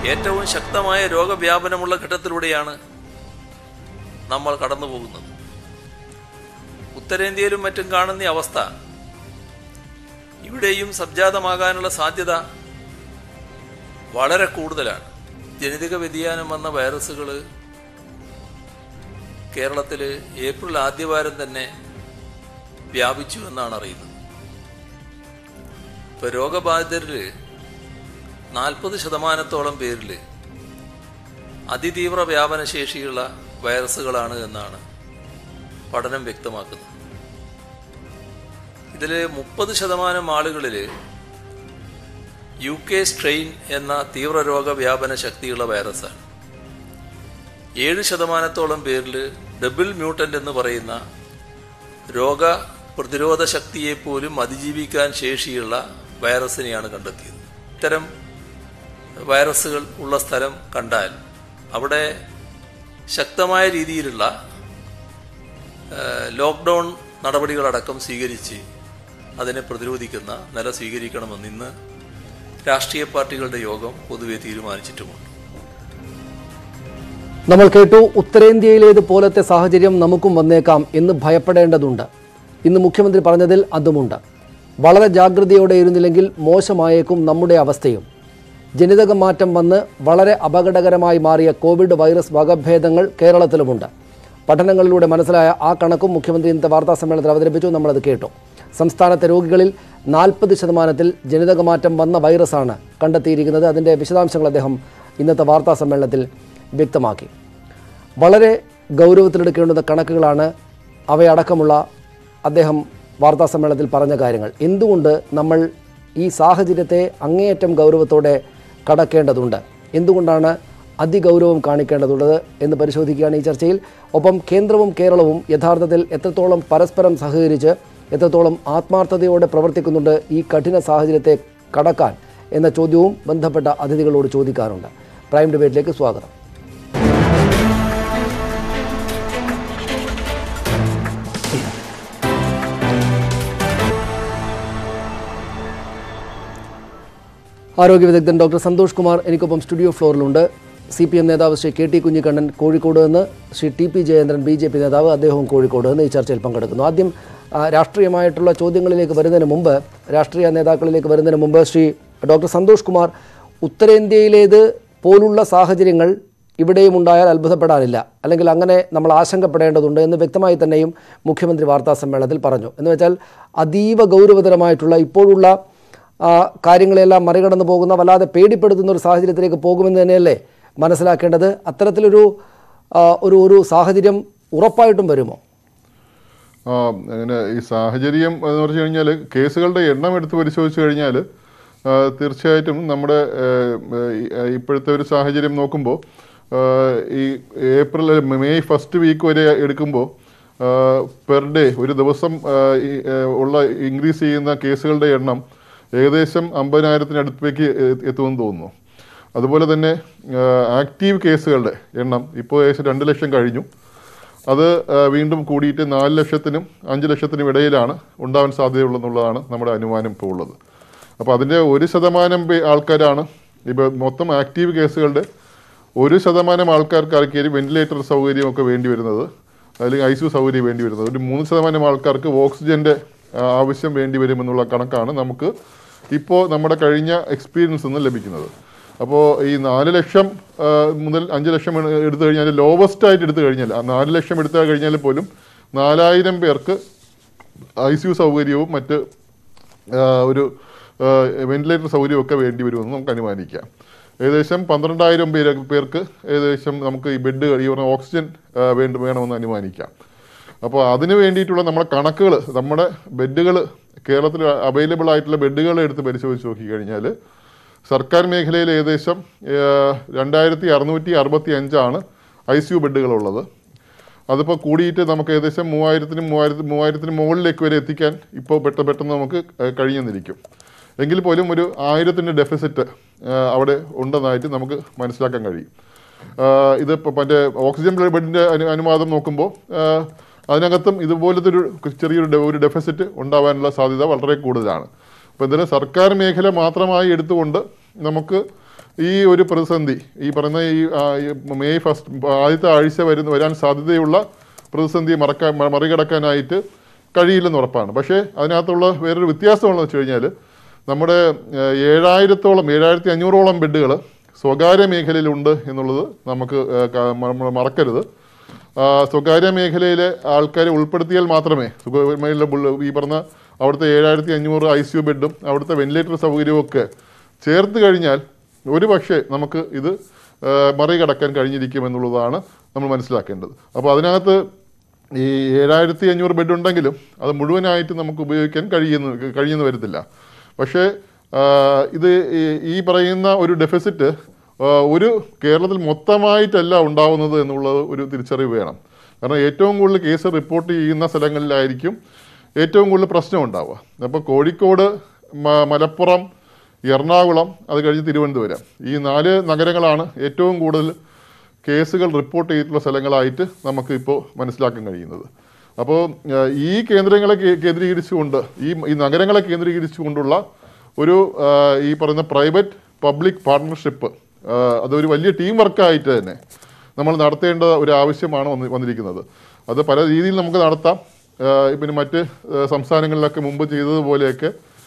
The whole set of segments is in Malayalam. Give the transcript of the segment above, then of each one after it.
ഏറ്റവും ശക്തമായ രോഗവ്യാപനമുള്ള ഘട്ടത്തിലൂടെയാണ് നമ്മൾ കടന്നു പോകുന്നത് ഉത്തരേന്ത്യയിലും മറ്റും കാണുന്ന ഈ അവസ്ഥ ഇവിടെയും സംജാതമാകാനുള്ള സാധ്യത വളരെ കൂടുതലാണ് ജനിതക വ്യതിയാനം വന്ന വൈറസുകൾ കേരളത്തിൽ ഏപ്രിൽ ആദ്യവാരം തന്നെ വ്യാപിച്ചു എന്നാണ് അറിയുന്നത് ഇപ്പൊ രോഗബാധിതരിൽ നാൽപ്പത് ശതമാനത്തോളം പേരിൽ അതിതീവ്ര വ്യാപനശേഷിയുള്ള വൈറസുകളാണ് എന്നാണ് പഠനം വ്യക്തമാക്കുന്നത് ഇതിൽ മുപ്പത് ശതമാനം ആളുകളിൽ യു കെ സ്ട്രെയിൻ എന്ന തീവ്രരോഗ വ്യാപന ശക്തിയുള്ള വൈറസാണ് ഏഴ് ശതമാനത്തോളം പേരിൽ ഡബിൾ മ്യൂട്ടൻ്റ് എന്ന് പറയുന്ന രോഗ പ്രതിരോധ ശക്തിയെ പോലും അതിജീവിക്കാൻ ശേഷിയുള്ള വൈറസിനെയാണ് കണ്ടെത്തിയത് ഇത്തരം വൈറസുകൾ ഉള്ള സ്ഥലം കണ്ടാൽ അവിടെ ശക്തമായ രീതിയിലുള്ള ലോക്ക്ഡൗൺ നടപടികളടക്കം സ്വീകരിച്ച് അതിനെ പ്രതിരോധിക്കുന്ന നില സ്വീകരിക്കണമെന്ന് ഇന്ന് രാഷ്ട്രീയ പാർട്ടികളുടെ യോഗം പൊതുവെ തീരുമാനിച്ചിട്ടുമുണ്ട് നമ്മൾ കേട്ടു ഉത്തരേന്ത്യയിലേത് പോലത്തെ സാഹചര്യം നമുക്കും വന്നേക്കാം എന്ന് ഭയപ്പെടേണ്ടതുണ്ട് ഇന്ന് മുഖ്യമന്ത്രി പറഞ്ഞതിൽ അതുമുണ്ട് വളരെ ജാഗ്രതയോടെ ഇരുന്നില്ലെങ്കിൽ മോശമായേക്കും നമ്മുടെ അവസ്ഥയും ജനിതക മാറ്റം വന്ന് വളരെ അപകടകരമായി മാറിയ കോവിഡ് വൈറസ് വകഭേദങ്ങൾ കേരളത്തിലുമുണ്ട് പഠനങ്ങളിലൂടെ മനസ്സിലായ ആ കണക്കും മുഖ്യമന്ത്രി ഇന്നത്തെ വാർത്താ സമ്മേളനത്തിൽ അവതരിപ്പിച്ചു നമ്മളത് കേട്ടു സംസ്ഥാനത്തെ രോഗികളിൽ നാൽപ്പത് ശതമാനത്തിൽ ജനിതക മാറ്റം വന്ന വൈറസാണ് കണ്ടെത്തിയിരിക്കുന്നത് അതിൻ്റെ വിശദാംശങ്ങൾ അദ്ദേഹം ഇന്നത്തെ വാർത്താ സമ്മേളനത്തിൽ വ്യക്തമാക്കി വളരെ ഗൗരവത്തിലെടുക്കേണ്ടുന്ന കണക്കുകളാണ് അവയടക്കമുള്ള അദ്ദേഹം വാർത്താ സമ്മേളനത്തിൽ പറഞ്ഞ കാര്യങ്ങൾ എന്തുകൊണ്ട് നമ്മൾ ഈ സാഹചര്യത്തെ അങ്ങേയറ്റം ഗൗരവത്തോടെ കടക്കേണ്ടതുണ്ട് എന്തുകൊണ്ടാണ് അതിഗൗരവം കാണിക്കേണ്ടതുള്ളത് എന്ന് പരിശോധിക്കുകയാണ് ഈ ചർച്ചയിൽ ഒപ്പം കേന്ദ്രവും കേരളവും യഥാർത്ഥത്തിൽ എത്രത്തോളം പരസ്പരം സഹകരിച്ച് എത്രത്തോളം ആത്മാർത്ഥതയോടെ പ്രവർത്തിക്കുന്നുണ്ട് ഈ കഠിന സാഹചര്യത്തെ കടക്കാൻ എന്ന ചോദ്യവും ബന്ധപ്പെട്ട അതിഥികളോട് ചോദിക്കാറുണ്ട് പ്രൈം ഡിബേറ്റിലേക്ക് സ്വാഗതം ആരോഗ്യ വിദഗ്ധൻ ഡോക്ടർ സന്തോഷ് കുമാർ എനിക്കൊപ്പം സ്റ്റുഡിയോ ഫ്ലോറിലുണ്ട് സി പി എം നേതാവ് ശ്രീ കെ ടി കുഞ്ഞിക്കണ്ണൻ കോഴിക്കോട് നിന്ന് Shri T P Jayendran B J P നേതാവ് അദ്ദേഹവും കോഴിക്കോട് നിന്ന് ഈ ചർച്ചയിൽ പങ്കെടുക്കുന്നു ആദ്യം ആ, രാഷ്ട്രീയമായിട്ടുള്ള ചോദ്യങ്ങളിലേക്ക് വരുന്നതിന് മുമ്പ് രാഷ്ട്രീയ നേതാക്കളിലേക്ക് വരുന്നതിന് മുമ്പ് ശ്രീ ഡോക്ടർ സന്തോഷ് കുമാർ ഉത്തരേന്ത്യയിലേത് പോലുള്ള സാഹചര്യങ്ങൾ ഇവിടെയും ഉണ്ടായാൽ അത്ഭുതപ്പെടാനില്ല അല്ലെങ്കിൽ അങ്ങനെ നമ്മൾ ആശങ്കപ്പെടേണ്ടതുണ്ട് എന്ന് വ്യക്തമായി തന്നെയും മുഖ്യമന്ത്രി വാർത്താ സമ്മേളനത്തിൽ പറഞ്ഞു എന്ന് വെച്ചാൽ അതീവ ഗൗരവതരമായിട്ടുള്ള ഇപ്പോഴുള്ള ആ, കാര്യങ്ങളെല്ലാം മറികടന്നു പോകുന്ന വല്ലാതെ പേടിപ്പെടുത്തുന്ന ഒരു സാഹചര്യത്തിലേക്ക് പോകുമെന്ന് തന്നെയല്ലേ മനസ്സിലാക്കേണ്ടത് അത്തരത്തിലൊരു ആ, ഒരു ഒരു സാഹചര്യം ഉറപ്പായിട്ടും വരുമോ ആ അങ്ങനെ ഈ സാഹചര്യം എന്ന് പറഞ്ഞു കഴിഞ്ഞാൽ കേസുകളുടെ എണ്ണം എടുത്ത് പരിശോധിച്ച് കഴിഞ്ഞാൽ തീർച്ചയായിട്ടും നമ്മുടെ ആ, ഈ, ആ, ഇപ്പോഴത്തെ ഒരു സാഹചര്യം നോക്കുമ്പോൾ ആ, ഈ ഏപ്രിൽ മെയ് ഫസ്റ്റ് വീക്ക് വരെ എടുക്കുമ്പോൾ പെർ ഡേ ഒരു ദിവസം ആ, ഈ, ആ, ഉള്ള ഇൻക്രീസ് ചെയ്യുന്ന കേസുകളുടെ എണ്ണം ഏകദേശം അമ്പതിനായിരത്തിനടുത്തേക്ക് എ- എത്തുമെന്ന് തോന്നുന്നു അതുപോലെ തന്നെ ആക്റ്റീവ് കേസുകളുടെ എണ്ണം ഇപ്പോൾ ഏകദേശം രണ്ട് ലക്ഷം കഴിഞ്ഞു അത് ആ, വീണ്ടും കൂടിയിട്ട് നാല് ലക്ഷത്തിനും അഞ്ച് ലക്ഷത്തിനും ഇടയിലാണ് ഉണ്ടാവാൻ സാധ്യതയുള്ളതെന്നുള്ളതാണ് നമ്മുടെ അനുമാനം ഇപ്പോൾ ഉള്ളത് അപ്പോൾ അതിൻ്റെ ഒരു ശതമാനം പേ- ആൾക്കാരാണ് ഇപ്പോൾ മൊത്തം ആക്റ്റീവ് കേസുകളുടെ ഒരു ശതമാനം ആൾക്കാർക്കാർക്ക് വെന്റിലേറ്റർ സൗകര്യമൊക്കെ വേണ്ടി വരുന്നത് അല്ലെങ്കിൽ ഐ സി സൗകര്യം വേണ്ടി വരുന്നത് ഒരു മൂന്ന് ശതമാനം ആൾക്കാർക്ക് ഓക്സിജൻ്റെ ആ, ആവശ്യം വേണ്ടി വരുമെന്നുള്ള കണക്കാണ് നമുക്ക് ഇപ്പോൾ നമ്മുടെ കഴിഞ്ഞ എക്സ്പീരിയൻസ് നിന്ന് ലഭിക്കുന്നത് അപ്പോൾ ഈ നാല് ലക്ഷം ആ, മുതൽ അഞ്ച് ലക്ഷം എ- എടുത്തു കഴിഞ്ഞാൽ ലോവസ്റ്റ് ആയിട്ട് എടുത്തു കഴിഞ്ഞാൽ ആ നാല് ലക്ഷം എടുത്തു കഴിഞ്ഞാൽ പോലും നാലായിരം പേർക്ക് ഐ സി യു സൗകര്യവും മറ്റ് ആ, ഒരു വെന്റിലേറ്റർ സൗകര്യമൊക്കെ വേണ്ടി വരുമെന്ന് നമുക്ക് അനുമാനിക്കാം ഏകദേശം പന്ത്രണ്ടായിരം പേര് പേർക്ക് ഏകദേശം നമുക്ക് ഈ ബെഡ് ഈ പറഞ്ഞ ഓക്സിജൻ ആ, വേണ്ട വേണമെന്ന് അനുമാനിക്കാം അപ്പോൾ അതിന് വേണ്ടിയിട്ടുള്ള നമ്മുടെ കണക്കുകൾ നമ്മുടെ ബെഡുകൾ കേരളത്തിൽ അവൈലബിൾ ആയിട്ടുള്ള ബെഡുകൾ എടുത്ത് പരിശോധിച്ച് നോക്കിക്കഴിഞ്ഞാൽ സർക്കാർ മേഖലയിൽ ഏകദേശം രണ്ടായിരത്തി അറുന്നൂറ്റി അറുപത്തി അഞ്ചാണ് ഐ സി യു ബെഡുകളുള്ളത് അതിപ്പോൾ കൂടിയിട്ട് നമുക്ക് ഏകദേശം മൂവായിരത്തിനും മൂവായിരത്തി മൂവായിരത്തിന് മുകളിലേക്ക് വരെ എത്തിക്കാൻ ഇപ്പോൾ പെട്ട പെട്ടെന്ന് നമുക്ക് ഏഹ്, കഴിഞ്ഞെന്നിരിക്കും എങ്കിൽ പോലും ഒരു ആയിരത്തിൻ്റെ ഡെഫിസിറ്റ് അവിടെ ഉണ്ടെന്നായിട്ട് നമുക്ക് മനസ്സിലാക്കാൻ കഴിയും ആഹ് ഇത് ഇപ്പോൾ മറ്റേ ഓക്സിജൻ ബെഡിൻ്റെ അനു അനുവാദം നോക്കുമ്പോൾ ആഹ് അതിനകത്തും ഇതുപോലത്തെ ഒരു ചെറിയൊരു ഡെ- ഒരു ഡെഫിസിറ്റ് ഉണ്ടാവാനുള്ള സാധ്യത വളരെ കൂടുതലാണ് അപ്പോൾ എന്തായാലും സർക്കാർ മേഖല മാത്രമായി എടുത്തുകൊണ്ട് നമുക്ക് ഈ ഒരു പ്രതിസന്ധി ഈ പറയുന്ന ഈ ആ, ഈ മെയ് ഫസ്റ്റ് ആദ്യത്തെ ആഴ്ച വരുന്ന വരാൻ സാധ്യതയുള്ള പ്രതിസന്ധി മറക്കാൻ മ- മറികടക്കാനായിട്ട് കഴിയില്ലെന്ന് ഉറപ്പാണ് പക്ഷേ അതിനകത്തുള്ള വേറൊരു വ്യത്യാസമുള്ളതെന്ന് വെച്ച് കഴിഞ്ഞാൽ നമ്മുടെ ഏഹ്, ഏഴായിരത്തോളം ഏഴായിരത്തി അഞ്ഞൂറോളം ബെഡുകൾ സ്വകാര്യ മേഖലയിലുണ്ട് എന്നുള്ളത് നമുക്ക് ഏഹ്, ക- മ- മ- മറക്കരുത് ആ, സ്വകാര്യ മേഖലയിലെ ആൾക്കാരെ ഉൾപ്പെടുത്തിയാൽ മാത്രമേ സ്വകാര്യ ബുള്ള- ഈ പറഞ്ഞ അവിടുത്തെ ഏഴായിരത്തി അഞ്ഞൂറ് ഐ സി യു ബെഡും അവിടുത്തെ വെന്റിലേറ്റർ സൗകര്യവും ഒക്കെ ചേർത്ത് കഴിഞ്ഞാൽ ഒരു പക്ഷേ നമുക്ക് ഇത് ആ, മറികടക്കാൻ കഴിഞ്ഞിരിക്കും എന്നുള്ളതാണ് നമ്മൾ മനസ്സിലാക്കേണ്ടത് അപ്പോൾ അതിനകത്ത് ഈ ഏഴായിരത്തി അഞ്ഞൂറ് ബെഡ് ഉണ്ടെങ്കിലും അത് മുഴുവനായിട്ട് നമുക്ക് ഉപയോഗിക്കാൻ കഴിയുന്നു കഴിയുന്നു വരത്തില്ല പക്ഷേ ആ, ഇത് ഈ- ഈ പറയുന്ന ഒരു ഡെഫിസിറ്റ് ആ, ഒരു കേരളത്തിൽ മൊത്തമായിട്ടല്ല ഉണ്ടാവുന്നത് എന്നുള്ളത് ഒരു തിരിച്ചറിവ് വേണം കാരണം ഏറ്റവും കൂടുതൽ കേസ് റിപ്പോർട്ട് ചെയ്യുന്ന സ്ഥലങ്ങളിലായിരിക്കും ഏറ്റവും കൂടുതൽ പ്രശ്നം ഉണ്ടാവുക അപ്പോൾ കോഴിക്കോട് മ- മലപ്പുറം എറണാകുളം അത് കഴിഞ്ഞ് തിരുവനന്തപുരം ഈ നാല് നഗരങ്ങളാണ് ഏറ്റവും കൂടുതൽ കേസുകൾ റിപ്പോർട്ട് ചെയ്തിട്ടുള്ള സ്ഥലങ്ങളായിട്ട് നമുക്ക് ഇപ്പോൾ മനസ്സിലാക്കാൻ കഴിയുന്നത് അപ്പോൾ ആ, ഈ കേന്ദ്രങ്ങളെ കേ- കേന്ദ്രീകരിച്ചുകൊണ്ട് ഈ ഈ നഗരങ്ങളെ കേന്ദ്രീകരിച്ചുകൊണ്ടുള്ള ഒരു ആ, ഈ പറയുന്ന പ്രൈവറ്റ് പബ്ലിക് പാർട്ട്ണർഷിപ്പ് അതൊരു വലിയ ടീം വർക്കായിട്ട് തന്നെ നമ്മൾ നടത്തേണ്ട ഒരു ആവശ്യമാണ് വന്ന് വന്നിരിക്കുന്നത് അത് പല രീതിയിൽ നമുക്ക് നടത്താം ആ, പിന്നെ മറ്റ് ആ, സംസ്ഥാനങ്ങളിലൊക്കെ മുമ്പ് ചെയ്തതുപോലെയൊക്കെ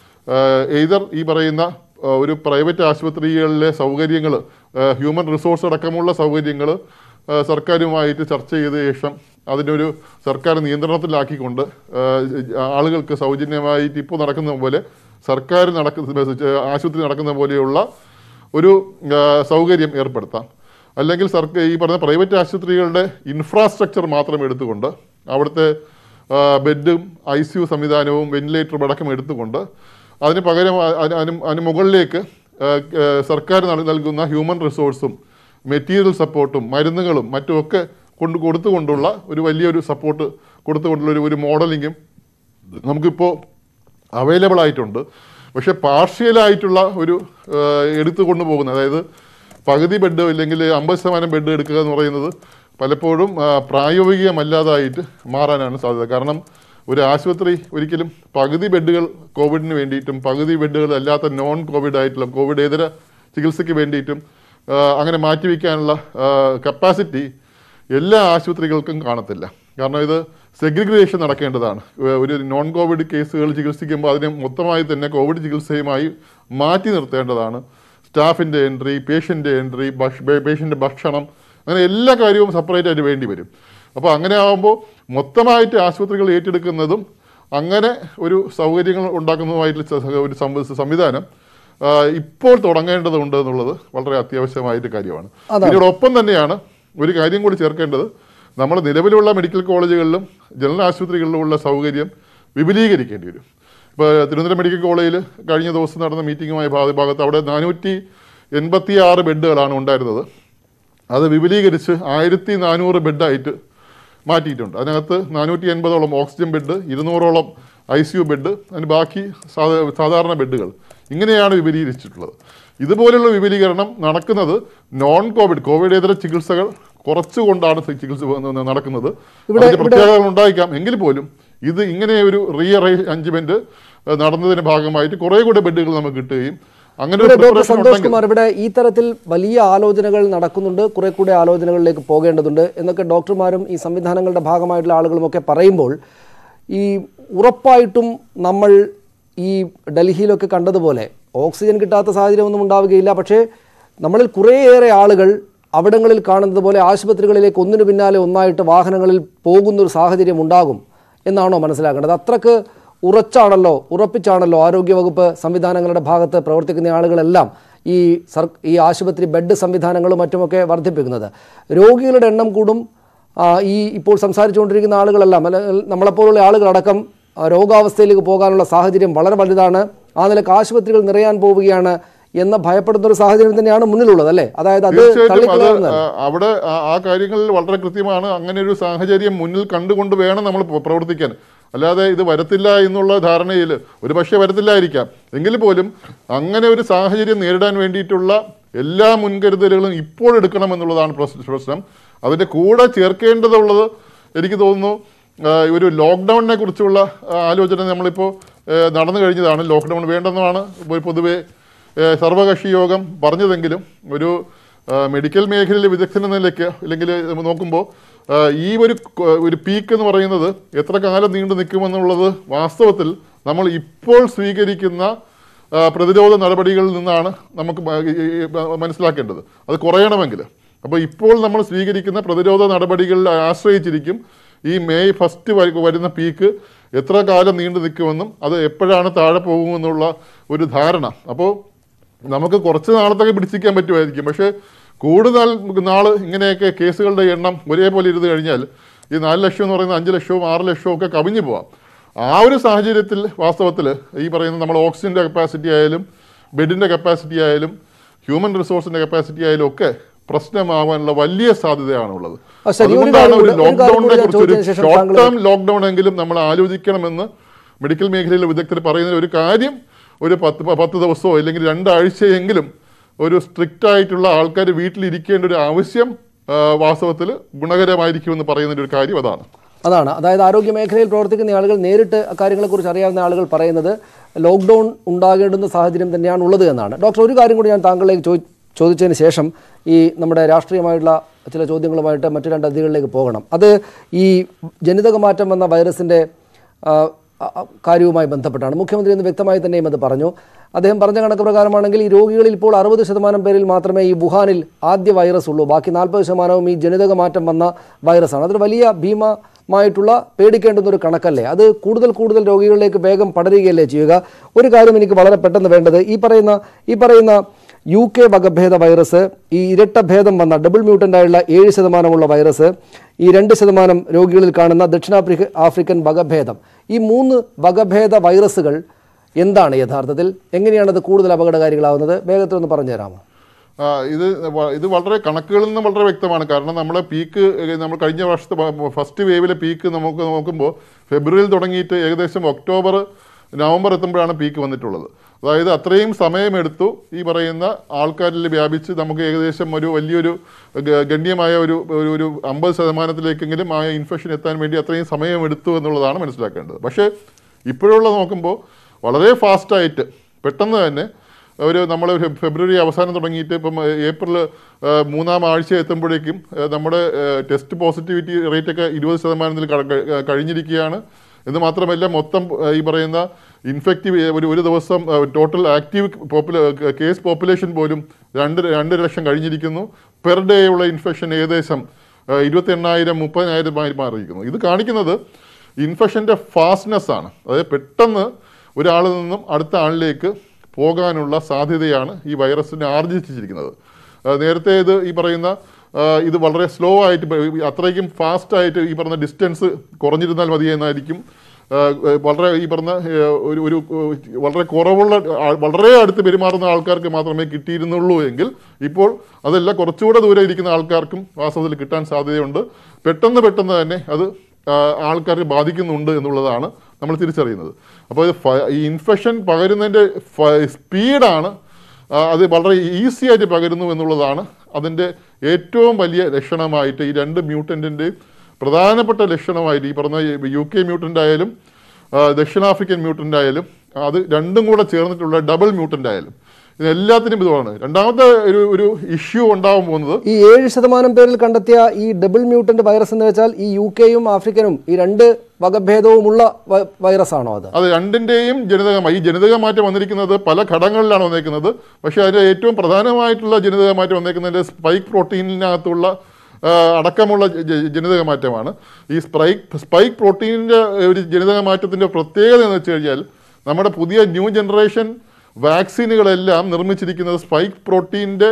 എയ്തർ ഈ പറയുന്ന ആ, ഒരു പ്രൈവറ്റ് ആശുപത്രികളിലെ സൗകര്യങ്ങൾ ഹ്യൂമൻ റിസോഴ്സ് അടക്കമുള്ള സൗകര്യങ്ങൾ സർക്കാരുമായിട്ട് ചർച്ച ചെയ്ത ശേഷം അതിൻ്റെ ഒരു സർക്കാർ നിയന്ത്രണത്തിലാക്കിക്കൊണ്ട് ആ, ആളുകൾക്ക് സൗജന്യമായിട്ട് ഇപ്പോൾ നടക്കുന്ന പോലെ സർക്കാർ നടക്കുന്ന ആശുപത്രി നടക്കുന്ന പോലെയുള്ള ഒരു ആ, സൗകര്യം ഏർപ്പെടുത്താം അല്ലെങ്കിൽ സർക്കാർ ഈ പറഞ്ഞ പ്രൈവറ്റ് ആശുപത്രികളുടെ ഇൻഫ്രാസ്ട്രക്ചർ മാത്രം എടുത്തുകൊണ്ട് അവിടുത്തെ ആ, ബെഡും ഐ സി യു സംവിധാനവും വെന്റിലേറ്ററും അടക്കം എടുത്തുകൊണ്ട് അതിന് പകരം അ- അതിന് അതിന് അതിന് മുകളിലേക്ക് ആ, ആ, സർക്കാർ നൽ- നൽകുന്ന ഹ്യൂമൻ റിസോഴ്സും മെറ്റീരിയൽ സപ്പോർട്ടും മരുന്നുകളും മറ്റുമൊക്കെ കൊണ്ട് കൊടുത്തുകൊണ്ടുള്ള ഒരു വലിയൊരു സപ്പോർട്ട് കൊടുത്തുകൊണ്ടുള്ള ഒരു ഒരു മോഡലിങ്ങും നമുക്കിപ്പോൾ അവൈലബിൾ ആയിട്ടുണ്ട് പക്ഷെ പാർഷ്യലായിട്ടുള്ള ഒരു ആ, എടുത്തു കൊണ്ടുപോകുന്ന അതായത് പകുതി ബെഡ് അല്ലെങ്കിൽ അമ്പത് ശതമാനം ബെഡ് എടുക്കുക എന്ന് പറയുന്നത് പലപ്പോഴും ആ, പ്രായോഗികമല്ലാതായിട്ട് മാറാനാണ് സാധ്യത കാരണം ഒരു ആശുപത്രി ഒരിക്കലും പകുതി ബെഡുകൾ കോവിഡിന് വേണ്ടിയിട്ടും പകുതി ബെഡുകൾ അല്ലാത്ത നോൺ കോവിഡ് ആയിട്ടുള്ള കോവിഡ് ഇതര ചികിത്സയ്ക്ക് വേണ്ടിയിട്ടും ആ, അങ്ങനെ മാറ്റിവെക്കാനുള്ള കപ്പാസിറ്റി എല്ലാ ആശുപത്രികൾക്കും കാണത്തില്ല കാരണം ഇത് സെഗ്രിഗേഷൻ നടക്കേണ്ടതാണ് ഏഹ് ഒരു നോൺ കോവിഡ് കേസുകൾ ചികിത്സിക്കുമ്പോൾ അതിനെ മൊത്തമായി തന്നെ കോവിഡ് ചികിത്സയുമായി മാറ്റി നിർത്തേണ്ടതാണ് സ്റ്റാഫിൻ്റെ എൻട്രി പേഷ്യൻ്റെ എൻട്രി ഭക്ഷ പേഷ്യൻ്റെ ഭക്ഷണം അങ്ങനെ എല്ലാ കാര്യവും സെപ്പറേറ്റ് ആയിട്ട് വേണ്ടി വരും അപ്പോൾ അങ്ങനെ ആകുമ്പോൾ മൊത്തമായിട്ട് ആശുപത്രികൾ ഏറ്റെടുക്കുന്നതും അങ്ങനെ ഒരു സൗകര്യങ്ങൾ ഉണ്ടാക്കുന്നതുമായിട്ടുള്ള സ- ഒരു സംവി- സംവിധാനം ആ, ഇപ്പോൾ തുടങ്ങേണ്ടതുണ്ട് എന്നുള്ളത് വളരെ അത്യാവശ്യമായിട്ട് കാര്യമാണ് ഇതിനോടൊപ്പം തന്നെയാണ് ഒരു കാര്യം കൂടി ചേർക്കേണ്ടത് നമ്മൾ നിലവിലുള്ള മെഡിക്കൽ കോളേജുകളിലും ജനറൽ ആശുപത്രികളിലും ഉള്ള സൗകര്യം വിപുലീകരിക്കേണ്ടി വരും ഇപ്പോൾ തിരുവനന്തപുരം മെഡിക്കൽ കോളേജിൽ കഴിഞ്ഞ ദിവസം നടന്ന മീറ്റിങ്ങുമായ ഭാഗ ഭാഗത്ത് അവിടെ നാനൂറ്റി എൺപത്തി ആറ് ബെഡുകളാണ് ഉണ്ടായിരുന്നത് അത് വിപുലീകരിച്ച് ആയിരത്തി നാനൂറ് ബെഡായിട്ട് മാറ്റിയിട്ടുണ്ട് അതിനകത്ത് നാനൂറ്റി എൺപതോളം ഓക്സിജൻ ബെഡ് ഇരുന്നൂറോളം ഐ സി യു ബെഡ് അതിന് ബാക്കി സാധാ സാധാരണ ബെഡുകൾ ഇങ്ങനെയാണ് വിപുലീകരിച്ചിട്ടുള്ളത് ഇതുപോലുള്ള വിപുലീകരണം നടക്കുന്നത് നോൺ കോവിഡ് കോവിഡേതര ചികിത്സകൾ കുറച്ചുകൊണ്ടാണ് ചികിത്സ നടക്കുന്നത് അതിന്റെ പ്രത്യേകതകൾ ഉണ്ടായിരിക്കാം എങ്കിൽ പോലും ഇത് ഇങ്ങനെ ഒരു റീ അറേഞ്ച്മെന്റ് നടന്നതിന്റെ ഭാഗമായിട്ട് കുറെ കൂടെ ബെഡുകൾ നമുക്ക് കിട്ടുകയും അങ്ങനെ ഒരു ഇവിടെ ഡോക്ടർ preparation സന്തോഷ് ഉണ്ടെങ്കിൽ- കുമാർ ഇവിടെ ഈ തരത്തിൽ വലിയ ആലോചനകൾ നടക്കുന്നുണ്ട് കുറെ കൂടെ ആലോചനകളിലേക്ക് പോകേണ്ടതുണ്ട് എന്നൊക്കെ ഡോക്ടർമാരും ഈ സംവിധാനങ്ങളുടെ ഭാഗമായിട്ടുള്ള ആളുകളുമൊക്കെ പറയുമ്പോൾ ഈ ഉറപ്പായിട്ടും നമ്മൾ ഈ ഡൽഹിയിലൊക്കെ കണ്ടതുപോലെ ഓക്സിജൻ കിട്ടാത്ത സാഹചര്യമൊന്നും ഉണ്ടാവുകയില്ല പക്ഷേ നമ്മളിൽ കുറേയേറെ ആളുകൾ അവിടങ്ങളിൽ കാണുന്നത് പോലെ ആശുപത്രികളിലേക്ക് ഒന്നിനു പിന്നാലെ ഒന്നായിട്ട് വാഹനങ്ങളിൽ പോകുന്ന ഒരു സാഹചര്യം ഉണ്ടാകും എന്നാണോ മനസ്സിലാക്കേണ്ടത് അത്രക്ക് ഉറച്ചാണല്ലോ ഉറപ്പിച്ചാണല്ലോ ആരോഗ്യവകുപ്പ് സംവിധാനങ്ങളുടെ ഭാഗത്ത് പ്രവർത്തിക്കുന്ന ആളുകളെല്ലാം ഈ സർ ഈ ആശുപത്രി ബെഡ് സംവിധാനങ്ങളും മറ്റുമൊക്കെ വർദ്ധിപ്പിക്കുന്നത് രോഗികളുടെ എണ്ണം കൂടും ആ, ഈ ഇപ്പോൾ സംസാരിച്ചുകൊണ്ടിരിക്കുന്ന ആളുകളെല്ലാം അല്ല നമ്മളെപ്പോലുള്ള ആളുകളടക്കം ആ, രോഗാവസ്ഥയിലേക്ക് പോകാനുള്ള സാഹചര്യം വളരെ വലുതാണ് ആ നിലക്ക് ആശുപത്രികൾ നിറയാൻ പോവുകയാണ് എന്ന് ഭയപ്പെടുന്ന ഒരു സാഹചര്യം തന്നെയാണ് മുന്നിലുള്ളത് അല്ലേ അതായത് അത് തീർച്ചയായിട്ടും അത് തള്ളിക്കളയുന്നത് ആ, അവിടെ ആ- ആ കാര്യങ്ങളിൽ വളരെ കൃത്യമാണ് അങ്ങനെ ഒരു സാഹചര്യം മുന്നിൽ കണ്ടുകൊണ്ട് വേണം നമ്മൾ പ്ര- പ്രവർത്തിക്കാൻ അല്ലാതെ ഇത് വരത്തില്ല എന്നുള്ള ധാരണയിൽ ഒരു പക്ഷേ വരത്തില്ലായിരിക്കാം എങ്കിൽ പോലും അങ്ങനെ ഒരു സാഹചര്യം നേരിടാൻ വേണ്ടിയിട്ടുള്ള എല്ലാ മുൻകരുതലുകളും ഇപ്പോൾ എടുക്കണം എന്നുള്ളതാണ് പ്രശ്ന- പ്രശ്നം അതിൻ്റെ കൂടെ ചേർക്കേണ്ടതുള്ളത് എനിക്ക് തോന്നുന്നു ആ, ഒരു ലോക്ക്ഡൗണിനെ കുറിച്ചുള്ള ആ, ആലോചന നമ്മളിപ്പോൾ ആ, നടന്നു കഴിഞ്ഞതാണ് ലോക്ക്ഡൗൺ വേണ്ടെന്നാണ് ഇപ്പോൾ പൊതുവെ ഏഹ്, സർവകക്ഷി യോഗം പറഞ്ഞതെങ്കിലും ഒരു ആ, മെഡിക്കൽ മേഖലയിലെ വിദഗ്ധൻ എന്ന നിലയ്ക്ക് അല്ലെങ്കിൽ നോക്കുമ്പോൾ ആ, ഈ ഒരു ക- ഒരു പീക്ക് എന്ന് പറയുന്നത് എത്ര കാലം നീണ്ടു നിൽക്കുമെന്നുള്ളത് വാസ്തവത്തിൽ നമ്മൾ ഇപ്പോൾ സ്വീകരിക്കുന്ന ആ, പ്രതിരോധ നടപടികളിൽ നിന്നാണ് നമുക്ക് മ- ഈ- ഈ- മനസ്സിലാക്കേണ്ടത് അത് കുറയണമെങ്കിൽ അപ്പോൾ ഇപ്പോൾ നമ്മൾ സ്വീകരിക്കുന്ന പ്രതിരോധ നടപടികളിൽ ആശ്രയിച്ചിരിക്കും ഈ മെയ് ഫസ്റ്റ് വ- വരുന്ന പീക്ക് എത്ര കാലം നീണ്ടു നിൽക്കുമെന്നും അത് എപ്പോഴാണ് താഴെ പോകുമെന്നുള്ള ഒരു ധാരണ അപ്പോൾ നമുക്ക് കുറച്ച് നാളത്തൊക്കെ പിടിച്ചിരിക്കാൻ പറ്റുമായിരിക്കും പക്ഷേ കൂടുതൽ നാൾ ഇങ്ങനെയൊക്കെ കേസുകളുടെ എണ്ണം ഒരേപോലെ ഇരുന്ന് കഴിഞ്ഞാൽ ഈ നാല് ലക്ഷം എന്ന് പറയുന്ന അഞ്ച് ലക്ഷവും ആറ് ലക്ഷവും ഒക്കെ കവിഞ്ഞു പോവാം ആ ഒരു സാഹചര്യത്തിൽ വാസ്തവത്തിൽ ഈ പറയുന്ന നമ്മൾ ഓക്സിജൻ്റെ കപ്പാസിറ്റി ആയാലും ബെഡിൻ്റെ കപ്പാസിറ്റി ആയാലും ഹ്യൂമൻ റിസോഴ്സിൻ്റെ കപ്പാസിറ്റി ആയാലും ഒക്കെ പ്രശ്നമാവാനുള്ള വലിയ സാധ്യതയാണുള്ളത് ആ, ശരി, ഒരു അതുകൊണ്ടാണ് കാര്യം ഒരു കൂടി- ഒരു കാര്യം കൂടി ലോക്ക്ഡൌണിനെ ഞാൻ കുറിച്ച് ഒരു ചോദിച്ചതിന് ശേഷം ഷോർട്ട് താങ്കൾ- ടേം ലോക്ക്ഡൌൺ എങ്കിലും നമ്മൾ ആലോചിക്കണമെന്ന് മെഡിക്കൽ മേഖലയിലെ വിദഗ്ധർ പറയുന്ന ഒരു കാര്യം ഒരു പത്ത് പ- പത്ത് ദിവസമോ അല്ലെങ്കിൽ രണ്ടാഴ്ചയെങ്കിലും ഒരു സ്ട്രിക്റ്റ് ആയിട്ടുള്ള ആൾക്കാർ വീട്ടിലിരിക്കേണ്ട ഒരു ആവശ്യം ആ, വാസ്തവത്തിൽ ഗുണകരമായിരിക്കുമെന്ന് പറയുന്ന ഒരു കാര്യം അതാണ് അതാണ് അതായത് ആരോഗ്യ മേഖലയിൽ പ്രവർത്തിക്കുന്ന ആളുകൾ നേരിട്ട് അക്കാര്യങ്ങളെക്കുറിച്ച് അറിയാവുന്ന ആളുകൾ പറയുന്നത് ലോക്ക്ഡൗൺ ഉണ്ടാകേണ്ടുന്ന സാഹചര്യം തന്നെയാണ് ഉള്ളത് എന്നാണ് ഡോക്ടർ ഒരു കാര്യം കൂടി ഞാൻ താങ്കളിലേക്ക് ചോദി ചോദിച്ചതിന് ശേഷം ഈ നമ്മുടെ രാഷ്ട്രീയമായിട്ടുള്ള ചില ചോദ്യങ്ങളുമായിട്ട് മറ്റു രണ്ട് അതിഥികളിലേക്ക് പോകണം അത് ഈ ജനിതക മാറ്റം എന്ന വൈറസിൻ്റെ ആ, ആ, ആ, കാര്യവുമായി ബന്ധപ്പെട്ടാണ് മുഖ്യമന്ത്രി ഇന്ന് വ്യക്തമായി തന്നെയും അത് പറഞ്ഞു അദ്ദേഹം പറഞ്ഞ കണക്ക് പ്രകാരമാണെങ്കിൽ ഈ രോഗികളിൽ ഇപ്പോൾ അറുപത് ശതമാനം പേരിൽ മാത്രമേ ഈ വുഹാനിൽ ആദ്യ വൈറസ് ഉള്ളൂ ബാക്കി നാൽപ്പത് ശതമാനവും ഈ ജനിതക മാറ്റം വന്ന വൈറസാണ് അതൊരു വലിയ ഭീമമായിട്ടുള്ള പേടിക്കേണ്ടുന്ന ഒരു കണക്കല്ലേ അത് കൂടുതൽ കൂടുതൽ രോഗികളിലേക്ക് വേഗം പടരുകയല്ലേ ചെയ്യുക ഒരു കാര്യം എനിക്ക് വളരെ പെട്ടെന്ന് വേണ്ടത് ഈ പറയുന്ന ഈ പറയുന്ന യു കെ വകഭേദ വൈറസ് ഈ ഇരട്ട ഭേദം വന്ന ഡബിൾ മ്യൂട്ടൻ്റായുള്ള ഏഴ് ശതമാനമുള്ള വൈറസ് ഈ രണ്ട് ശതമാനം രോഗികളിൽ കാണുന്ന ദക്ഷിണാഫ്രിക്ക ആഫ്രിക്കൻ വകഭേദം ഈ മൂന്ന് വകഭേദ വൈറസുകൾ എന്താണ് യഥാർത്ഥത്തിൽ എങ്ങനെയാണ് അത് കൂടുതൽ അപകടകാരികളാവുന്നത് വേഗത്തിൽ ഒന്ന് പറഞ്ഞു തരാമോ ആ, ഇത് വ- ഇത് വളരെ കണക്കുകളിൽ നിന്ന് വളരെ വ്യക്തമാണ് കാരണം നമ്മളെ പീക്ക് നമ്മൾ കഴിഞ്ഞ വർഷത്തെ ഫസ്റ്റ് വേവിലെ പീക്ക് നമുക്ക് നോക്കുമ്പോൾ ഫെബ്രുവരിയിൽ തുടങ്ങിയിട്ട് ഏകദേശം ഒക്ടോബർ നവംബർ എത്തുമ്പോഴാണ് പീക്ക് വന്നിട്ടുള്ളത് അതായത് അത്രയും സമയമെടുത്തു ഈ പറയുന്ന ആൾക്കാരിൽ വ്യാപിച്ച് നമുക്ക് ഏകദേശം ഒരു വലിയൊരു ഗ- ഗണ്യമായ ഒരു ഒരു ഒരു അമ്പത് ശതമാനത്തിലേക്കെങ്കിലും ആ ഇൻഫെക്ഷൻ എത്താൻ വേണ്ടി അത്രയും സമയമെടുത്തു എന്നുള്ളതാണ് മനസ്സിലാക്കേണ്ടത് പക്ഷേ ഇപ്പോഴുള്ള നോക്കുമ്പോൾ വളരെ ഫാസ്റ്റായിട്ട് പെട്ടെന്ന് തന്നെ ഒരു നമ്മൾ ഫെബ്രുവരി അവസാനം തുടങ്ങിയിട്ട് ഇപ്പം ഏപ്രിൽ ആ, മൂന്നാം ആഴ്ച എത്തുമ്പോഴേക്കും ആ, നമ്മുടെ ടെസ്റ്റ് പോസിറ്റിവിറ്റി റേറ്റ് ഒക്കെ ഇരുപത് ശതമാനത്തിൽ കട- ക- കഴിഞ്ഞിരിക്കുകയാണ് എന്ന് മാത്രമല്ല മൊത്തം ആ, ഈ പറയുന്ന ഇൻഫെക്റ്റീവ് ഒരു ഒരു ദിവസം ടോട്ടൽ ആക്റ്റീവ് പോപ്പുല കേസ് പോപ്പുലേഷൻ പോലും രണ്ട് രണ്ട് ലക്ഷം കഴിഞ്ഞിരിക്കുന്നു പെർ ഡേ ഉള്ള ഇൻഫെക്ഷൻ ഏകദേശം ഇരുപത്തി എണ്ണായിരം മുപ്പതിനായിരമായി മാറിയിരിക്കുന്നു ഇത് കാണിക്കുന്നത് ഇൻഫെക്ഷൻ്റെ ഫാസ്റ്റ്നെസ് ആണ് അതായത് പെട്ടെന്ന് ഒരാളിൽ നിന്നും അടുത്ത ആളിലേക്ക് പോകാനുള്ള സാധ്യതയാണ് ഈ വൈറസിനെ ആർജിച്ചിരിക്കുന്നത് ആ, നേരത്തെ ഇത് ഈ പറയുന്ന ആ, ഇത് വളരെ സ്ലോ ആയിട്ട് പ- അത്രയ്ക്കും ഫാസ്റ്റ് ആയിട്ട് ഈ പറഞ്ഞ ഡിസ്റ്റൻസ് കുറഞ്ഞിരുന്നാൽ മതി എന്നായിരിക്കും ആ, വളരെ ഈ പറഞ്ഞ ഏ, ഒരു ഒരു ഏ, വളരെ കുറവുള്ള ആ- വളരെ അടുത്ത് പെരുമാറുന്ന ആൾക്കാർക്ക് മാത്രമേ കിട്ടിയിരുന്നുള്ളൂ എങ്കിൽ ഇപ്പോൾ അതല്ല കുറച്ചുകൂടെ ദൂരെ ഇരിക്കുന്ന ആൾക്കാർക്കും വാസ്തവത്തിൽ കിട്ടാൻ സാധ്യതയുണ്ട് പെട്ടെന്ന് പെട്ടെന്ന് തന്നെ അത് ആ, ആൾക്കാരെ ബാധിക്കുന്നുണ്ട് എന്നുള്ളതാണ് നമ്മൾ തിരിച്ചറിയുന്നത് അപ്പോൾ ഇത് ഫ- ഈ ഇൻഫെക്ഷൻ പകരുന്നതിൻ്റെ സ്പീഡാണ് അത് വളരെ ഈസി ആയിട്ട് പകരുന്നു എന്നുള്ളതാണ് അതിൻ്റെ ഏറ്റവും വലിയ ലക്ഷണമായിട്ട് ഈ രണ്ട് മ്യൂട്ടൻറ്റിൻ്റെ പ്രധാനപ്പെട്ട ലക്ഷണമായിട്ട് ഈ പറഞ്ഞ യു കെ മ്യൂട്ടൻ്റ് ആയാലും ആ, ദക്ഷിണാഫ്രിക്കൻ മ്യൂട്ടൻ്റ് ആയാലും അത് രണ്ടും കൂടെ ചേർന്നിട്ടുള്ള ഡബിൾ മ്യൂട്ടൻ്റ് ആയാലും ഇതിനെല്ലാത്തിനും ഇതുമാണ് രണ്ടാമത്തെ ഒരു ഒരു ഇഷ്യൂ ഉണ്ടാവാൻ പോകുന്നത് ഈ ഏഴ് ശതമാനം പേരിൽ കണ്ടെത്തിയ ഈ ഡബിൾ മ്യൂട്ടന്റ് വൈറസ് എന്ന് വെച്ചാൽ ഈ യു കെയും ആഫ്രിക്കനും ഈ രണ്ട് വകഭേദവുമുള്ള വ- വൈറസാണോ അത് അത് രണ്ടിൻ്റെയും ജനിതക ഈ ജനിതക മാറ്റം വന്നിരിക്കുന്നത് പല ഘടകങ്ങളിലാണ് വന്നിരിക്കുന്നത് പക്ഷേ അതിൻ്റെ ഏറ്റവും പ്രധാനമായിട്ടുള്ള ജനിതക മാറ്റം വന്നിരിക്കുന്നത് സ്പൈക്ക് പ്രോട്ടീനിനകത്തുള്ള ആ, അടക്കമുള്ള ജ- ജ- ജനിതക മാറ്റമാണ് ഈ സ്പൈക്ക് സ്പൈക്ക് പ്രോട്ടീനിൻ്റെ ഒരു ജനിതക മാറ്റത്തിൻ്റെ പ്രത്യേകത എന്ന് വെച്ച് കഴിഞ്ഞാൽ നമ്മുടെ പുതിയ ന്യൂ ജനറേഷൻ വാക്സിനുകളെല്ലാം നിർമ്മിച്ചിരിക്കുന്നത് സ്പൈക്ക് പ്രോട്ടീൻ്റെ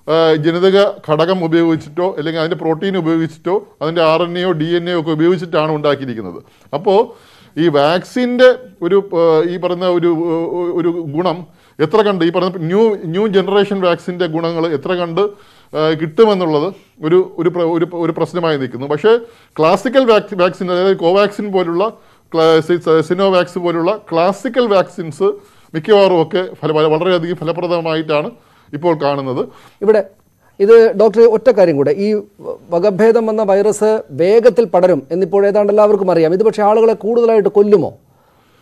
ജനിതക ഘടകം ഉപയോഗിച്ചിട്ടോ അല്ലെങ്കിൽ അതിൻ്റെ പ്രോട്ടീൻ ഉപയോഗിച്ചിട്ടോ അതിൻ്റെ ആർ എൻ എയോ ഡി എൻ എയോ ഒക്കെ ഉപയോഗിച്ചിട്ടാണ് ഉണ്ടാക്കിയിരിക്കുന്നത് അപ്പോൾ ഈ വാക്സിൻ്റെ ഒരു ആ, ഈ പറയുന്ന ഒരു ആ, ഒരു ഗുണം എത്ര കണ്ട് ഈ പറയുന്ന ന്യൂ ന്യൂ ജനറേഷൻ വാക്സിൻ്റെ ഗുണങ്ങൾ എത്ര കണ്ട് ആ, കിട്ടുമെന്നുള്ളത് ഒരു ഒരു പ്ര- ഒരു ഒരു പ്രശ്നമായി നിൽക്കുന്നു പക്ഷേ ക്ലാസിക്കൽ വാക്സിൻ വാക്സിൻ അതായത് കോവാക്സിൻ പോലുള്ള ക്ലാ- സി- സിനോവാക്സ് പോലുള്ള ക്ലാസിക്കൽ വാക്സിൻസ് മിക്കവാറും ഒക്കെ ഫല ഫല- വളരെയധികം ഫലപ്രദമായിട്ടാണ് ഇപ്പോൾ കാണുന്നത് ഇവിടെ ഇത് ഡോക്ടർ ഒറ്റ കാര്യം കൂടെ ഈ വകഭേദം എന്ന വൈറസ് വേഗത്തിൽ പടരും എന്നിപ്പോൾ ഏതാണ്ട് എല്ലാവർക്കും അറിയാം ഇത് പക്ഷേ ആളുകളെ കൂടുതലായിട്ട് കൊല്ലുമോ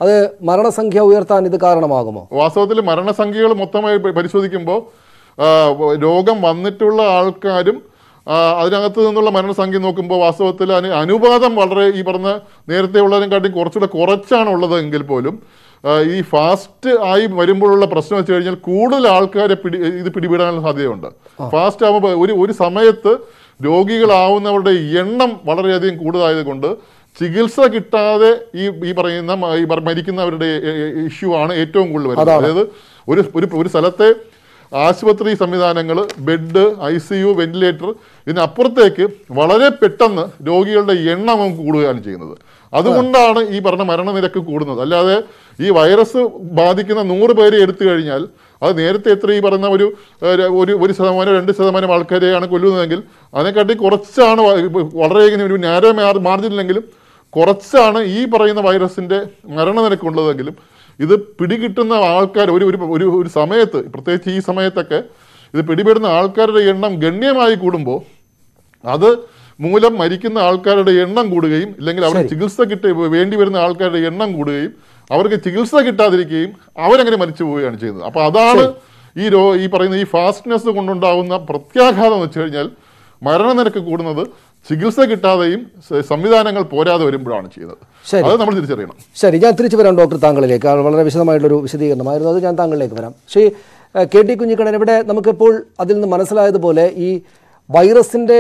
അത് മരണസംഖ്യ ഉയർത്താൻ ഇത് കാരണമാകുമോ വാസ്തവത്തിൽ മരണസംഖ്യകൾ മൊത്തമായി പ- പരിശോധിക്കുമ്പോൾ ആ, രോഗം വന്നിട്ടുള്ള ആൾക്കാരും ആ, അതിനകത്ത് നിന്നുള്ള മരണസംഖ്യ നോക്കുമ്പോൾ വാസ്തവത്തിൽ അതിന് അനുപാതം വളരെ ഈ പറഞ്ഞ നേരത്തെ ഉള്ളതിനെക്കാട്ടിയും കുറച്ചുകൂടെ കുറച്ചാണ് ഉള്ളത് എങ്കിൽ പോലും ആ, ഈ ഫാസ്റ്റ് ആയി വരുമ്പോഴുള്ള പ്രശ്നം വെച്ച് കഴിഞ്ഞാൽ കൂടുതൽ ആൾക്കാരെ പിടി ഇത് പിടിപെടാനുള്ള സാധ്യതയുണ്ട് ഫാസ്റ്റ് ആകുമ്പോൾ ഒരു ഒരു സമയത്ത് രോഗികളാവുന്നവരുടെ എണ്ണം വളരെയധികം കൂടുതലായത് കൊണ്ട് ചികിത്സ കിട്ടാതെ ഈ ഈ പറയുന്ന മ- ഈ പറ- മരിക്കുന്നവരുടെ ഇഷ്യൂ ആണ് ഏറ്റവും കൂടുതൽ വരുന്നത് അതായത് ഒരു ഒരു ഒരു സ്ഥലത്തെ ആശുപത്രി സംവിധാനങ്ങൾ bed I C U ventilator ഇതിനപ്പുറത്തേക്ക് വളരെ പെട്ടെന്ന് രോഗികളുടെ എണ്ണം അങ്ങ് കൂടുകയാണ് ചെയ്യുന്നത് അതുകൊണ്ടാണ് ഈ പറഞ്ഞ മരണനിരക്ക് കൂടുന്നത് അല്ലാതെ ഈ വൈറസ് ബാധിക്കുന്ന നൂറ് പേരെ എടുത്തു കഴിഞ്ഞാൽ അത് നേരത്തെ എത്ര ഈ പറയുന്ന ഒരു ഏഹ്, ഒരു ഒരു ശതമാനം രണ്ട് ശതമാനം ആൾക്കാരെയാണ് കൊല്ലുന്നതെങ്കിൽ അതിനെക്കാട്ടി കുറച്ചാണ് വ- ഇപ്പൊ വളരെ ഇങ്ങനെ ഒരു നാരോ മാർജിനിലെങ്കിലും കുറച്ചാണ് ഈ പറയുന്ന വൈറസിന്റെ മരണനിരക്ക് ഉള്ളതെങ്കിലും ഇത് പിടികിട്ടുന്ന ആൾക്കാർ ഒരു ഒരു ഒരു ഒരു സമയത്ത് പ്രത്യേകിച്ച് ഈ സമയത്തൊക്കെ ഇത് പിടിപെടുന്ന ആൾക്കാരുടെ എണ്ണം ഗണ്യമായി കൂടുമ്പോൾ അത് മൂലം മരിക്കുന്ന ആൾക്കാരുടെ എണ്ണം കൂടുകയും ഇല്ലെങ്കിൽ അവർ ചികിത്സ കിട്ടി വേണ്ടി വരുന്ന ആൾക്കാരുടെ എണ്ണം കൂടുകയും അവർക്ക് ചികിത്സ കിട്ടാതിരിക്കുകയും അവരങ്ങനെ മരിച്ചു പോവുകയാണ് ചെയ്യുന്നത് അപ്പോൾ അതാണ് ഈ രോ ഈ പറയുന്ന ഈ ഫാസ്റ്റ്നെസ് കൊണ്ടുണ്ടാകുന്ന പ്രത്യാഘാതം എന്ന് വെച്ച് കഴിഞ്ഞാൽ മരണനിരക്ക് കൂടുന്നത് ചികിത്സ കിട്ടാതെയും സ- സംവിധാനങ്ങൾ പോരാതെ വരുമ്പോഴാണ് ചെയ്യുന്നത് ശരി. അത് നമ്മൾ തിരിച്ചറിയണം ശരി ഞാൻ തിരിച്ചു വരാം ഡോക്ടർ താങ്കളിലേക്ക് ആ, വളരെ വിശദമായിട്ടൊരു വിശദീകരണമായിരുന്നു അത് ഞാൻ താങ്കളിലേക്ക് വരാം ശ്രീ ഏഹ്, കെ ടി കുഞ്ഞിക്കണ്ണൻ ഇവിടെ നമുക്കിപ്പോൾ അതിൽ നിന്ന് മനസ്സിലായതുപോലെ ഈ വൈറസിൻ്റെ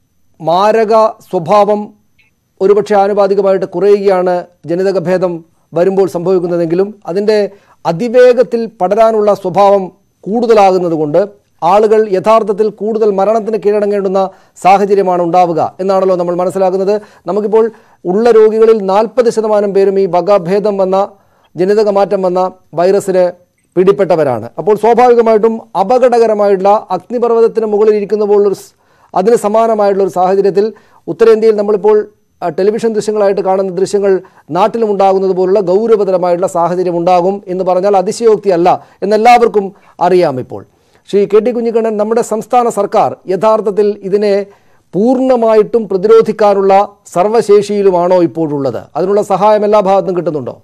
മാരക സ്വഭാവം ഒരുപക്ഷെ ആനുപാതികമായിട്ട് കുറയുകയാണ് ജനിതക ഭേദം വരുമ്പോൾ സംഭവിക്കുന്നതെങ്കിലും അതിൻ്റെ അതിവേഗത്തിൽ പടരാനുള്ള സ്വഭാവം കൂടുതലാകുന്നത് കൊണ്ട് ആളുകൾ യഥാർത്ഥത്തിൽ കൂടുതൽ മരണത്തിന് കീഴടങ്ങേണ്ടുന്ന സാഹചര്യമാണ് ഉണ്ടാവുക എന്നാണല്ലോ നമ്മൾ മനസ്സിലാക്കുന്നത് നമുക്കിപ്പോൾ ഉള്ള രോഗികളിൽ നാൽപ്പത് ശതമാനം പേരും ഈ വകഭേദം വന്ന ജനിതക മാറ്റം വന്ന വൈറസിന് പിടിപ്പെട്ടവരാണ് അപ്പോൾ സ്വാഭാവികമായിട്ടും അപകടകരമായിട്ടുള്ള അഗ്നിപർവ്വതത്തിന് മുകളിൽ ഇരിക്കുന്ന പോലുള്ളൊരു സ്- അതിന് സമാനമായിട്ടുള്ള ഒരു സാഹചര്യത്തിൽ ഉത്തരേന്ത്യയിൽ നമ്മളിപ്പോൾ ആ, ടെലിവിഷൻ ദൃശ്യങ്ങളായിട്ട് കാണുന്ന ദൃശ്യങ്ങൾ നാട്ടിലും ഉണ്ടാകുന്നത് പോലുള്ള ഗൗരവതരമായിട്ടുള്ള സാഹചര്യം ഉണ്ടാകും എന്ന് പറഞ്ഞാൽ അതിശയോക്തിയല്ല എന്നെല്ലാവർക്കും അറിയാം ഇപ്പോൾ ശ്രീ കെ ടി കുഞ്ഞിക്കണ്ണൻ നമ്മുടെ സംസ്ഥാന സർക്കാർ യഥാർത്ഥത്തിൽ ഇതിനെ പൂർണ്ണമായിട്ടും പ്രതിരോധിക്കാനുള്ള സർവ്വശേഷിയിലുമാണോ ഇപ്പോഴുള്ളത് അതിനുള്ള സഹായം എല്ലാ ഭാഗത്തും കിട്ടുന്നുണ്ടോ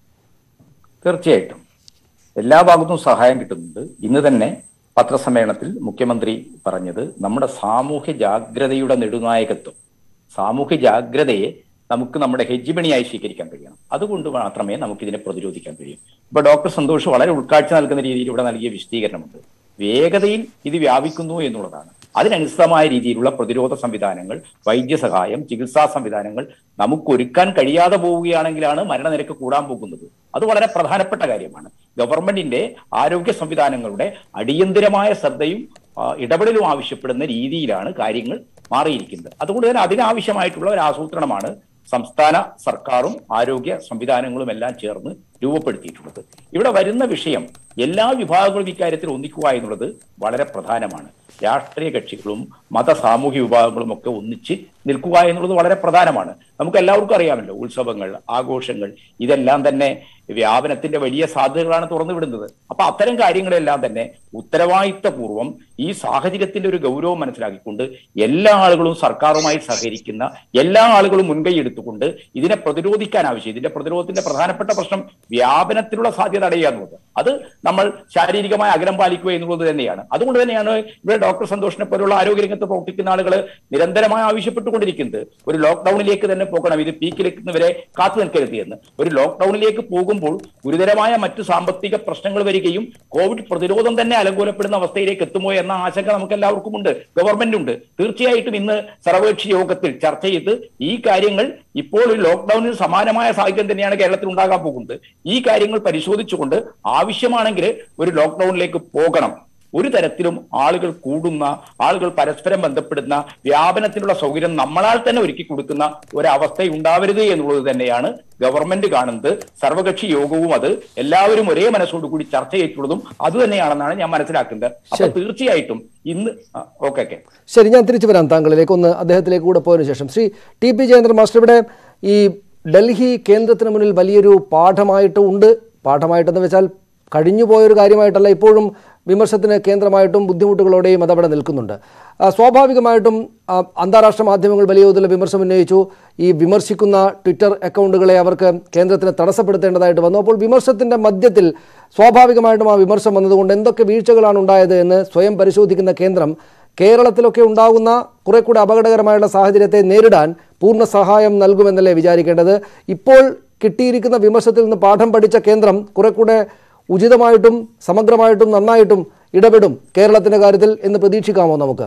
തീർച്ചയായിട്ടും എല്ലാ ഭാഗത്തും സഹായം കിട്ടുന്നുണ്ട് ഇന്ന് തന്നെ പത്രസമ്മേളനത്തിൽ മുഖ്യമന്ത്രി പറഞ്ഞത് നമ്മുടെ സാമൂഹ്യ ജാഗ്രതയുടെ നെടുനായകത്വം സാമൂഹ്യ ജാഗ്രതയെ നമുക്ക് നമ്മുടെ ഹെജിമണിയായി സ്വീകരിക്കാൻ കഴിയണം അതുകൊണ്ട് മാത്രമേ നമുക്ക് ഇതിനെ പ്രതിരോധിക്കാൻ കഴിയൂ ഇപ്പൊ ഡോക്ടർ സന്തോഷ് വളരെ ഉൾക്കാഴ്ച നൽകുന്ന രീതിയിൽ ഇവിടെ നൽകിയ വിശദീകരണമുണ്ട് വേഗതയിൽ ഇത് വ്യാപിക്കുന്നു എന്നുള്ളതാണ് അതിനനുസൃതമായ രീതിയിലുള്ള പ്രതിരോധ സംവിധാനങ്ങൾ വൈദ്യസഹായം ചികിത്സാ സംവിധാനങ്ങൾ നമുക്ക് ഒരുക്കാൻ കഴിയാതെ പോവുകയാണെങ്കിലാണ് മരണനിരക്ക് കൂടാൻ പോകുന്നത് അത് വളരെ പ്രധാനപ്പെട്ട കാര്യമാണ് ഗവൺമെന്റിന്റെ ആരോഗ്യ സംവിധാനങ്ങളുടെ അടിയന്തിരമായ ശ്രദ്ധയും ആ, ഇടപെടലും ആവശ്യപ്പെടുന്ന രീതിയിലാണ് കാര്യങ്ങൾ മാറിയിരിക്കുന്നത് അതുകൊണ്ട് തന്നെ അതിനാവശ്യമായിട്ടുള്ള ഒരു ആസൂത്രണമാണ് സംസ്ഥാന സർക്കാരും ആരോഗ്യ സംവിധാനങ്ങളും എല്ലാം ചേർന്ന് രൂപപ്പെടുത്തിയിട്ടുള്ളത് ഇവിടെ വരുന്ന വിഷയം എല്ലാ വിഭാഗങ്ങളും ഇക്കാര്യത്തിൽ ഒന്നിക്കുക എന്നുള്ളത് വളരെ പ്രധാനമാണ് രാഷ്ട്രീയ കക്ഷികളും മത സാമൂഹ്യ വിഭാഗങ്ങളും ഒക്കെ ഒന്നിച്ച് നിൽക്കുക എന്നുള്ളത് വളരെ പ്രധാനമാണ് നമുക്ക് എല്ലാവർക്കും അറിയാമല്ലോ ഉത്സവങ്ങൾ ആഘോഷങ്ങൾ ഇതെല്ലാം തന്നെ വ്യാപനത്തിന്റെ വലിയ സാധ്യതകളാണ് തുറന്നു വിടുന്നത് അപ്പൊ അത്തരം കാര്യങ്ങളെല്ലാം തന്നെ ഉത്തരവാദിത്തപൂർവ്വം ഈ സാഹചര്യത്തിന്റെ ഒരു ഗൗരവം മനസ്സിലാക്കിക്കൊണ്ട് എല്ലാ ആളുകളും സർക്കാരുമായി സഹകരിക്കുന്ന എല്ലാ ആളുകളും മുൻകൈ എടുത്തുകൊണ്ട് ഇതിനെ പ്രതിരോധിക്കാൻ ആവശ്യം ഇതിന്റെ പ്രതിരോധത്തിന്റെ പ്രധാനപ്പെട്ട പ്രശ്നം വ്യാപനത്തിനുള്ള സാധ്യത അടയുക എന്നുള്ളത് അത് നമ്മൾ ശാരീരികമായ അകലം പാലിക്കുക എന്നുള്ളത് തന്നെയാണ് അതുകൊണ്ട് തന്നെയാണ് ഇവിടെ ഡോക്ടർ സന്തോഷിനെ പോലുള്ള ആരോഗ്യരംഗത്ത് പ്രവർത്തിക്കുന്ന ആളുകൾ നിരന്തരമായി ആവശ്യപ്പെട്ടുകൊണ്ടിരിക്കുന്നത് ഒരു ലോക്ക്ഡൌണിലേക്ക് തന്നെ പോകണം ഇത് പീക്കിലെത്തുന്നവരെ കാത്തു നിൽക്കരുത് എന്ന് ഒരു ലോക്ക്ഡൌണിലേക്ക് പോകുമ്പോൾ ഗുരുതരമായ മറ്റു സാമ്പത്തിക പ്രശ്നങ്ങൾ വരികയും കോവിഡ് പ്രതിരോധം തന്നെ അലങ്കോലപ്പെടുന്ന അവസ്ഥയിലേക്ക് എത്തുമോ എന്ന ആശങ്ക നമുക്ക് എല്ലാവർക്കും ഉണ്ട് ഗവൺമെന്റുണ്ട് തീർച്ചയായിട്ടും ഇന്ന് സർവകക്ഷി യോഗത്തിൽ ചർച്ച ചെയ്ത് ഈ കാര്യങ്ങൾ ഇപ്പോൾ ഒരു ലോക്ക്ഡൌണിന് സമാനമായ സാഹചര്യം തന്നെയാണ് കേരളത്തിൽ ഉണ്ടാകാൻ പോകുന്നത് ഈ കാര്യങ്ങൾ പരിശോധിച്ചുകൊണ്ട് ആവശ്യമാണെങ്കിൽ ഒരു ലോക്ക്ഡൌണിലേക്ക് പോകണം ഒരു തരത്തിലും ആളുകൾ കൂടുന്ന ആളുകൾ പരസ്പരം ബന്ധപ്പെടുന്ന വ്യാപനത്തിനുള്ള സൗകര്യം നമ്മളാൽ തന്നെ ഒരുക്കി കൊടുക്കുന്ന ഒരവസ്ഥ ഉണ്ടാവരുത് എന്നുള്ളത് തന്നെയാണ് ഗവൺമെന്റ് കാണുന്നത് സർവകക്ഷി യോഗവും അത് എല്ലാവരും ഒരേ മനസ്സോടുകൂടി ചർച്ച ചെയ്തിട്ടുള്ളതും അത് തന്നെയാണെന്നാണ് ഞാൻ മനസ്സിലാക്കുന്നത് അപ്പൊ തീർച്ചയായിട്ടും ഇന്ന് ഓക്കെ ഓക്കെ ശരി ഞാൻ തിരിച്ചു വരാം താങ്കളിലേക്ക് ഒന്ന് അദ്ദേഹത്തിലേക്ക് കൂടെ പോയതിനു ശേഷം Shri T P Jayendran master ഇവിടെ ഈ ഡൽഹി കേന്ദ്രത്തിന് മുന്നിൽ വലിയൊരു പാഠമായിട്ട് ഉണ്ട് പാഠമായിട്ടെന്ന് വെച്ചാൽ കഴിഞ്ഞു പോയൊരു കാര്യമായിട്ടല്ല ഇപ്പോഴും വിമർശത്തിന് കേന്ദ്രമായിട്ടും ബുദ്ധിമുട്ടുകളോടെയും അതവിടെ നിൽക്കുന്നുണ്ട് ആ, സ്വാഭാവികമായിട്ടും ആ, അന്താരാഷ്ട്ര മാധ്യമങ്ങൾ വലിയ തോതിലുള്ള വിമർശനം ഉന്നയിച്ചു ഈ വിമർശിക്കുന്ന ട്വിറ്റർ അക്കൗണ്ടുകളെ അവർക്ക് കേന്ദ്രത്തിന് തടസ്സപ്പെടുത്തേണ്ടതായിട്ട് വന്നു അപ്പോൾ വിമർശത്തിൻ്റെ മധ്യത്തിൽ സ്വാഭാവികമായിട്ടും ആ വിമർശം വന്നതുകൊണ്ട് എന്തൊക്കെ വീഴ്ചകളാണ് ഉണ്ടായത് എന്ന് സ്വയം പരിശോധിക്കുന്ന കേന്ദ്രം കേരളത്തിലൊക്കെ ഉണ്ടാകുന്ന കുറെ കൂടെ അപകടകരമായുള്ള സാഹചര്യത്തെ നേരിടാൻ പൂർണ്ണ സഹായം നൽകുമെന്നല്ലേ വിചാരിക്കേണ്ടത് ഇപ്പോൾ കിട്ടിയിരിക്കുന്ന വിമർശത്തിൽ നിന്ന് പാഠം പഠിച്ച കേന്ദ്രം കുറെ കൂടെ ഉചിതമായിട്ടും സമഗ്രമായിട്ടും നന്നായിട്ടും ഇടപെടും കേരളത്തിന്റെ കാര്യത്തിൽ എന്ന് പ്രതീക്ഷിക്കാമോ നമുക്ക്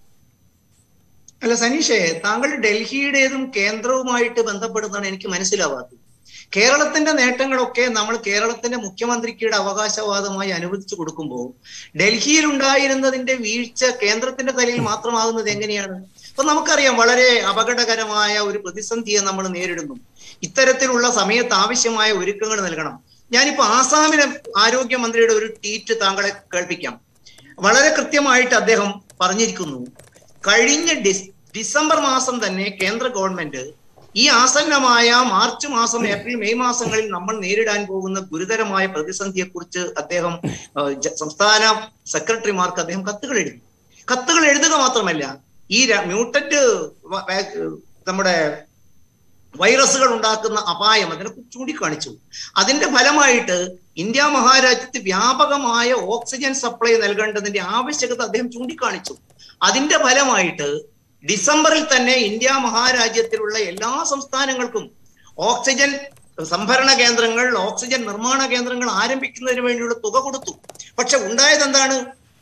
അല്ല സനീഷേ താങ്കൾ ഡൽഹിയുടേതും കേന്ദ്രവുമായിട്ട് ബന്ധപ്പെടുന്നതാണ് എനിക്ക് മനസ്സിലാവാത്തത് കേരളത്തിന്റെ നേട്ടങ്ങളൊക്കെ നമ്മൾ കേരളത്തിന്റെ മുഖ്യമന്ത്രിക്കുടെ അവകാശവാദമായി അനുവദിച്ചു കൊടുക്കുമ്പോൾ ഡൽഹിയിൽ ഉണ്ടായിരുന്നതിന്റെ വീഴ്ച കേന്ദ്രത്തിന്റെ തലയിൽ മാത്രമാകുന്നത് എങ്ങനെയാണ് അപ്പൊ നമുക്കറിയാം വളരെ അപകടകരമായ ഒരു പ്രതിസന്ധിയെ നമ്മൾ നേരിടുന്നു ഇത്തരത്തിലുള്ള സമയത്ത് ആവശ്യമായ ഒരുക്കങ്ങൾ നൽകണം ഞാനിപ്പോ ആസാമിലെ ആരോഗ്യമന്ത്രിയുടെ ഒരു ട്വീറ്റ് താങ്കളെ കേൾപ്പിക്കാം വളരെ കൃത്യമായിട്ട് അദ്ദേഹം പറഞ്ഞിരിക്കുന്നു കഴിഞ്ഞ ഡിസ് ഡിസംബർ മാസം തന്നെ കേന്ദ്ര ഗവൺമെന്റ് ഈ ആസന്നമായ മാർച്ച് മാസം ഏപ്രിൽ മെയ് മാസങ്ങളിൽ നമ്മൾ നേരിടാൻ പോകുന്ന ഗുരുതരമായ പ്രതിസന്ധിയെക്കുറിച്ച് അദ്ദേഹം ആ, ജ- സംസ്ഥാന സെക്രട്ടറിമാർക്ക് അദ്ദേഹം കത്തുകൾ എഴുതി കത്തുകൾ എഴുതുക മാത്രമല്ല ഈ മ്യൂട്ടന്റ് നമ്മുടെ വൈറസുകൾ ഉണ്ടാക്കുന്ന അപായം അതിനെ ചൂണ്ടിക്കാണിച്ചു അതിന്റെ ഫലമായിട്ട് ഇന്ത്യ മഹാരാജ്യത്ത് വ്യാപകമായ ഓക്സിജൻ സപ്ലൈ നൽകേണ്ടതിന്റെ ആവശ്യകത അദ്ദേഹം ചൂണ്ടിക്കാണിച്ചു അതിന്റെ ഫലമായിട്ട് ഡിസംബറിൽ തന്നെ ഇന്ത്യ മഹാരാജ്യത്തിലുള്ള എല്ലാ സംസ്ഥാനങ്ങൾക്കും ഓക്സിജൻ സംഭരണ കേന്ദ്രങ്ങൾ ഓക്സിജൻ നിർമ്മാണ കേന്ദ്രങ്ങൾ ആരംഭിക്കുന്നതിന് വേണ്ടിയുള്ള തുക കൊടുത്തു പക്ഷെ ഉണ്ടായത് എന്താണ്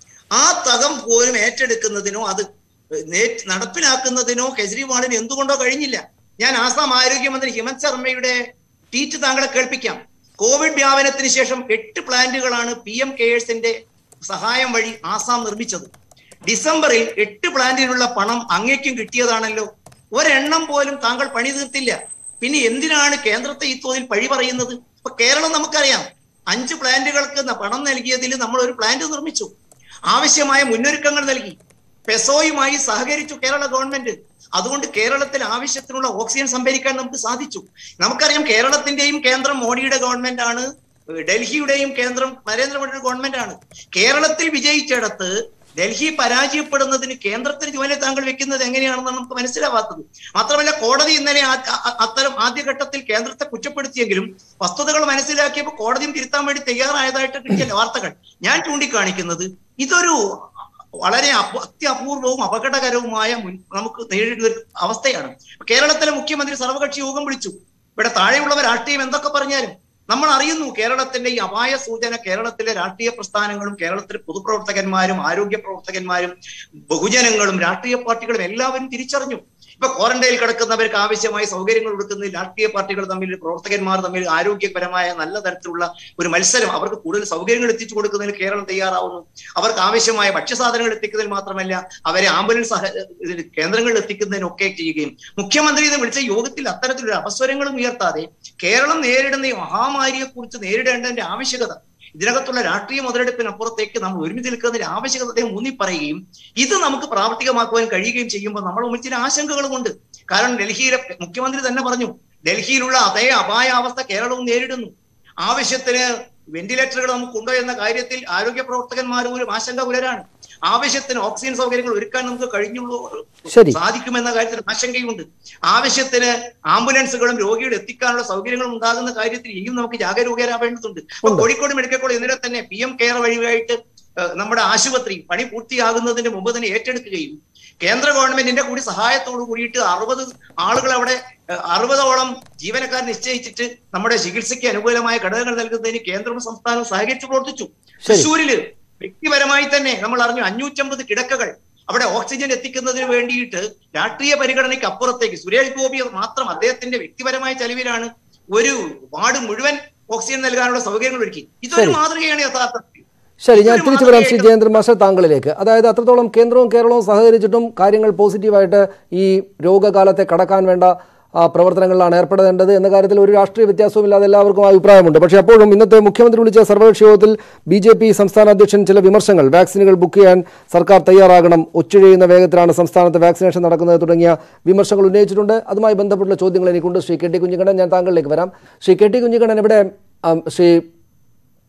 ആ തകം പോലും ഏറ്റെടുക്കുന്നതിനോ അത് നേ- നടപ്പിലാക്കുന്നതിനോ കെജ്രിവാളിന് എന്തുകൊണ്ടോ കഴിഞ്ഞില്ല ഞാൻ ആസാം ആരോഗ്യമന്ത്രി ഹിമന്ത് ശർമ്മയുടെ ട്വീറ്റ് താങ്കളെ കേൾപ്പിക്കാം കോവിഡ് വ്യാപനത്തിന് ശേഷം എട്ട് പ്ലാന്റുകളാണ് പി എം കെയേഴ്സിന്റെ സഹായം വഴി ആസാം നിർമ്മിച്ചത് ഡിസംബറിൽ എട്ട് പ്ലാന്റിനുള്ള പണം അങ്ങേക്കും കിട്ടിയതാണല്ലോ ഒരെണ്ണം പോലും താങ്കൾ പണി തീർത്തില്ല പിന്നെ എന്തിനാണ് കേന്ദ്രത്തെ ഈ തോതിൽ പഴി പറയുന്നത് ഇപ്പൊ കേരളം നമുക്കറിയാം അഞ്ച് പ്ലാന്റുകൾക്ക് ന- പണം നൽകിയതിൽ നമ്മൾ ഒരു പ്ലാന്റ് നിർമ്മിച്ചു ആവശ്യമായ മുന്നൊരുക്കങ്ങൾ നൽകി പെസോയുമായി സഹകരിച്ചു കേരള ഗവൺമെന്റ് അതുകൊണ്ട് കേരളത്തിൽ ആവശ്യത്തിനുള്ള ഓക്സിജൻ സംഭരിക്കാൻ നമുക്ക് സാധിച്ചു നമുക്കറിയാം കേരളത്തിന്റെയും കേന്ദ്രം മോഡിയുടെ ഗവൺമെന്റ് ആണ് ഡൽഹിയുടെയും കേന്ദ്രം നരേന്ദ്രമോദിയുടെ ഗവൺമെന്റ് ആണ് കേരളത്തിൽ വിജയിച്ചിടത്ത് ഡൽഹി പരാജയപ്പെടുന്നതിന് കേന്ദ്രത്തിന് ചുമതല താങ്കൾ വെക്കുന്നത് എങ്ങനെയാണെന്നാണ് നമുക്ക് മനസ്സിലാവാത്തത് മാത്രമല്ല കോടതി ഇന്നലെ ആ- ആ- അത്തരം ആദ്യഘട്ടത്തിൽ കേന്ദ്രത്തെ കുറ്റപ്പെടുത്തിയെങ്കിലും വസ്തുതകൾ മനസ്സിലാക്കിയപ്പോൾ കോടതിയും തിരുത്താൻ വേണ്ടി തയ്യാറായതായിട്ട് കിട്ടിയ വാർത്തകൾ ഞാൻ ചൂണ്ടിക്കാണിക്കുന്നത് ഇതൊരു വളരെ അപ- അത്യപൂർവവും അപകടകരവുമായ മുൻ- നമുക്ക് നേരിടുന്ന ഒരു അവസ്ഥയാണ് കേരളത്തിലെ മുഖ്യമന്ത്രി സർവകക്ഷി യോഗം വിളിച്ചു ഇവിടെ താഴെയുള്ളവർ രാഷ്ട്രീയം എന്തൊക്കെ പറഞ്ഞാലും നമ്മൾ അറിയുന്നു കേരളത്തിന്റെ ഈ അപായ സൂചന കേരളത്തിലെ രാഷ്ട്രീയ പ്രസ്ഥാനങ്ങളും കേരളത്തിലെ പൊതുപ്രവർത്തകന്മാരും ആരോഗ്യ പ്രവർത്തകന്മാരും ബഹുജനങ്ങളും രാഷ്ട്രീയ പാർട്ടികളും എല്ലാവരും തിരിച്ചറിഞ്ഞു ഇപ്പൊ ക്വാറന്റൈനിൽ കിടക്കുന്നവർക്ക് ആവശ്യമായ സൗകര്യങ്ങൾ കൊടുക്കുന്നതിൽ രാഷ്ട്രീയ പാർട്ടികൾ തമ്മിൽ പ്രവർത്തകന്മാർ തമ്മിൽ ആരോഗ്യപരമായ നല്ല തരത്തിലുള്ള ഒരു മത്സരം അവർക്ക് കൂടുതൽ സൗകര്യങ്ങൾ എത്തിച്ചു കൊടുക്കുന്നതിന് കേരളം തയ്യാറാവുന്നു അവർക്ക് ആവശ്യമായ ഭക്ഷ്യസാധനങ്ങൾ എത്തിക്കുന്നതിൽ മാത്രമല്ല അവരെ ആംബുലൻസ് സഹ- ഇതിന് കേന്ദ്രങ്ങളിൽ എത്തിക്കുന്നതിനൊക്കെ ചെയ്യുകയും മുഖ്യമന്ത്രി ഇത് വിളിച്ച യോഗത്തിൽ അത്തരത്തിലൊരു അപസ്വരങ്ങളും ഉയർത്താതെ കേരളം നേരിടുന്ന ഈ മഹാമാരിയെ കുറിച്ച് നേരിടേണ്ടതിന്റെ ആവശ്യകത ഇതിനകത്തുള്ള രാഷ്ട്രീയ മുതലെടുപ്പിനപ്പുറത്തേക്ക് നമ്മൾ ഒരുമിച്ച് നിൽക്കുന്നതിന്റെ ആവശ്യകത അദ്ദേഹം ഊന്നി പറയുകയും ഇത് നമുക്ക് പ്രാവർത്തികമാക്കുവാൻ കഴിയുകയും ചെയ്യുമ്പോൾ നമ്മൾ മുമ്പിൽ ചില ആശങ്കകളുമുണ്ട് കാരണം ഡൽഹിയിലെ മുഖ്യമന്ത്രി തന്നെ പറഞ്ഞു ഡൽഹിയിലുള്ള അതേ അപായാവസ്ഥ കേരളവും നേരിടുന്നു ആവശ്യത്തിന് വെന്റിലേറ്ററുകൾ നമുക്കുണ്ടോ എന്ന കാര്യത്തിൽ ആരോഗ്യ പ്രവർത്തകന്മാർ ഒരു ആശങ്ക പുലരാണ് ആവശ്യത്തിന് ഓക്സിജൻ സൗകര്യങ്ങൾ ഒരുക്കാൻ നമുക്ക് കഴിഞ്ഞുള്ളൂ ശരി. സാധിക്കുമെന്ന കാര്യത്തിൽ ആശങ്കയുണ്ട് ആവശ്യത്തിന് ആംബുലൻസുകളും രോഗികൾ എത്തിക്കാനുള്ള സൗകര്യങ്ങളും ഉണ്ടാകുന്ന കാര്യത്തിൽ ഇനിയും നമുക്ക് ജാഗരൂകരാവേണ്ടതുണ്ട് ഇപ്പൊ കോഴിക്കോട് മെഡിക്കൽ കോളേജ് ഇന്നലെ തന്നെ പി എം കെയർ വഴിയായിട്ട് ഏഹ്, നമ്മുടെ ആശുപത്രി പണി പൂർത്തിയാകുന്നതിന് മുമ്പ് തന്നെ ഏറ്റെടുക്കുകയും കേന്ദ്ര ഗവൺമെന്റിന്റെ കൂടി സഹായത്തോടു കൂടിയിട്ട് അറുപത് ആളുകൾ അവിടെ ഏഹ്, അറുപതോളം ജീവനക്കാർ നിശ്ചയിച്ചിട്ട് നമ്മുടെ ചികിത്സയ്ക്ക് അനുകൂലമായ ഘടകങ്ങൾ നൽകുന്നതിന് കേന്ദ്രവും സംസ്ഥാനവും സഹകരിച്ചു പ്രവർത്തിച്ചു തൃശ്ശൂരില് വ്യക്തിപരമായി തന്നെ നമ്മൾ അറിഞ്ഞു അഞ്ഞൂറ്റമ്പത് കിടക്കകൾ അവിടെ ഓക്സിജൻ എത്തിക്കുന്നതിന് വേണ്ടിയിട്ട് രാഷ്ട്രീയ പരിഗണനയ്ക്ക് അപ്പുറത്തേക്ക് സുരേഷ് ഗോപി മാത്രം അദ്ദേഹത്തിന്റെ വ്യക്തിപരമായ ചെലവിലാണ് ഒരു വാർഡ് മുഴുവൻ ഓക്സിജൻ നൽകാനുള്ള സൗകര്യങ്ങൾ ഒരുക്കി ഇതൊരു ശരി. മാതൃകയാണ് യഥാർത്ഥത്തിൽ ശരി ഞാൻ ഇതൊരു തിരിച്ചു വരാം ശ്രീ മാതൃകയായിട്ട് ജയേന്ദ്രൻ മാസ്റ്റർ താങ്കളിലേക്ക് അതായത് അത്രത്തോളം കേന്ദ്രവും കേരളവും സഹകരിച്ചിട്ടും കാര്യങ്ങൾ പോസിറ്റീവായിട്ട് ഈ രോഗകാലത്തെ കടക്കാൻ വേണ്ട ആ, പ്രവർത്തനങ്ങളിലാണ് ഏർപ്പെടേണ്ടത് എന്ന കാര്യത്തിൽ ഒരു രാഷ്ട്രീയ വ്യത്യാസവും ഇല്ലാതെ എല്ലാവർക്കും അഭിപ്രായമുണ്ട് പക്ഷേ അപ്പോഴും ഇന്നത്തെ മുഖ്യമന്ത്രി വിളിച്ച സർവകക്ഷി യോഗത്തിൽ ബി ജെ പി സംസ്ഥാന അധ്യക്ഷൻ ചില വിമർശനങ്ങൾ വാക്സിനുകൾ ബുക്ക് ചെയ്യാൻ സർക്കാർ തയ്യാറാകണം ഒച്ചുഴയുന്ന വേഗത്തിലാണ് സംസ്ഥാനത്ത് വാക്സിനേഷൻ നടക്കുന്നത് തുടങ്ങിയ വിമർശനങ്ങൾ ഉന്നയിച്ചിട്ടുണ്ട് അതുമായി ബന്ധപ്പെട്ടുള്ള ചോദ്യങ്ങൾ എനിക്കുണ്ട് ശ്രീ കെ ടി കുഞ്ഞിക്കണ്ണൻ ഞാൻ താങ്കളിലേക്ക് വരാം ശ്രീ കെ ടി കുഞ്ഞിക്കണ്ണൻ ഇവിടെ ആം, ശ്രീ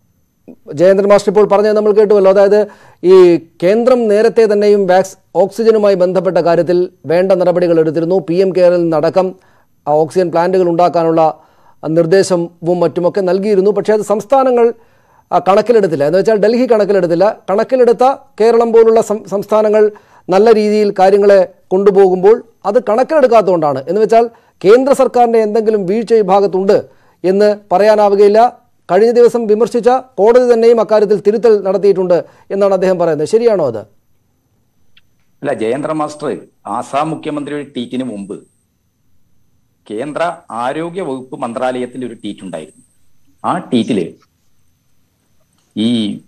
ജയേന്ദ്രൻ മാസ്റ്റർ ഇപ്പോൾ പറഞ്ഞത് നമ്മൾ കേട്ടുവല്ലോ അതായത് ഈ കേന്ദ്രം നേരത്തെ തന്നെയും വാക്സ് ഓക്സിജനുമായി ബന്ധപ്പെട്ട കാര്യത്തിൽ വേണ്ട നടപടികൾ എടുത്തിരുന്നു പി എം കെയറിൽ നിന്നടക്കം ആ ഓക്സിജൻ പ്ലാന്റുകൾ ഉണ്ടാക്കാനുള്ള നിർദ്ദേശവും മറ്റുമൊക്കെ നൽകിയിരുന്നു പക്ഷേ അത് സംസ്ഥാനങ്ങൾ ആ, കണക്കിലെടുത്തില്ല എന്ന് വെച്ചാൽ ഡൽഹി കണക്കിലെടുത്തില്ല കണക്കിലെടുത്ത കേരളം പോലുള്ള സം- സംസ്ഥാനങ്ങൾ നല്ല രീതിയിൽ കാര്യങ്ങളെ കൊണ്ടുപോകുമ്പോൾ അത് കണക്കിലെടുക്കാത്തതുകൊണ്ടാണ് എന്ന് വെച്ചാൽ കേന്ദ്ര സർക്കാരിൻ്റെ എന്തെങ്കിലും വീഴ്ച ഈ ഭാഗത്തുണ്ട് എന്ന് പറയാനാവുകയില്ല കഴിഞ്ഞ ദിവസം വിമർശിച്ച കോടതി തന്നെയും അക്കാര്യത്തിൽ തിരുത്തൽ നടത്തിയിട്ടുണ്ട് എന്നാണ് അദ്ദേഹം പറയുന്നത് ശരിയാണോ അത് അല്ല ജയേന്ദ്ര മാസ്റ്റർ ആസാം മുഖ്യമന്ത്രിയുടെ ട്വീറ്റിന് മുമ്പ് കേന്ദ്ര ആരോഗ്യ വകുപ്പ് മന്ത്രാലയത്തിന്റെ ഒരു ട്വീറ്റ് ഉണ്ടായിരുന്നു ആ ട്വീറ്റില് ഈ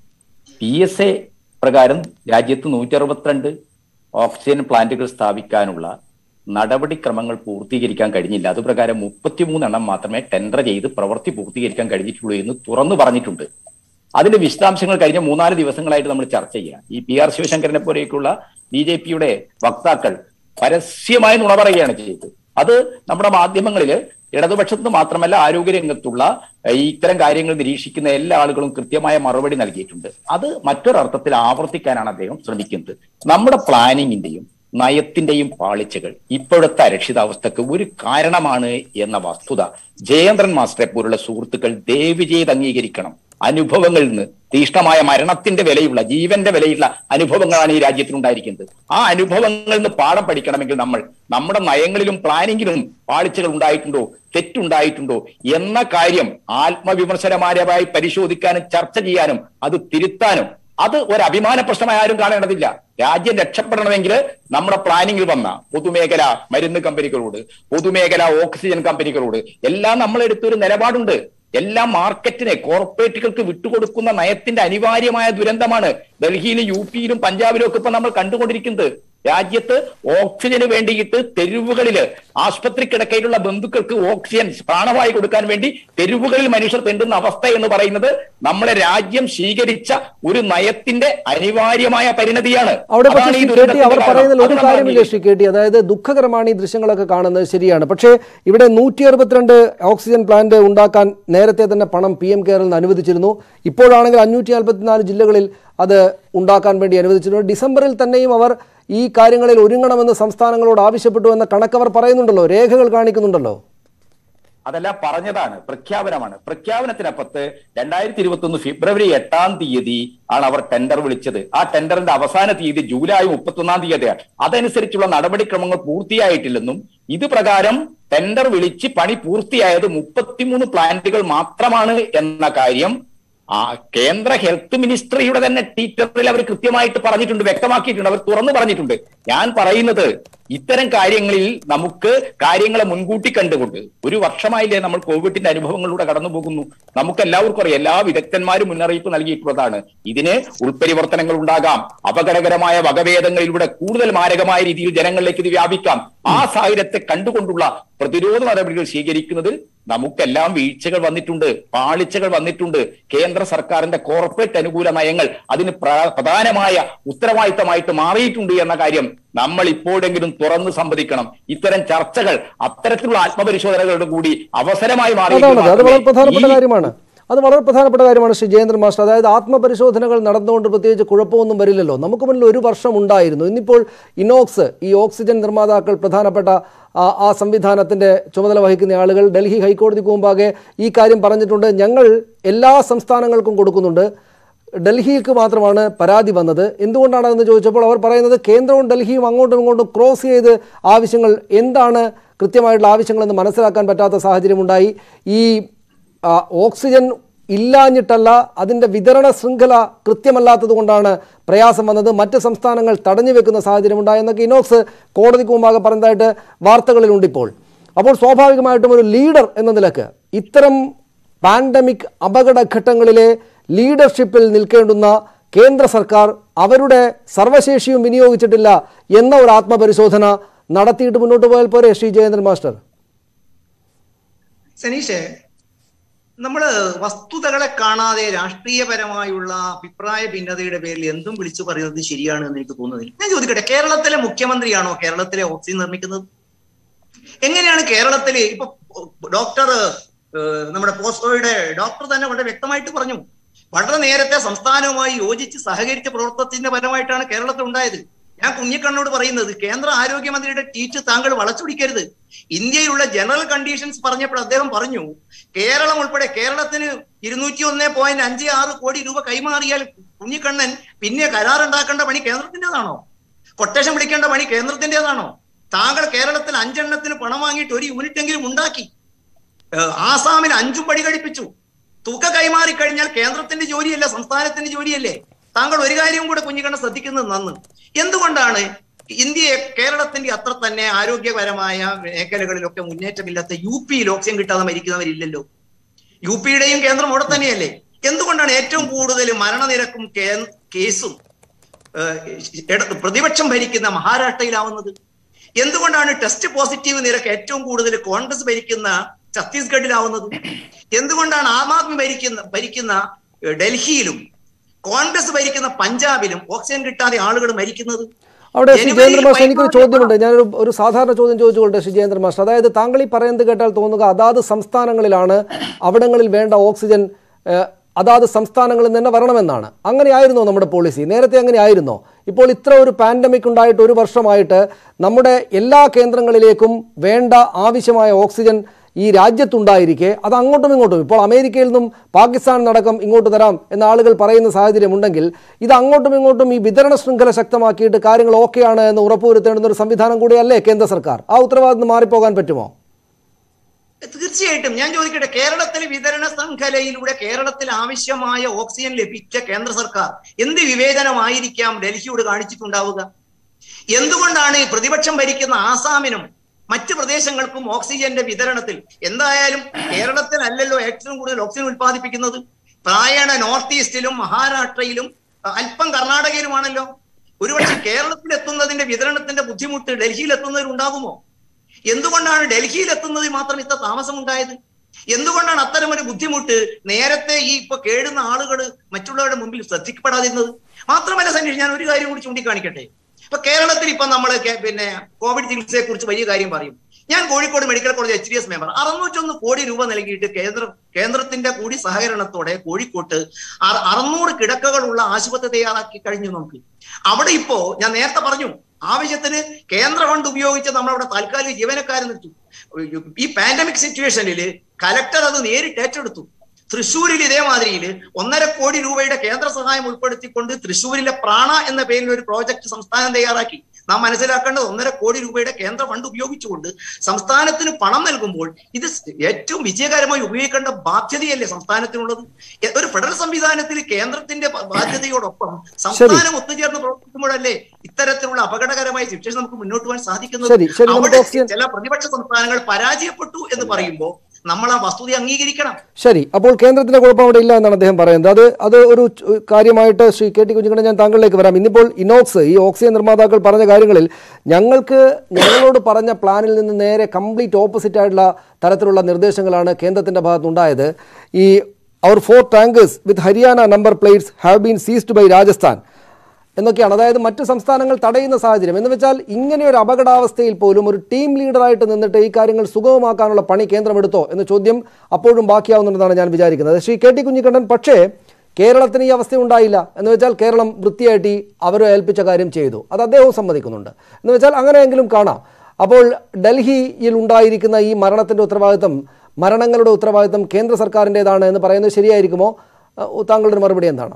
പി എസ് എ പ്രകാരം രാജ്യത്ത് നൂറ്റി അറുപത്തിരണ്ട് ഓക്സിജൻ പ്ലാന്റുകൾ സ്ഥാപിക്കാനുള്ള നടപടിക്രമങ്ങൾ പൂർത്തീകരിക്കാൻ കഴിഞ്ഞില്ല അതുപ്രകാരം മുപ്പത്തിമൂന്നെണ്ണം മാത്രമേ ടെൻഡർ ചെയ്ത് പ്രവൃത്തി പൂർത്തീകരിക്കാൻ കഴിഞ്ഞിട്ടുള്ളൂ എന്ന് തുറന്നു പറഞ്ഞിട്ടുണ്ട് അതിന്റെ വിശദാംശങ്ങൾ കഴിഞ്ഞ മൂന്നാല് ദിവസങ്ങളായിട്ട് നമ്മൾ ചർച്ച ചെയ്യാം ഈ പി ആർ ശിവശങ്കരനെ പോലെയൊക്കെയുള്ള ബി ജെ പിയുടെ വക്താക്കൾ പരസ്യമായി നുണ പറയുകയാണ് ചെയ്തത് അത് നമ്മുടെ മാധ്യമങ്ങളിൽ ഇടതുപക്ഷത്ത് മാത്രമല്ല ആരോഗ്യരംഗത്തുള്ള ഏഹ്, ഇത്തരം കാര്യങ്ങൾ നിരീക്ഷിക്കുന്ന എല്ലാ ആളുകളും കൃത്യമായ മറുപടി നൽകിയിട്ടുണ്ട് അത് മറ്റൊരർത്ഥത്തിൽ ആവർത്തിക്കാനാണ് അദ്ദേഹം ശ്രമിക്കുന്നത് നമ്മുടെ പ്ലാനിങ്ങിന്റെയും നയത്തിന്റെയും പാളിച്ചകൾ ഇപ്പോഴത്തെ അരക്ഷിതാവസ്ഥക്ക് ഒരു കാരണമാണ് എന്ന വസ്തുത ജയേന്ദ്രൻ മാസ്റ്ററെ പോലുള്ള സുഹൃത്തുക്കൾ ദയവ് ചെയ്ത് അംഗീകരിക്കണം അനുഭവങ്ങളിൽ നിന്ന് തീഷ്ണമായ മരണത്തിന്റെ വിലയുള്ള ജീവന്റെ വിലയുള്ള അനുഭവങ്ങളാണ് ഈ രാജ്യത്തിനുണ്ടായിരിക്കുന്നത് ആ അനുഭവങ്ങളിൽ നിന്ന് പാഠം പഠിക്കണമെങ്കിൽ നമ്മൾ നമ്മുടെ നയങ്ങളിലും പ്ലാനിങ്ങിലും പാളിച്ചകൾ ഉണ്ടായിട്ടുണ്ടോ തെറ്റുണ്ടായിട്ടുണ്ടോ എന്ന കാര്യം ആത്മവിമർശനമാരമായി പരിശോധിക്കാനും ചർച്ച ചെയ്യാനും അത് തിരുത്താനും അത് ഒരു അഭിമാന പ്രശ്നമായി ആരും കാണേണ്ടതില്ല രാജ്യം രക്ഷപ്പെടണമെങ്കിൽ നമ്മുടെ പ്ലാനിങ്ങിൽ വന്ന പൊതുമേഖല മരുന്ന് കമ്പനികളോട് പൊതുമേഖല ഓക്സിജൻ കമ്പനികളോട് എല്ലാം നമ്മൾ എടുത്തൊരു നിലപാടുണ്ട് എല്ലാം മാർക്കറ്റിനെ കോർപ്പറേറ്റുകൾക്ക് വിട്ടുകൊടുക്കുന്ന നയത്തിന്റെ അനിവാര്യമായ ദുരന്തമാണ് ഡൽഹിയിലും യു പിയിലും പഞ്ചാബിലും ഒക്കെ ഇപ്പൊ നമ്മൾ കണ്ടുകൊണ്ടിരിക്കുന്നത് രാജ്യത്ത് ഓക്സിജന് വേണ്ടിയിട്ട് തെരുവുകളില് ആശുപത്രി കിടക്കയിലുള്ള ബന്ധുക്കൾക്ക് ഓക്സിജൻ പ്രാണവായു കൊടുക്കാൻ വേണ്ടി തെരുവുകളിൽ മനുഷ്യർ തെണ്ടുന്ന അവസ്ഥ എന്ന് പറയുന്നത് നമ്മളെ രാജ്യം സ്വീകരിച്ച ഒരു നയത്തിന്റെ അനിവാര്യമായ പരിണതിയാണ് അവിടെ പക്ഷേ അതാണ് ഈ ശ്രീ കെ ടി അവർ ദുരന്തത്തിന്റെ പറയുന്നതിൽ കാരണം. ഒരു അത് നമ്മൾ കാര്യമില്ല ശ്രീ കെ ടി അതായത് ദുഃഖകരമാണ് ഈ ദൃശ്യങ്ങളൊക്കെ കാണുന്നത് ശരിയാണ് പക്ഷേ ഇവിടെ നൂറ്റി അറുപത്തിരണ്ട് ഓക്സിജൻ പ്ലാന്റ് ഉണ്ടാക്കാൻ നേരത്തെ തന്നെ പണം പി എം കെയറിൽ നിന്ന് അനുവദിച്ചിരുന്നു ഇപ്പോഴാണെങ്കിൽ അഞ്ഞൂറ്റി നാൽപ്പത്തിനാല് ജില്ലകളിൽ അത് ഉണ്ടാക്കാൻ വേണ്ടി അനുവദിച്ചിരുന്നു ഡിസംബറിൽ തന്നെയും അവർ ഈ കാര്യങ്ങളിൽ ഒരുങ്ങണമെന്ന് സംസ്ഥാനങ്ങളോട് ആവശ്യപ്പെട്ടു എന്ന കണക്ക് അവർ പറയുന്നുണ്ടല്ലോ രേഖകൾ കാണിക്കുന്നുണ്ടല്ലോ അതെല്ലാം പറഞ്ഞതാണ് പ്രഖ്യാപനമാണ് പ്രഖ്യാപനത്തിനപ്പുറത്ത് രണ്ടായിരത്തി ഇരുപത്തി ഒന്ന് ഫെബ്രുവരി എട്ടാം തീയതി ആണ് അവർ ടെൻഡർ വിളിച്ചത് ആ ടെൻഡറിന്റെ അവസാന തീയതി ജൂലൈ മുപ്പത്തൊന്നാം തീയതിയാണ് അതനുസരിച്ചുള്ള നടപടിക്രമങ്ങൾ പൂർത്തിയായിട്ടില്ലെന്നും ഇത് പ്രകാരം ടെൻഡർ വിളിച്ച് പണി പൂർത്തിയായത് മുപ്പത്തിമൂന്ന് പ്ലാന്റുകൾ മാത്രമാണ് എന്ന കാര്യം ആ കേന്ദ്ര ഹെൽത്ത് മിനിസ്ട്രിയുടെ തന്നെ ട്വിറ്ററിൽ അവർ കൃത്യമായിട്ട് പറഞ്ഞിട്ടുണ്ട് വ്യക്തമാക്കിയിട്ടുണ്ട് അവർ തുറന്നു പറഞ്ഞിട്ടുണ്ട് ഞാൻ പറയുന്നത് ഇത്തരം കാര്യങ്ങളിൽ നമുക്ക് കാര്യങ്ങളെ മുൻകൂട്ടി കണ്ടുകൊണ്ട് ഒരു വർഷമായില്ലേ നമ്മൾ കോവിഡിന്റെ അനുഭവങ്ങളിലൂടെ കടന്നു പോകുന്നു നമുക്ക് എല്ലാവർക്കും അറിയാം എല്ലാ വിദഗ്ധന്മാരും മുന്നറിയിപ്പ് നൽകിയിട്ടുള്ളതാണ് ഇതിന് ഉൾപരിവർത്തനങ്ങൾ ഉണ്ടാകാം അപകടകരമായ വകഭേദങ്ങളിലൂടെ കൂടുതൽ മാരകമായ രീതിയിൽ ജനങ്ങളിലേക്ക് ഇത് വ്യാപിക്കാം ആ സാഹചര്യത്തെ കണ്ടുകൊണ്ടുള്ള പ്രതിരോധ നടപടികൾ സ്വീകരിക്കുന്നതിൽ നമുക്കെല്ലാം വീഴ്ചകൾ വന്നിട്ടുണ്ട് പാളിച്ചകൾ വന്നിട്ടുണ്ട് കേന്ദ്ര സർക്കാരിന്റെ കോർപ്പറേറ്റ് അനുകൂല നയങ്ങൾ അതിന് പ്ര- പ്രധാനമായ ഉത്തരവാദിത്തമായിട്ട് മാറിയിട്ടുണ്ട് എന്ന കാര്യം നമ്മൾ ഇപ്പോഴെങ്കിലും തുറന്ന് സമ്മതിക്കണം ഇത്തരം ചർച്ചകൾ അത്തരത്തിലുള്ള ആത്മപരിശോധനകളുടെ കൂടി അവസരമായി അതാണത് അത് വളരെ പ്രധാനപ്പെട്ട ഈ കാര്യമാണ് അത് വളരെ പ്രധാനപ്പെട്ട കാര്യമാണ് ശ്രീ ജയേന്ദ്രൻ മാസ്റ്റർ അതായത് ആത്മപരിശോധനകൾ നടന്നുകൊണ്ട് പ്രത്യേകിച്ച് കുഴപ്പമൊന്നും വരില്ലല്ലോ നമുക്ക് മുന്നിൽ ഒരു വർഷം ഉണ്ടായിരുന്നു ഇന്നിപ്പോൾ ഇനോക്സ് ഈ ഓക്സിജൻ നിർമ്മാതാക്കൾ പ്രധാനപ്പെട്ട ആ ആ സംവിധാനത്തിൻ്റെ ചുമതല വഹിക്കുന്ന ആളുകൾ ഡൽഹി ഹൈക്കോടതിക്ക് മുമ്പാകെ ഈ കാര്യം പറഞ്ഞിട്ടുണ്ട് ഞങ്ങൾ എല്ലാ സംസ്ഥാനങ്ങൾക്കും കൊടുക്കുന്നുണ്ട് ഡൽഹിക്ക് മാത്രമാണ് പരാതി വന്നത് എന്തുകൊണ്ടാണ് അതെന്ന് ചോദിച്ചപ്പോൾ അവർ പറയുന്നത് കേന്ദ്രവും ഡൽഹിയും അങ്ങോട്ടും ഇങ്ങോട്ടും ക്രോസ് ചെയ്ത് ആവശ്യങ്ങൾ എന്താണ് കൃത്യമായിട്ടുള്ള ആവശ്യങ്ങളെന്ന് മനസ്സിലാക്കാൻ പറ്റാത്ത സാഹചര്യമുണ്ടായി ഈ ആ, ഓക്സിജൻ ഇല്ലാഞ്ഞിട്ടല്ല അതിൻ്റെ വിതരണ ശൃംഖല കൃത്യമല്ലാത്തത് കൊണ്ടാണ് പ്രയാസം വന്നത് മറ്റ് സംസ്ഥാനങ്ങൾ തടഞ്ഞു വെക്കുന്ന സാഹചര്യമുണ്ടായെന്നൊക്കെ ഇനോക്സ് കോടതിക്ക് മുമ്പാകെ പറഞ്ഞതായിട്ട് വാർത്തകളിലുണ്ട് ഇപ്പോൾ അപ്പോൾ സ്വാഭാവികമായിട്ടും ഒരു ലീഡർ എന്ന നിലക്ക് ഇത്തരം പാൻഡമിക് അപകടഘട്ടങ്ങളിലെ ലീഡർഷിപ്പിൽ നിൽക്കേണ്ടുന്ന കേന്ദ്ര സർക്കാർ അവരുടെ സർവശേഷിയും വിനിയോഗിച്ചിട്ടില്ല എന്ന ഒരു ആത്മപരിശോധന നടത്തിയിട്ട് മുന്നോട്ട് പോയാൽ പോരെ ശ്രീ ജയേന്ദ്രൻ മാസ്റ്റർ സനീഷേ നമ്മള് വസ്തുതകളെ കാണാതെ രാഷ്ട്രീയപരമായുള്ള അഭിപ്രായ ഭിന്നതയുടെ പേരിൽ എന്തും വിളിച്ചു പറയുന്നത് ശരിയാണ് എന്ന് എനിക്ക് തോന്നുന്നില്ല ഞാൻ ചോദിക്കട്ടെ കേരളത്തിലെ മുഖ്യമന്ത്രിയാണോ കേരളത്തിലെ ഓക്സിജൻ നിർമ്മിക്കുന്നത് എങ്ങനെയാണ് കേരളത്തിലെ ഇപ്പൊ ഡോക്ടർ നമ്മുടെ പോസ്റ്റോയുടെ ഡോക്ടർ തന്നെ വളരെ വ്യക്തമായിട്ട് പറഞ്ഞു വളരെ നേരത്തെ സംസ്ഥാനവുമായി യോജിച്ച് സഹകരിച്ച പ്രവർത്തനത്തിന്റെ ഫലമായിട്ടാണ് കേരളത്തിൽ ഉണ്ടായത് ഞാൻ കുഞ്ഞിക്കണ്ണോട് പറയുന്നത് കേന്ദ്ര ആരോഗ്യമന്ത്രിയുടെ ട്വീറ്റ് താങ്കൾ വളച്ചൊടിക്കരുത് ഇന്ത്യയിലുള്ള ജനറൽ കണ്ടീഷൻസ് പറഞ്ഞപ്പോൾ അദ്ദേഹം പറഞ്ഞു കേരളം ഉൾപ്പെടെ കേരളത്തിന് ഇരുന്നൂറ്റി ഒന്ന് പോയിന്റ് അഞ്ച് ആറ് കോടി രൂപ കൈമാറിയാൽ കുഞ്ഞിക്കണ്ണൻ പിന്നെ കരാറുണ്ടാക്കേണ്ട പണി കേന്ദ്രത്തിൻ്റെതാണോ കൊട്ടേഷൻ വിളിക്കേണ്ട പണി കേന്ദ്രത്തിൻ്റെതാണോ താങ്കൾ കേരളത്തിൽ അഞ്ചെണ്ണത്തിന് പണം വാങ്ങിയിട്ട് ഒരു യൂണിറ്റ് എങ്കിലും ഉണ്ടാക്കി ഏഹ് ആസാമിൽ അഞ്ചും പടി കഴിപ്പിച്ചു തുക കൈമാറി കഴിഞ്ഞാൽ കേന്ദ്രത്തിന്റെ ജോലിയല്ല സംസ്ഥാനത്തിന്റെ ജോലിയല്ലേ താങ്കൾ ഒരു കാര്യം കൂടെ കുഞ്ഞിക്കണ്ണ ശ്രദ്ധിക്കുന്നത് നന്ന് എന്തുകൊണ്ടാണ് ഇന്ത്യയെ കേരളത്തിന്റെ അത്ര തന്നെ ആരോഗ്യപരമായ മേഖലകളിലൊക്കെ മുന്നേറ്റമില്ലാത്ത യു പിയിൽ ഓക്സിജൻ കിട്ടാതെ മരിക്കുന്നവരില്ലല്ലോ യു പിയുടെയും കേന്ദ്രം അവിടെ തന്നെയല്ലേ എന്തുകൊണ്ടാണ് ഏറ്റവും കൂടുതൽ മരണനിരക്കും കേ- കേസും ഏഹ്, ഇട- പ്രതിപക്ഷം ഭരിക്കുന്ന മഹാരാഷ്ട്രയിലാവുന്നത് എന്തുകൊണ്ടാണ് ടെസ്റ്റ് പോസിറ്റീവ് നിരക്ക് ഏറ്റവും കൂടുതൽ കോൺഗ്രസ് ഭരിക്കുന്ന ഛത്തീസ്ഗഡിലാവുന്നത് എന്തുകൊണ്ടാണ് ആം ആദ്മി ഭരിക്കുന്ന ഭരിക്കുന്ന ഏഹ്, ഡൽഹിയിലും കോൺഗ്രസ് ഭരിക്കുന്ന പഞ്ചാബിലും ഓക്സിജൻ കിട്ടാതെ ആളുകൾ മരിക്കുന്നത് അവിടെ ശ്രീ ജനുവരിയിൽ ജയേന്ദ്ര മാസ്റ്റർ എനിക്കൊരു പൈപ്പ് ചോദ്യമുണ്ട് ഞാനൊരു ഒരു സാധാരണ ചോദ്യം ചോദിച്ചുകൊള്ളട്ടെ ശ്രീ ജയേന്ദ്ര മാസ്റ്റർ അതായത് താങ്കൾ ഈ പറയുന്നത് കേട്ടാൽ തോന്നുക അതാത് സംസ്ഥാനങ്ങളിലാണ് അവിടങ്ങളിൽ വേണ്ട ഓക്സിജൻ ഏഹ്, അതാത് സംസ്ഥാനങ്ങളിൽ നിന്ന് തന്നെ വരണമെന്നാണ് അങ്ങനെയായിരുന്നോ നമ്മുടെ പോളിസി നേരത്തെ അങ്ങനെ ആയിരുന്നോ ഇപ്പോൾ ഇത്ര ഒരു പാൻഡമിക് ഉണ്ടായിട്ട് ഒരു വർഷമായിട്ട് നമ്മുടെ എല്ലാ കേന്ദ്രങ്ങളിലേക്കും വേണ്ട ആവശ്യമായ ഓക്സിജൻ ഈ രാജ്യത്തുണ്ടായിരിക്കെ അത് അങ്ങോട്ടും ഇങ്ങോട്ടും ഇപ്പോൾ അമേരിക്കയിൽ നിന്നും പാകിസ്ഥാൻ നടക്കം ഇങ്ങോട്ട് തരാം എന്ന ആളുകൾ പറയുന്ന സാഹചര്യമുണ്ടെങ്കിൽ ഇത് അങ്ങോട്ടും ഇങ്ങോട്ടും ഈ വിതരണ ശൃംഖല ശക്തമാക്കിയിട്ട് കാര്യങ്ങൾ ഓക്കെയാണ് എന്ന് ഉറപ്പുവരുത്തേണ്ടുന്ന ഒരു സംവിധാനം കൂടിയല്ലേ കേന്ദ്ര സർക്കാർ ആ ഉത്തരവാദിത്വം മാറിപ്പോകാൻ പറ്റുമോ തീർച്ചയായിട്ടും ഞാൻ ചോദിക്കട്ടെ കേരളത്തിലെ വിതരണ ശൃംഖലയിലൂടെ കേരളത്തിൽ ആവശ്യമായ ഓക്സിജൻ ലഭിച്ച കേന്ദ്ര സർക്കാർ എന്ത് വിവേചനമായിരിക്കാം ഡൽഹിയോട് കാണിച്ചിട്ടുണ്ടാവുക എന്തുകൊണ്ടാണ് ഈ പ്രതിപക്ഷം ഭരിക്കുന്ന ആസാമിനും മറ്റ് പ്രദേശങ്ങൾക്കും ഓക്സിജന്റെ വിതരണത്തിൽ എന്തായാലും കേരളത്തിലല്ലല്ലോ ഏറ്റവും കൂടുതൽ ഓക്സിജൻ ഉത്പാദിപ്പിക്കുന്നത് പ്രായണ നോർത്ത് ഈസ്റ്റിലും മഹാരാഷ്ട്രയിലും അഹ് അല്പം കർണാടകയിലുമാണല്ലോ ഒരുപക്ഷെ കേരളത്തിൽ എത്തുന്നതിന്റെ വിതരണത്തിന്റെ ബുദ്ധിമുട്ട് ഡൽഹിയിൽ എത്തുന്നതിൽ ഉണ്ടാകുമോ എന്തുകൊണ്ടാണ് ഡൽഹിയിൽ എത്തുന്നതിൽ മാത്രം ഇത്ര താമസം ഉണ്ടായത് എന്തുകൊണ്ടാണ് അത്തരം ഒരു ബുദ്ധിമുട്ട് നേരത്തെ ഈ ഇപ്പൊ കേഴുന്ന ആളുകൾ മറ്റുള്ളവരുടെ മുമ്പിൽ ശ്രദ്ധിക്കപ്പെടാതിരുന്നത് മാത്രമല്ല സനീഷ് ഞാൻ ഒരു കാര്യം കൂടി ചൂണ്ടിക്കാണിക്കട്ടെ ഇപ്പൊ കേരളത്തിൽ ഇപ്പൊ നമ്മൾ പിന്നെ കോവിഡ് ചികിത്സയെ കുറിച്ച് വലിയ കാര്യം പറയും ഞാൻ Kozhikode medical college H D S member അറുന്നൂറ്റൊന്ന് കോടി രൂപ നൽകിയിട്ട് കേന്ദ്ര കേന്ദ്രത്തിന്റെ കൂടി സഹകരണത്തോടെ കോഴിക്കോട്ട് അറ- അറുന്നൂറ് കിടക്കകളുള്ള ആശുപത്രി തയ്യാറാക്കി കഴിഞ്ഞു നമുക്ക് അവിടെ ഇപ്പോ ഞാൻ നേരത്തെ പറഞ്ഞു ആവശ്യത്തിന് കേന്ദ്ര ഫണ്ട് ഉപയോഗിച്ച് നമ്മളവിടെ താൽക്കാലിക ജീവനക്കാരെ നിർത്തി ഈ പാൻഡമിക് സിറ്റുവേഷനിൽ കലക്ടർ അത് നേരിട്ട് ഏറ്റെടുത്തു തൃശ്ശൂരിൽ ഇതേമാതിരിയിൽ ഒന്നര കോടി രൂപയുടെ കേന്ദ്ര സഹായം ഉൾപ്പെടുത്തിക്കൊണ്ട് തൃശ്ശൂരിലെ പ്രാണ എന്ന പേരിൽ ഒരു പ്രോജക്ട് സംസ്ഥാനം തയ്യാറാക്കി നാം മനസ്സിലാക്കേണ്ടത് ഒന്നര കോടി രൂപയുടെ കേന്ദ്ര ഫണ്ട് ഉപയോഗിച്ചുകൊണ്ട് സംസ്ഥാനത്തിന് പണം നൽകുമ്പോൾ ഇത് ഏറ്റവും വിജയകരമായി ഉപയോഗിക്കേണ്ട ബാധ്യതയല്ലേ സംസ്ഥാനത്തിനുള്ളത് എ- ഒരു ഫെഡറൽ സംവിധാനത്തിൽ കേന്ദ്രത്തിന്റെ ബ- ബാധ്യതയോടൊപ്പം സംസ്ഥാനം ഒത്തുചേർന്ന് പ്രവർത്തിക്കുമ്പോഴല്ലേ ഇത്തരത്തിലുള്ള അപകടകരമായ സിറ്റുവേഷൻ നമുക്ക് മുന്നോട്ട് പോകാൻ സാധിക്കുന്നത് ശരി, ശരി, നമുക്ക് അവിടെ ഓക്സിജൻ- ചില പ്രതിപക്ഷ സംസ്ഥാനങ്ങൾ പരാജയപ്പെട്ടു എന്ന് പറയുമ്പോൾ നമ്മൾ ആ വസ്തുത അംഗീകരിക്കണം ശരി അപ്പോൾ കേന്ദ്രത്തിന്റെ കുഴപ്പം അവിടെ ഇല്ല എന്നാണ് അദ്ദേഹം പറയുന്നത് അത് അത് ഒരു ചു- കാര്യമായിട്ട് ശ്രീ കെ ടി കുഞ്ഞിക്കണ്ണൻ ഞാൻ താങ്കളിലേക്ക് വരാം ഇന്നിപ്പോൾ ഇനോക്സ് ഈ ഓക്സിജൻ നിർമ്മാതാക്കൾ പറഞ്ഞ കാര്യങ്ങളിൽ ഞങ്ങൾക്ക് ഞങ്ങളോട് പറഞ്ഞ പ്ലാനിൽ നിന്ന് നേരെ കംപ്ലീറ്റ് ഓപ്പോസിറ്റ് ആയിട്ടുള്ള തരത്തിലുള്ള നിർദ്ദേശങ്ങളാണ് കേന്ദ്രത്തിന്റെ ഭാഗത്തുണ്ടായത് ഈ അവർ four tankers with Haryana number plates have been seized by Rajasthan എന്നൊക്കെയാണ് അതായത് മറ്റ് സംസ്ഥാനങ്ങൾ തടയുന്ന സാഹചര്യം എന്ന് വെച്ചാൽ ഇങ്ങനെ ഒരു അപകടാവസ്ഥയിൽ പോലും ഒരു ടീം ലീഡറായിട്ട് നിന്നിട്ട് ഈ കാര്യങ്ങൾ സുഗമമാക്കാനുള്ള പണി കേന്ദ്രം എടുത്തോ എന്ന ചോദ്യം അപ്പോഴും ബാക്കിയാവുന്നുണ്ടെന്നാണ് ഞാൻ വിചാരിക്കുന്നത് ശ്രീ കെ ടി കുഞ്ഞിക്കണ്ണൻ പക്ഷേ കേരളത്തിന് ഈ അവസ്ഥ ഉണ്ടായില്ല എന്ന് വെച്ചാൽ കേരളം വൃത്തിയായിട്ട് ഈ അവർ ഏൽപ്പിച്ച കാര്യം ചെയ്തു അത് അദ്ദേഹവും സമ്മതിക്കുന്നുണ്ട് എന്ന് വെച്ചാൽ അങ്ങനെയെങ്കിലും കാണാം അപ്പോൾ ഡൽഹിയിൽ ഉണ്ടായിരിക്കുന്ന ഈ മരണത്തിൻ്റെ ഉത്തരവാദിത്തം മരണങ്ങളുടെ ഉത്തരവാദിത്തം കേന്ദ്ര സർക്കാരിൻ്റെതാണ് എന്ന് പറയുന്നത് ശരിയായിരിക്കുമോ അഹ് താങ്കളുടെ മറുപടി എന്താണ്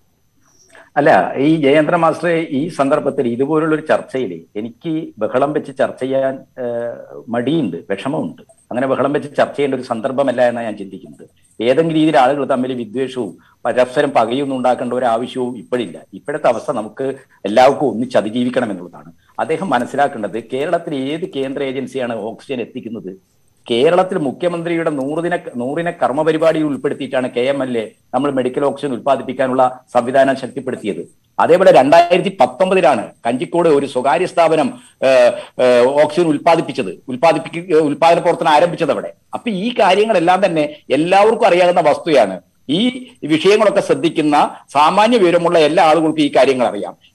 അല്ല ഈ ജയേന്ദ്ര മാസ്റ്റർ ഈ സന്ദർഭത്തിൽ ഇതുപോലുള്ള ഒരു ചർച്ചയിൽ എനിക്ക് ബഹളം വെച്ച് ചർച്ച ചെയ്യാൻ ഏഹ്, മടിയുണ്ട് വിഷമമുണ്ട് അങ്ങനെ ബഹളം വെച്ച് ചർച്ച ചെയ്യേണ്ട ഒരു സന്ദർഭമല്ല എന്നാണ് ഞാൻ ചിന്തിക്കുന്നത് ഏതെങ്കിലും രീതിയിൽ ആളുകൾ തമ്മിൽ വിദ്വേഷവും പരസ്പരം പകയൊന്നും ഉണ്ടാക്കേണ്ട ഒരു ആവശ്യവും ഇപ്പോഴില്ല ഇപ്പോഴത്തെ അവസ്ഥ നമുക്ക് എല്ലാവർക്കും ഒന്നിച്ച് അതിജീവിക്കണം എന്നുള്ളതാണ് അദ്ദേഹം മനസ്സിലാക്കേണ്ടത് കേരളത്തിൽ ഏത് കേന്ദ്ര ഏജൻസിയാണ് ഓക്സിജൻ എത്തിക്കുന്നത് കേരളത്തിൽ മുഖ്യമന്ത്രിയുടെ നൂറുദിന നൂറിന കർമ്മ പരിപാടിയിൽ ഉൾപ്പെടുത്തിയിട്ടാണ് കെ എം എൽ എ നമ്മൾ മെഡിക്കൽ ഓക്സിജൻ ഉൽപ്പാദിപ്പിക്കാനുള്ള സംവിധാനം ശക്തിപ്പെടുത്തിയത് അതേപോലെ രണ്ടായിരത്തി പത്തൊമ്പതിലാണ് കഞ്ചിക്കോട് ഒരു സ്വകാര്യ സ്ഥാപനം ഏഹ്, ഏഹ്, ഓക്സിജൻ ഉൽപ്പാദിപ്പിച്ചത് ഉൽപ്പാദിപ്പിക്ക ഉൽപ്പാദന പ്രവർത്തനം ആരംഭിച്ചത് അവിടെ അപ്പൊ ഈ കാര്യങ്ങളെല്ലാം തന്നെ എല്ലാവർക്കും അറിയാവുന്ന വസ്തുതയാണ് ഈ വിഷയങ്ങളൊക്കെ ശ്രദ്ധിക്കുന്ന സാമാന്യ വിവരമുള്ള എല്ലാ ആളുകൾക്കും ഈ കാര്യങ്ങൾ അറിയാം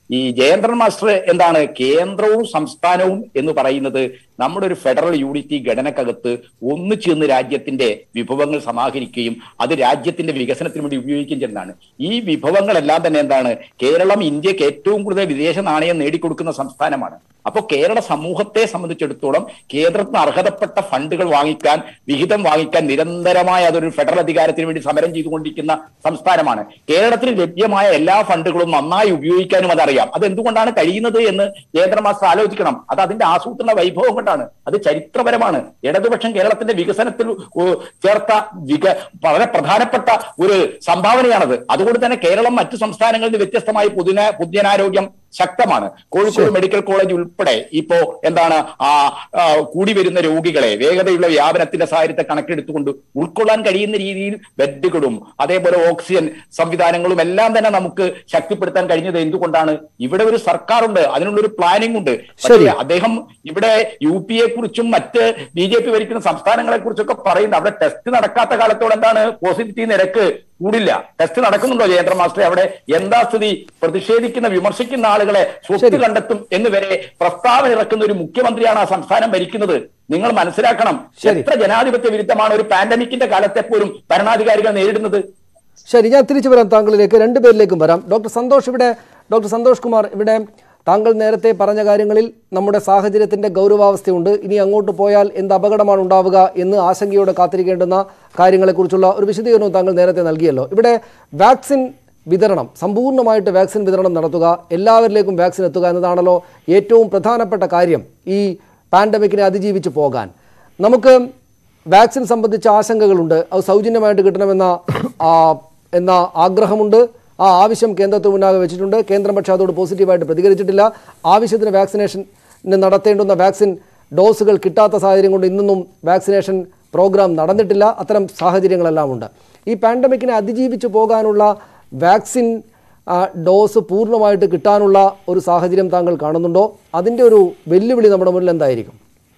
ഈ ജയേന്ദ്രൻ മാസ്റ്റർ എന്താണ് കേന്ദ്രവും സംസ്ഥാനവും എന്ന് പറയുന്നത് നമ്മുടെ ഒരു ഫെഡറൽ യൂണിറ്റി ഘടനക്കകത്ത് ഒന്നിച്ചു നിന്ന് രാജ്യത്തിന്റെ വിഭവങ്ങൾ സമാഹരിക്കുകയും അത് രാജ്യത്തിന്റെ വികസനത്തിന് വേണ്ടി ഉപയോഗിക്കുകയും ചെയ്യുന്നതാണ് ഈ വിഭവങ്ങളെല്ലാം തന്നെ എന്താണ് കേരളം ഇന്ത്യക്ക് ഏറ്റവും കൂടുതൽ വിദേശ നാണയം നേടിക്കൊടുക്കുന്ന സംസ്ഥാനമാണ് അപ്പോൾ കേരള സമൂഹത്തെ സംബന്ധിച്ചിടത്തോളം കേന്ദ്രത്തിന് അർഹതപ്പെട്ട ഫണ്ടുകൾ വാങ്ങിക്കാൻ വിഹിതം വാങ്ങിക്കാൻ നിരന്തരമായ അതൊരു ഫെഡറൽ അധികാരത്തിന് വേണ്ടി സമരം ചെയ്തുകൊണ്ടിരിക്കുന്ന സംസ്ഥാനമാണ് കേരളത്തിന് ലഭ്യമായ എല്ലാ ഫണ്ടുകളും നന്നായി ഉപയോഗിക്കാനും അതറിയാം അത് എന്തുകൊണ്ടാണ് കഴിയുന്നത് എന്ന് കേന്ദ്ര മാസ്റ്റർ ആലോചിക്കണം അത് അതിന്റെ ആസൂത്രണ വൈഭവം കൊണ്ടാണ് അത് ചരിത്രപരമാണ് ഇടതുപക്ഷം കേരളത്തിന്റെ വികസനത്തിൽ ഉ- ചേർത്ത വിക വളരെ പ്രധാനപ്പെട്ട ഒരു സംഭാവനയാണത് അതുകൊണ്ട് തന്നെ കേരളം മറ്റു സംസ്ഥാനങ്ങളിൽ നിന്ന് വ്യത്യസ്തമായി പൊതുന പൊതുജനാരോഗ്യം ശക്തമാണ് കോഴിക്കോട് മെഡിക്കൽ കോളേജ് ഉൾപ്പെടെ ഇപ്പോ എന്താണ് ആ ആ, കൂടി വരുന്ന രോഗികളെ വേഗതയുള്ള വ്യാപനത്തിന്റെ സാഹചര്യത്തെ കണക്കെടുത്തുകൊണ്ട് ഉൾക്കൊള്ളാൻ കഴിയുന്ന രീതിയിൽ ബെഡുകളും അതേപോലെ ഓക്സിജൻ സംവിധാനങ്ങളും എല്ലാം തന്നെ നമുക്ക് ശക്തിപ്പെടുത്താൻ കഴിഞ്ഞത് എന്തുകൊണ്ടാണ് ഇവിടെ ഒരു സർക്കാരുണ്ട് അതിനുള്ള ഒരു പ്ലാനിംഗ് ഉണ്ട് പക്ഷേ ശരി. അദ്ദേഹം ഇവിടെ യു പി എ കുറിച്ചും മറ്റ് ബി ജെ പി ഭരിക്കുന്ന സംസ്ഥാനങ്ങളെ കുറിച്ചൊക്കെ പറയുന്നത് അവിടെ ടെസ്റ്റ് നടക്കാത്ത കാലത്തോടെ എന്താണ് പോസിറ്റിവിറ്റി നിരക്ക് കൂടില്ല ടെസ്റ്റ് നടക്കുന്നുണ്ടോ ജയേന്ദ്ര മാസ്റ്റർ അവിടെ എന്താ സ്ഥിതി പ്രതിഷേധിക്കുന്ന വിമർശിക്കുന്ന ആളുകളെ സ്വത്ത് ശരി. കണ്ടെത്തും എന്ന് വരെ പ്രസ്താവന ഇറക്കുന്ന ഒരു മുഖ്യമന്ത്രിയാണ് ആ സംസ്ഥാനം ഭരിക്കുന്നത് നിങ്ങൾ മനസ്സിലാക്കണം ശരി. എത്ര ജനാധിപത്യ വിരുദ്ധമാണ് ഒരു പാൻഡമിക്കിന്റെ കാലത്തെ പോലും ഭരണാധികാരികൾ നേരിടുന്നത് ശരി ഞാൻ തിരിച്ചു വരാം താങ്കളിലേക്ക് രണ്ടുപേരിലേക്കും വരാം ഡോക്ടർ സന്തോഷ് ഇവിടെ ഡോക്ടർ സന്തോഷ് കുമാർ ഇവിടെ താങ്കൾ നേരത്തെ പറഞ്ഞ കാര്യങ്ങളിൽ നമ്മുടെ സാഹചര്യത്തിൻ്റെ ഗൗരവാവസ്ഥയുണ്ട് ഇനി അങ്ങോട്ട് പോയാൽ എന്ത് അപകടമാണ് ഉണ്ടാവുക എന്ന് ആശങ്കയോടെ കാത്തിരിക്കേണ്ടുന്ന കാര്യങ്ങളെക്കുറിച്ചുള്ള ഒരു വിശദീകരണവും താങ്കൾ നേരത്തെ നൽകിയല്ലോ ഇവിടെ വാക്സിൻ വിതരണം സമ്പൂർണ്ണമായിട്ട് വാക്സിൻ വിതരണം നടത്തുക എല്ലാവരിലേക്കും വാക്സിൻ എത്തുക എന്നതാണല്ലോ ഏറ്റവും പ്രധാനപ്പെട്ട കാര്യം ഈ പാൻഡമിക്കിനെ അതിജീവിച്ച് പോകാൻ നമുക്ക് വാക്സിൻ സംബന്ധിച്ച ആശങ്കകളുണ്ട് അത് സൗജന്യമായിട്ട് കിട്ടണമെന്ന ആ, എന്ന ആഗ്രഹമുണ്ട് ആ ആവശ്യം കേന്ദ്രത്തിന് മുന്നാകെ വെച്ചിട്ടുണ്ട് കേന്ദ്രം പക്ഷേ അതോട് പോസിറ്റീവായിട്ട് പ്രതികരിച്ചിട്ടില്ല ആവശ്യത്തിന് വാക്സിനേഷൻ നടത്തേണ്ടുന്ന വാക്സിൻ ഡോസുകൾ കിട്ടാത്ത സാഹചര്യം കൊണ്ട് ഇന്നൊന്നും വാക്സിനേഷൻ പ്രോഗ്രാം നടന്നിട്ടില്ല അത്തരം സാഹചര്യങ്ങളെല്ലാം ഉണ്ട് ഈ പാൻഡമിക്കിനെ അതിജീവിച്ച് പോകാനുള്ള വാക്സിൻ ആ, ഡോസ് പൂർണ്ണമായിട്ട് കിട്ടാനുള്ള ഒരു സാഹചര്യം താങ്കൾ കാണുന്നുണ്ടോ അതിൻ്റെ ഒരു വെല്ലുവിളി നമ്മുടെ മുന്നിൽ എന്തായിരിക്കും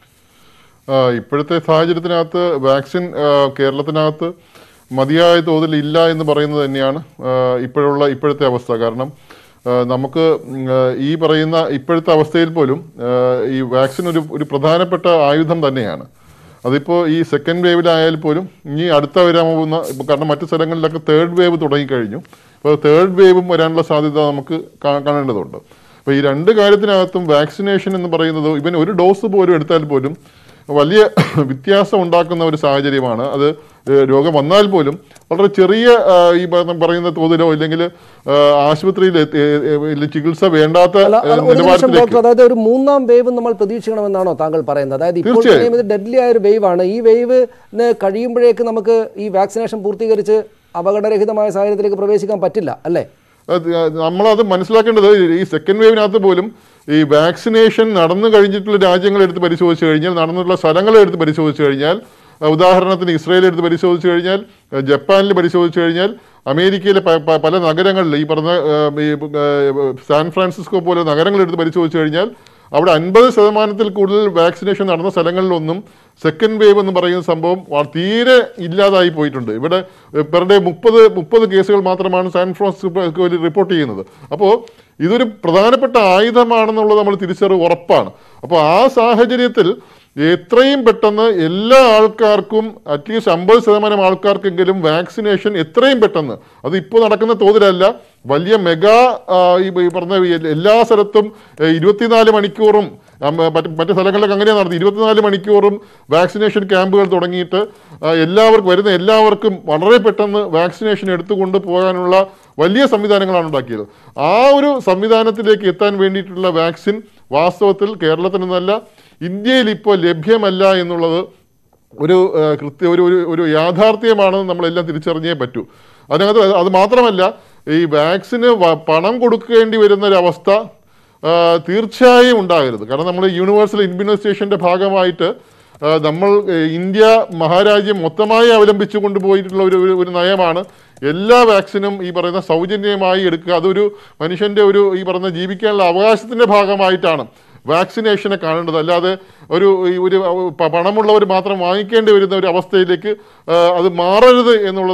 ആ, ഇപ്പോഴത്തെ സാഹചര്യത്തിനകത്ത് വാക്സിൻ ആ, കേരളത്തിനകത്ത് മതിയായ തോതിൽ ഇല്ല എന്ന് പറയുന്നത് തന്നെയാണ് ആ, ഇപ്പോഴുള്ള ഇപ്പോഴത്തെ അവസ്ഥ കാരണം ആ, നമുക്ക് ഉം, ആ, ഈ പറയുന്ന ഇപ്പോഴത്തെ അവസ്ഥയിൽ പോലും ആ, ഈ വാക്സിൻ ഒരു ഒരു പ്രധാനപ്പെട്ട ആയുധം തന്നെയാണ് അതിപ്പോൾ ഈ സെക്കൻഡ് വേവിലായാൽ പോലും ഇനി അടുത്ത വരാൻ പോകുന്ന ഇപ്പോൾ കാരണം മറ്റു സ്ഥലങ്ങളിലൊക്കെ തേർഡ് വേവ് തുടങ്ങിക്കഴിഞ്ഞു അപ്പോൾ തേർഡ് വേവും വരാനുള്ള സാധ്യത നമുക്ക് കാ- കാണേണ്ടതുണ്ട് അപ്പോൾ ഈ രണ്ട് കാര്യത്തിനകത്തും വാക്സിനേഷൻ എന്ന് പറയുന്നത് ഇവൻ ഒരു ഡോസ് പോലും എടുത്താൽ പോലും വലിയ വ്യത്യാസം ഉണ്ടാക്കുന്ന ഒരു സാഹചര്യമാണ് അത് ഏഹ് രോഗം വന്നാൽ പോലും വളരെ ചെറിയ ആ, ഈ പറഞ്ഞ- പറയുന്ന തോതിലോ ഇല്ലെങ്കിൽ ആ, ആശുപത്രിയിൽ എത്തി- ഏ- ഏ- ചികിത്സ വേണ്ടാത്ത അല്ല, ഏഹ്, അല്ല, ഒരു നിമിഷം നിലവാരത്തിലേക്ക് ഡോക്ടർ അതായത് ഒരു മൂന്നാം വേവ് നമ്മൾ പ്രതീക്ഷിക്കണമെന്നാണോ താങ്കൾ പറയുന്നത് അതായത് ഇപ്പോൾ തീർച്ചയായും. തന്നെയും ഇത് ഡെഡ്ലി ആയ ഒരു വേവ് ആണ് ഈ വേവിന് കഴിയുമ്പോഴേക്ക് നമുക്ക് ഈ വാക്സിനേഷൻ പൂർത്തീകരിച്ച് അപകടരഹിതമായ സാഹചര്യത്തിലേക്ക് പ്രവേശിക്കാൻ പറ്റില്ല അല്ലേ അത് നമ്മളത് മനസ്സിലാക്കേണ്ടത് ഈ സെക്കൻഡ് വേവിനകത്ത് പോലും ഈ വാക്സിനേഷൻ നടന്നു കഴിഞ്ഞിട്ടുള്ള രാജ്യങ്ങൾ എടുത്ത് പരിശോധിച്ച് കഴിഞ്ഞാൽ നടന്നിട്ടുള്ള സ്ഥലങ്ങളെ എടുത്ത് പരിശോധിച്ച് കഴിഞ്ഞാൽ അഹ് ഉദാഹരണത്തിന് ഇസ്രയേൽ എടുത്ത് പരിശോധിച്ച് കഴിഞ്ഞാൽ അഹ് ജപ്പാനിൽ പരിശോധിച്ച് കഴിഞ്ഞാൽ അമേരിക്കയിലെ പ- പ- പല നഗരങ്ങളിൽ ഈ പറഞ്ഞ ആഹ് ഈ ആഹ് സാൻ ഫ്രാൻസിസ്കോ പോലെ നഗരങ്ങൾ എടുത്ത് പരിശോധിച്ച് കഴിഞ്ഞാൽ അവിടെ അൻപത് ശതമാനത്തിൽ കൂടുതൽ വാക്സിനേഷൻ നടന്ന സ്ഥലങ്ങളിലൊന്നും സെക്കൻഡ് വേവ് എന്ന് പറയുന്ന സംഭവം വ- തീരെ ഇല്ലാതായി പോയിട്ടുണ്ട് ഇവിടെ പെർ ഡേ മുപ്പത് മുപ്പത് കേസുകൾ മാത്രമാണ് സാൻ ഫ്രാൻസിസ്കോയിൽ റിപ്പോർട്ട് ചെയ്യുന്നത് അപ്പോൾ ഇതൊരു പ്രധാനപ്പെട്ട ആയുധമാണെന്നുള്ളത് നമ്മൾ തിരിച്ചറിവ് ഉറപ്പാണ് അപ്പോൾ ആ സാഹചര്യത്തിൽ എത്രയും പെട്ടെന്ന് എല്ലാ ആൾക്കാർക്കും അറ്റ്ലീസ്റ്റ് അമ്പത് ശതമാനം ആൾക്കാർക്കെങ്കിലും വാക്സിനേഷൻ എത്രയും പെട്ടെന്ന് അത് ഇപ്പോൾ നടക്കുന്ന തോതിലല്ല വലിയ മെഗാ ആ, ഈ ഈ പറഞ്ഞ ഈ എല്ലാ സ്ഥലത്തും ഏ, ഇരുപത്തിനാല് മണിക്കൂറും അം, മറ്റ് മറ്റ് സ്ഥലങ്ങളിലൊക്കെ അങ്ങനെയാണ് നടത്തി ഇരുപത്തിനാല് മണിക്കൂറും വാക്സിനേഷൻ ക്യാമ്പുകൾ തുടങ്ങിയിട്ട് ആ, എല്ലാവർക്കും വരുന്ന എല്ലാവർക്കും വളരെ പെട്ടെന്ന് വാക്സിനേഷൻ എടുത്തുകൊണ്ട് പോകാനുള്ള വലിയ സംവിധാനങ്ങളാണ് ഉണ്ടാക്കിയത് ആ ഒരു സംവിധാനത്തിലേക്ക് എത്താൻ വേണ്ടിയിട്ടുള്ള വാക്സിൻ വാസ്തവത്തിൽ കേരളത്തിൽ നിന്നല്ല ഇന്ത്യയിൽ ഇപ്പോൾ ലഭ്യമല്ല എന്നുള്ളത് ഒരു ആ, കൃത്യ ഒരു ഒരു ഒരു യാഥാർത്ഥ്യമാണെന്ന് നമ്മളെല്ലാം തിരിച്ചറിഞ്ഞേ പറ്റൂ അതിനകത്ത് അത് അത് മാത്രമല്ല ഈ വാക്സിന് വ- പണം കൊടുക്കേണ്ടി വരുന്ന ഒരു അവസ്ഥ ആ, തീർച്ചയായും ഉണ്ടാകരുത് കാരണം നമ്മൾ യൂണിവേഴ്സൽ ഇമ്മ്യൂണൈസേഷൻ്റെ ഭാഗമായിട്ട് ആ, നമ്മൾ ഏ, ഇന്ത്യ മഹാരാജ്യം മൊത്തമായി അവലംബിച്ചു കൊണ്ടുപോയിട്ടുള്ള ഒരു ഒരു- ഒരു നയമാണ് എല്ലാ വാക്സിനും ഈ പറയുന്ന സൗജന്യമായി എടുക്കുക അതൊരു മനുഷ്യൻ്റെ ഒരു ഈ പറയുന്ന ജീവിക്കാനുള്ള അവകാശത്തിൻ്റെ ഭാഗമായിട്ടാണ് വാക്സിനേഷനെ കാണേണ്ടത് അല്ലാതെ ഒരു ഈ ഒരു പ- പണമുള്ളവർ മാത്രം വാങ്ങിക്കേണ്ടി വരുന്ന ഒരു അവസ്ഥയിലേക്ക് ആ, അത് മാറരുത് എന്നുള്ളത്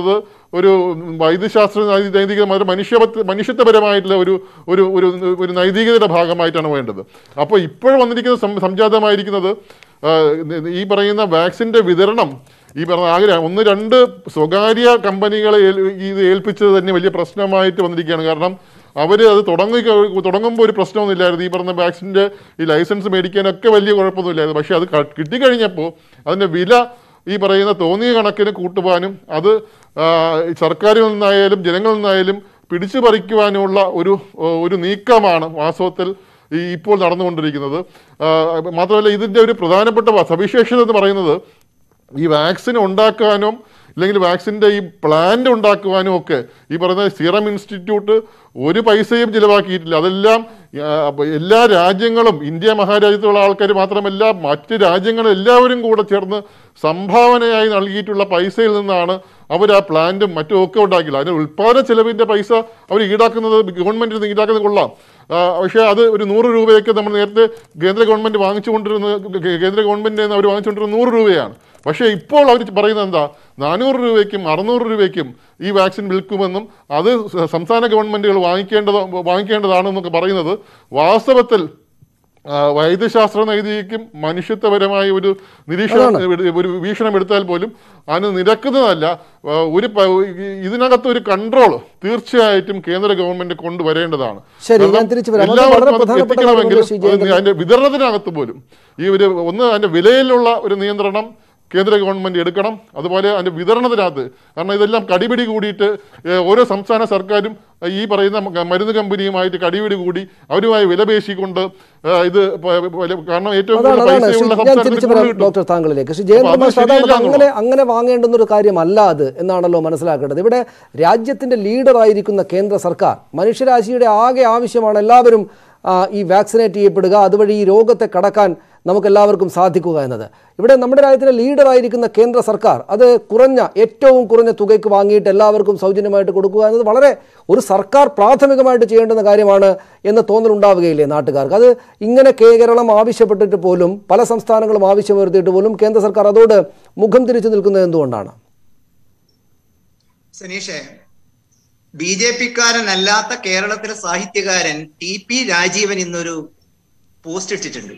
ഒരു വൈദ്യശാസ്ത്ര നൈ- നൈതിക ഒരു മനുഷ്യ മനുഷ്യത്വപരമായിട്ടുള്ള ഒരു ഒരു ഒരു ഒരു നൈതികതയുടെ ഭാഗമായിട്ടാണ് വേണ്ടത് അപ്പോൾ ഇപ്പോൾ വന്നിരിക്കുന്ന സം- സംജാതമായിരിക്കുന്നത് ആ, ഈ പറയുന്ന വാക്സിൻ്റെ വിതരണം ഈ പറഞ്ഞ ആകെ ഒന്ന് രണ്ട് സ്വകാര്യ കമ്പനികളെ ഏൽ- ഇത് ഏൽപ്പിച്ചത് തന്നെ വലിയ പ്രശ്നമായിട്ട് വന്നിരിക്കുകയാണ് കാരണം അവർ അത് തുടങ്ങി തുടങ്ങുമ്പോൾ ഒരു പ്രശ്നമൊന്നുമില്ലായിരുന്നു ഈ പറഞ്ഞ വാക്സിൻ്റെ ഈ ലൈസൻസ് മേടിക്കാനൊക്കെ വലിയ കുഴപ്പമൊന്നുമില്ലായിരുന്നു പക്ഷേ അത് ക- കിട്ടിക്കഴിഞ്ഞപ്പോൾ അതിൻ്റെ വില ഈ പറയുന്ന തോന്നിയ കണക്കിന് കൂട്ടുവാനും അത് ആ, സർക്കാരിൽ നിന്നായാലും ജനങ്ങളിൽ നിന്നായാലും പിടിച്ചു പറിക്കുവാനുമുള്ള ഒരു ഒരു നീക്കമാണ് വാസ്തവത്തിൽ ഈ ഇപ്പോൾ നടന്നുകൊണ്ടിരിക്കുന്നത് ആ, മാത്രമല്ല ഇതിൻ്റെ ഒരു പ്രധാനപ്പെട്ട വ- സവിശേഷത എന്ന് പറയുന്നത് ഈ വാക്സിൻ ഉണ്ടാക്കാനും ഇല്ലെങ്കിൽ വാക്സിൻ്റെ ഈ പ്ലാന്റ് ഉണ്ടാക്കുവാനും ഒക്കെ ഈ പറയുന്ന സീറം ഇൻസ്റ്റിറ്റ്യൂട്ട് ഒരു പൈസയും ചിലവാക്കിയിട്ടില്ല അതെല്ലാം ആ, അപ്പൊ എല്ലാ രാജ്യങ്ങളും ഇന്ത്യ മഹാരാജ്യത്തുള്ള ആൾക്കാർ മാത്രമല്ല മറ്റ് രാജ്യങ്ങൾ എല്ലാവരും കൂടെ ചേർന്ന് സംഭാവനയായി നൽകിയിട്ടുള്ള പൈസയിൽ നിന്നാണ് അവർ ആ പ്ലാന്റും മറ്റും ഒക്കെ ഉണ്ടാക്കില്ല അതിന് ഉൽപ്പാദന ചെലവിൻ്റെ പൈസ അവർ ഈടാക്കുന്നത് ഗവൺമെൻറ്റിൽ നിന്ന് ഈടാക്കുന്നത് കൊള്ളാം ആ, പക്ഷേ അത് ഒരു നൂറ് രൂപയൊക്കെ നമ്മൾ നേരത്തെ കേന്ദ്ര ഗവൺമെൻറ് വാങ്ങിച്ചുകൊണ്ടിരുന്ന കേ- കേന്ദ്ര ഗവൺമെൻറ്റിൽ നിന്ന് അവർ വാങ്ങിച്ചുകൊണ്ടിരുന്ന നൂറ് രൂപയാണ് പക്ഷേ ഇപ്പോൾ അവർ പറയുന്നത് എന്താ നാനൂറ് രൂപയ്ക്കും അറുന്നൂറ് രൂപയ്ക്കും ഈ വാക്സിൻ വിൽക്കുമെന്നും അത് സ- സംസ്ഥാന ഗവൺമെൻറ്റുകൾ വാങ്ങിക്കേണ്ടത് വാങ്ങിക്കേണ്ടതാണെന്നൊക്കെ പറയുന്നത് വാസ്തവത്തിൽ ആ, വൈദ്യശാസ്ത്ര നൈതികയ്ക്കും മനുഷ്യത്വപരമായ ഒരു നിരീക്ഷണം എടു- ഒരു വീക്ഷണം എടുത്താൽ പോലും അതിന് നിരക്കുന്നതല്ല ആ, ഒരു പ- ഇതിനകത്ത് ഒരു കൺട്രോൾ തീർച്ചയായിട്ടും കേന്ദ്ര ഗവൺമെന്റ് കൊണ്ടുവരേണ്ടതാണ് ശരി, ഞാൻ കാരണം തിരിച്ചു വരാം. അത് എല്ലാവർക്കും വളരെ അത് പ്രധാനപ്പെട്ട എത്തിക്കണമെങ്കിൽ കാര്യമാണ് ശ്രീ ജയചന്ദ്രൻ. അത് അതിന്റെ വിതരണത്തിനകത്ത് പോലും ഈ ഒരു ഒന്ന് അതിന്റെ വിലയിലുള്ള ഒരു നിയന്ത്രണം കേന്ദ്ര ഗവൺമെന്റ് എടുക്കണം അതുപോലെ അതിന്റെ വിതരണത്തിനകത്ത് കാരണം ഇതെല്ലാം കടിപിടി കൂടിയിട്ട് ഏഹ്, ഓരോ സംസ്ഥാന സർക്കാരും ഈ പറയുന്ന മ- മരുന്ന് കമ്പനിയുമായിട്ട് കടിപിടി കൂടി അവരുമായി വില പേശിക്കൊണ്ട് ഏഹ്, ഇത് പ- പ- കാരണം ഏറ്റവും അതാണ് കൂടുതൽ അതാണ് ശ്രീ- പൈസയുള്ള ഞാൻ സംസ്ഥാനത്തിന് തിരിച്ചു കൂടുതൽ വരാം കിട്ടും. ഡോക്ടർ താങ്കളിലേക്ക് ശ്രീ അപ്പൊ ജയന്ദ്ര അത് മാസ്റ്റർ അതാണ് ശരിയല്ല അങ്ങനെ അങ്ങനെ വാങ്ങേണ്ടുന്ന ഒരു കാര്യമല്ല അത് എന്നാണല്ലോ മനസ്സിലാക്കേണ്ടത് ഇവിടെ രാജ്യത്തിന്റെ ലീഡറായിരിക്കുന്ന കേന്ദ്ര സർക്കാർ മനുഷ്യരാശിയുടെ ആകെ ആവശ്യമാണ് എല്ലാവരും ആ, ഈ വാക്സിനേറ്റ് ചെയ്യപ്പെടുക അതുവഴി ഈ രോഗത്തെ കടക്കാൻ നമുക്ക് എല്ലാവർക്കും സാധിക്കുക എന്നത് ഇവിടെ നമ്മുടെ രാജ്യത്തിലെ ലീഡറായിരിക്കുന്ന കേന്ദ്ര സർക്കാർ അത് കുറഞ്ഞ ഏറ്റവും കുറഞ്ഞ തുകയ്ക്ക് വാങ്ങിയിട്ട് എല്ലാവർക്കും സൗജന്യമായിട്ട് കൊടുക്കുക എന്നത് വളരെ ഒരു സർക്കാർ പ്രാഥമികമായിട്ട് ചെയ്യേണ്ടുന്ന കാര്യമാണ് എന്ന് തോന്നലുണ്ടാവുകയില്ലേ നാട്ടുകാർക്ക് അത് ഇങ്ങനെ കേരളം ആവശ്യപ്പെട്ടിട്ട് പോലും പല സംസ്ഥാനങ്ങളും ആവശ്യമുയർത്തിയിട്ട് പോലും കേന്ദ്ര സർക്കാർ അതോട് മുഖം തിരിച്ചു നിൽക്കുന്നത് എന്തുകൊണ്ടാണ് സനീഷേ ബി ജെ പിക്കാരനല്ലാത്ത കേരളത്തിലെ സാഹിത്യകാരൻ ടി പി രാജീവൻ ഇന്നൊരു പോസ്റ്റ് ഇട്ടിട്ടുണ്ട്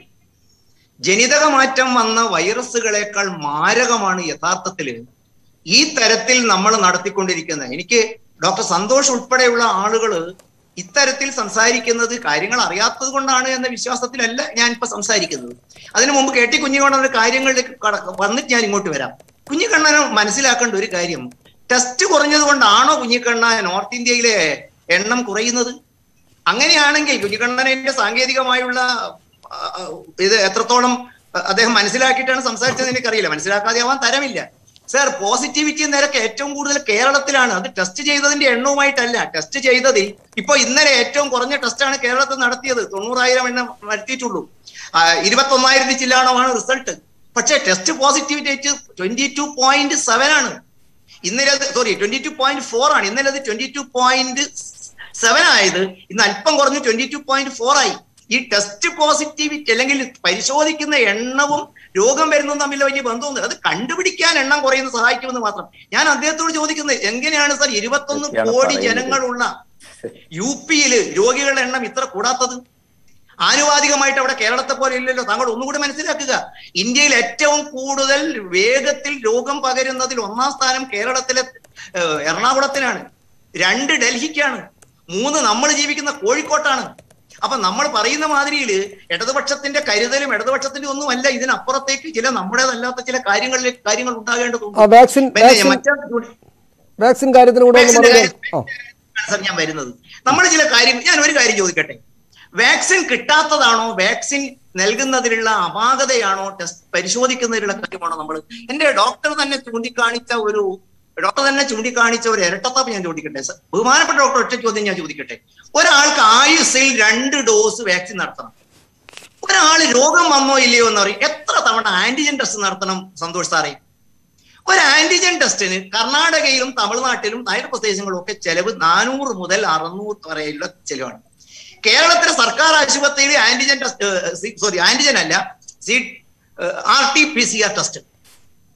ജനിതക മാറ്റം വന്ന വൈറസുകളെക്കാൾ മാരകമാണ് യഥാർത്ഥത്തില് ഈ തരത്തിൽ നമ്മൾ നടത്തിക്കൊണ്ടിരിക്കുന്നത് എനിക്ക് ഡോക്ടർ സന്തോഷ് ഉൾപ്പെടെയുള്ള ആളുകള് ഇത്തരത്തിൽ സംസാരിക്കുന്നത് കാര്യങ്ങൾ അറിയാത്തത് കൊണ്ടാണ് എന്ന വിശ്വാസത്തിലല്ല ഞാൻ ഇപ്പൊ സംസാരിക്കുന്നത് അതിനു മുമ്പ് കെ ടി കുഞ്ഞിക്കണ്ണന്റെ കാര്യങ്ങളിലേക്ക് കടക്ക- വന്നിട്ട് ഞാൻ ഇങ്ങോട്ട് വരാം കുഞ്ഞിക്കണ്ണന് മനസ്സിലാക്കേണ്ട ഒരു കാര്യം ടെസ്റ്റ് കുറഞ്ഞത് കൊണ്ടാണോ കുഞ്ഞിക്കണ്ണ നോർത്ത് ഇന്ത്യയിലെ എണ്ണം കുറയുന്നത് അങ്ങനെയാണെങ്കിൽ കുഞ്ഞിക്കണ്ണന്റെ സാങ്കേതികമായുള്ള ആ, ആ, ഇത് എത്രത്തോളം അദ്ദേഹം മനസ്സിലാക്കിയിട്ടാണ് സംസാരിച്ചത് എനിക്കറിയില്ല മനസ്സിലാക്കാതെ ആവാൻ തരമില്ല സർ പോസിറ്റിവിറ്റി നിരക്ക് ഏറ്റവും കൂടുതൽ കേരളത്തിലാണ് അത് ടെസ്റ്റ് ചെയ്തതിന്റെ എണ്ണവുമായിട്ടല്ല ടെസ്റ്റ് ചെയ്തതിൽ ഇപ്പൊ ഇന്നലെ ഏറ്റവും കുറഞ്ഞ ടെസ്റ്റാണ് കേരളത്തിൽ നടത്തിയത് തൊണ്ണൂറായിരം എണ്ണം നടത്തിയിട്ടുള്ളൂ ഇരുപത്തി ഒന്നായിരത്തി ചില്ലാണമാണ് റിസൾട്ട് പക്ഷേ test positivity twenty two point seven ആണ് ഇന്നലെ അത് sorry twenty two point four ആണ് ഇന്നലെ അത് ട്വന്റി ടു പോയിന്റ് സെവൻ ആയത് ഇന്ന് അല്പം കുറഞ്ഞ് ട്വന്റി ടു പോയിന്റ് ഫോർ ആയി ഈ ടെസ്റ്റ് പോസിറ്റിവിറ്റി അല്ലെങ്കിൽ പരിശോധിക്കുന്ന എണ്ണവും രോഗം വരുന്നതും തമ്മിൽ വലിയ ബന്ധമൊന്നും അത് കണ്ടുപിടിക്കാൻ എണ്ണം കുറയുന്ന സഹായിക്കുമെന്ന് മാത്രം ഞാൻ അദ്ദേഹത്തോട് ചോദിക്കുന്നത് എങ്ങനെയാണ് സാർ ഇരുപത്തൊന്ന് സത്യാണ് കോടി പറയുന്നത്. ജനങ്ങളുള്ള യു പിയില് രോഗികളുടെ എണ്ണം ഇത്ര കൂടാത്തത് ആനുപാതികമായിട്ട് അവിടെ കേരളത്തെ പോലെ ഇല്ലല്ലോ താങ്കൾ ഒന്നുകൂടി മനസ്സിലാക്കുക ഇന്ത്യയിൽ ഏറ്റവും കൂടുതൽ വേഗത്തിൽ രോഗം പകരുന്നതിൽ ഒന്നാം സ്ഥാനം കേരളത്തിലെ ഏഹ്, എറണാകുളത്തിനാണ് രണ്ട് ഡൽഹിക്കാണ് മൂന്ന് നമ്മൾ ജീവിക്കുന്ന കോഴിക്കോട്ടാണ് അപ്പൊ നമ്മൾ പറയുന്ന മാതിരിയിൽ ഇടതുപക്ഷത്തിന്റെ കരുതലും ഇടതുപക്ഷത്തിന്റെ ഒന്നുമല്ല ഇതിനപ്പുറത്തേക്ക് ചില നമ്മുടേതല്ലാത്ത ചില കാര്യങ്ങളിലേക്ക് കാര്യങ്ങൾ ആ ഉണ്ടാകേണ്ടതുണ്ട് വാക്സിൻ പിന്നെ വാക്സിൻ മറ്റേ വാക്സിൻ കാര്യത്തിന് കൂടെ ഒന്ന് വാക്സിന്റെ മറുപടി കാര്യം- ആ സാർ ഞാൻ വരുന്നത് നമ്മൾ ചില കാര്യം ഞാൻ ഒരു കാര്യം ചോദിക്കട്ടെ വാക്സിൻ കിട്ടാത്തതാണോ വാക്സിൻ നൽകുന്നതിലുള്ള അപാകതയാണോ ടെസ്റ്റ് പരിശോധിക്കുന്നതിലുള്ള കാര്യമാണോ നമ്മൾ എന്റെ ഡോക്ടർ തന്നെ ചൂണ്ടിക്കാണിച്ച ഒരു ഡോക്ടർ തന്നെ ചൂണ്ടിക്കാണിച്ച ഒരു ഇരട്ടത്താപ്പ് ഞാൻ ചോദിക്കട്ടെ സർ ബഹുമാനപ്പെട്ട ഡോക്ടർ ഒറ്റ ചോദ്യം ഞാൻ ചോദിക്കട്ടെ ഒരാൾക്ക് ആയുസിൽ രണ്ട് ഡോസ് വാക്സിൻ നടത്തണം ഒരാൾ രോഗം വന്നോ ഇല്ലയോ എന്ന് പറയും എത്ര തവണ ആന്റിജൻ ടെസ്റ്റ് നടത്തണം സന്തോഷ് സാറേ ഒരു ആന്റിജൻ ടെസ്റ്റിന് കർണാടകയിലും തമിഴ്നാട്ടിലും നായർ പ്രദേശങ്ങളിലും ഒക്കെ ചെലവ് നാനൂറ് മുതൽ അറുന്നൂറ് വരെയുള്ള ചെലവാണ് കേരളത്തിലെ സർക്കാർ ആശുപത്രിയിൽ ആന്റിജൻ ടെസ്റ്റ് സോറി ആന്റിജൻ അല്ല C R T P C R test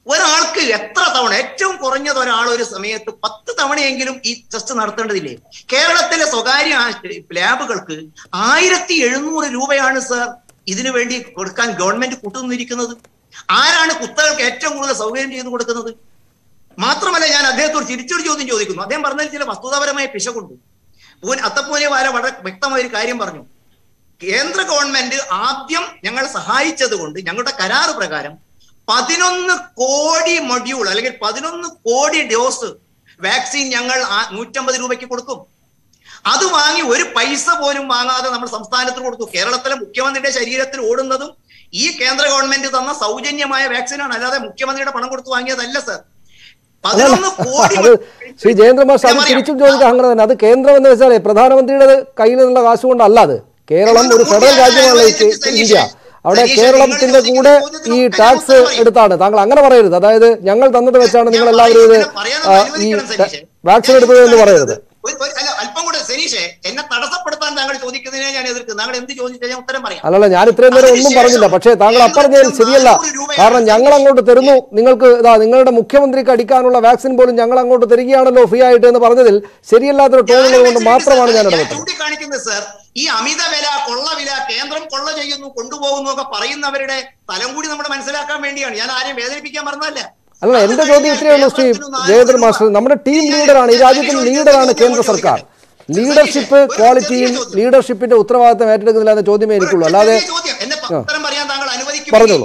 ഒരാൾക്ക് എത്ര തവണ ഏറ്റവും കുറഞ്ഞത് ഒരാൾ ഒരു സമയത്ത് പത്ത് തവണയെങ്കിലും ഈ ടെസ്റ്റ് നടത്തേണ്ടതില്ലേ കേരളത്തിലെ സ്വകാര്യ ആശു- ലാബുകൾക്ക് ആയിരത്തി എഴുന്നൂറ് രൂപയാണ് സർ ഇതിനു വേണ്ടി കൊടുക്കാൻ ഗവൺമെന്റ് കൂട്ടുനിന്നിരിക്കുന്നത് ആരാണ് കുത്തകൾക്ക് ഏറ്റവും കൂടുതൽ സൗകര്യം ചെയ്തു കൊടുക്കുന്നത് മാത്രമല്ല ഞാൻ അദ്ദേഹത്തോട് തിരിച്ചൊരു ചോദ്യം ചോദിക്കുന്നു അദ്ദേഹം പറഞ്ഞതിൽ ചില വസ്തുതാപരമായ പിശകുണ്ട് പൂൻ അത്തപ്പൂനെ വാല വളരെ വ്യക്തമായ ഒരു കാര്യം പറഞ്ഞു കേന്ദ്ര ഗവൺമെന്റ് ആദ്യം ഞങ്ങൾ സഹായിച്ചത് കൊണ്ട് ഞങ്ങളുടെ കരാറ് പ്രകാരം പതിനൊന്ന് കോടി മൊഡ്യൂൾ അല്ലെങ്കിൽ പതിനൊന്ന് കോടി ഡോസ് വാക്സിൻ ഞങ്ങൾ ആ നൂറ്റമ്പത് രൂപയ്ക്ക് കൊടുക്കും അത് വാങ്ങി ഒരു പൈസ പോലും വാങ്ങാതെ നമ്മൾ സംസ്ഥാനത്തിന് കൊടുത്തു കേരളത്തിലെ മുഖ്യമന്ത്രിയുടെ ശരീരത്തിൽ ഓടുന്നതും ഈ കേന്ദ്ര ഗവൺമെന്റ് തന്ന സൗജന്യമായ വാക്സിനാണ് അല്ലാതെ മുഖ്യമന്ത്രിയുടെ പണം കൊടുത്ത് വാങ്ങിയതല്ല സർ പതിനൊന്ന് കോടി അത് ശ്രീ ജയേന്ദ്ര മാഷ് അത് ഞാൻ പറയാം. തിരിച്ചും ചോദിക്കാം അങ്ങനെ തന്നെ അത് കേന്ദ്രം എന്ന് വെച്ചാൽ പ്രധാനമന്ത്രിയുടെ കയ്യിൽ നിന്നുള്ള കാശ് കൊണ്ടല്ല അത് കേരളം ഒരു ഫെഡറൽ രാജ്യമാണല്ലോ ഈ കേ- ഇന്ത്യ അവിടെ സതീഷ്, കേരളത്തിന്റെ നിങ്ങൾ കൂടെ ചോദിക്കുന്ന ഈ ചോദ്യത്തിന് ടാക്സ് ഉത്തരം പറയൂ. എടുത്താണ് താങ്കൾ അങ്ങനെ പറയരുത് അതായത് ഞങ്ങൾ തന്നത് വെച്ചാണ് നിങ്ങൾ ഞാൻ എല്ലാവരും ഇത് പറയുന്നത് പറയാൻ ആ, ഈ അനുവദിക്കണം സതീഷേ. വാക്സിൻ ഞാൻ എടുത്തത് എന്ന് പറയരുത് ഒരു- ഒരു- അല്ല അല്പം കൂടെ സനീഷേ എന്നെ തടസ്സപ്പെടുത്താൻ താങ്കൾ ചോദിക്കുന്നതിനെ ഞാൻ എതിർക്കുന്നു താങ്കൾ എന്ത് ചോദിച്ചാൽ ഞാൻ ഉത്തരം പറയാം അല്ലല്ല ഞാൻ ഇത്രയും നേരം ഒന്നും അതിനുശേഷം പറഞ്ഞില്ല പക്ഷേ താങ്കൾ അപ്പറഞ്ഞതിൽ കേന്ദ്രത്തിന് ശരിയല്ല നാനൂറ് രൂപയാണ് കാരണം ഞങ്ങൾ അങ്ങോട്ട് തരുന്നു നിങ്ങൾക്ക് ഇതാ നിങ്ങളുടെ മുഖ്യമന്ത്രിക്ക് അടിക്കാനുള്ള വാക്സിൻ പോലും ഞങ്ങൾ അങ്ങോട്ട് തരികയാണല്ലോ ഫ്രീ ആയിട്ട് എന്ന് പറഞ്ഞതിൽ ശരിയല്ലാത്തൊരു ടോണുള്ളത് കൊണ്ട് മാത്രമാണ് ഞാൻ ഇടപെട്ടത് ചൂണ്ടിക്കാണിക്കുന്നത് സർ ഈ അമിത വില കൊള്ള വില കേന്ദ്രം കൊള്ള ചെയ്യുന്നു കൊണ്ടുപോകുന്നു ഒക്കെ പറയുന്നവരുടെ തലം കൂടി നമ്മൾ മനസ്സിലാക്കാൻ വേണ്ടിയാണ് ഞാൻ ആരെയും വേദനിപ്പിക്കാൻ പറഞ്ഞതല്ല അല്ല അത് എന്റെ ചോദ്യം കഴിഞ്ഞാൽ ഇത്രയേ ഉള്ളൂ ശ്രീ കേരളത്തിന് നാനൂറ് ജയേന്ദ്ര രൂപ. മാസ്റ്റർ നമ്മുടെ ടീം പിന്നെ ലീഡറാണ് ഈ ഞാൻ രാജ്യത്തിന് ചോദിച്ച ലീഡറാണ് ചോദ്യം കേന്ദ്ര ഞാൻ സർക്കാർ ചോദിക്കട്ടെ. ലീഡർഷിപ്പ് ഒരു ചെറിയ ക്വാളിറ്റിയും ചോദ്യം. ലീഡർഷിപ്പിന്റെ ഉത്തരവാദിത്തം ഏറ്റെടുക്കുന്നില്ല എന്ന ചോദ്യമേ എനിക്കുള്ളൂ ഒരു അല്ലാതെ ചെറിയ ചോദ്യം എന്നെ പ- ആ. ഉത്തരം പറയാൻ താങ്കൾ അനുവദിക്കും പറഞ്ഞോളൂ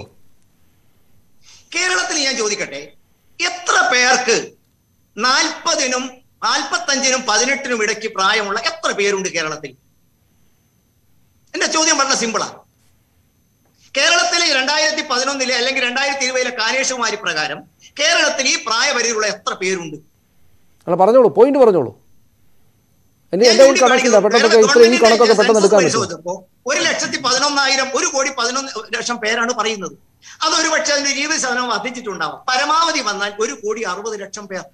കേരളത്തിൽ ഞാൻ ചോദിക്കട്ടെ എത്ര പേർക്ക് നാൽപ്പതിനും നാൽപ്പത്തഞ്ചിനും പതിനെട്ടിനും ഇടയ്ക്ക് പ്രായമുള്ള എത്ര പേരുണ്ട് കേരളത്തിൽ എന്റെ ചോദ്യം വളരെ സിമ്പിളാ കേരളത്തിലെ രണ്ടായിരത്തി പതിനൊന്നിലെ അല്ലെങ്കിൽ രണ്ടായിരത്തി ഇരുപതിലെ കാനേഷുമാരി പ്രകാരം കേരളത്തിൽ ഈ പ്രായപരിധിയുള്ള എത്ര പേരുണ്ട് അല്ല പറഞ്ഞോളൂ പോയിന്റ് പറഞ്ഞോളൂ എന്റെ എന്റെ കയ്യിൽ കണക്കില്ല പെട്ടെന്നൊക്കെ ഇത്ര ഈ കണക്കൊക്കെ പെട്ടെന്ന് എടുക്കാൻ പറ്റും പരിശോധിച്ചപ്പോ ഒരു ലക്ഷത്തി പതിനൊന്നായിരം ഒരു കോടി പതിനൊന്ന് ലക്ഷം പേരാണ് പറയുന്നത് അത് ഒരു പക്ഷേ അതിന്റെ ഇരുപത് ശതമാനം വർദ്ധിച്ചിട്ടുണ്ടാവും പരമാവധി വന്നാൽ ഒരു കോടി അറുപത് ലക്ഷം പേർ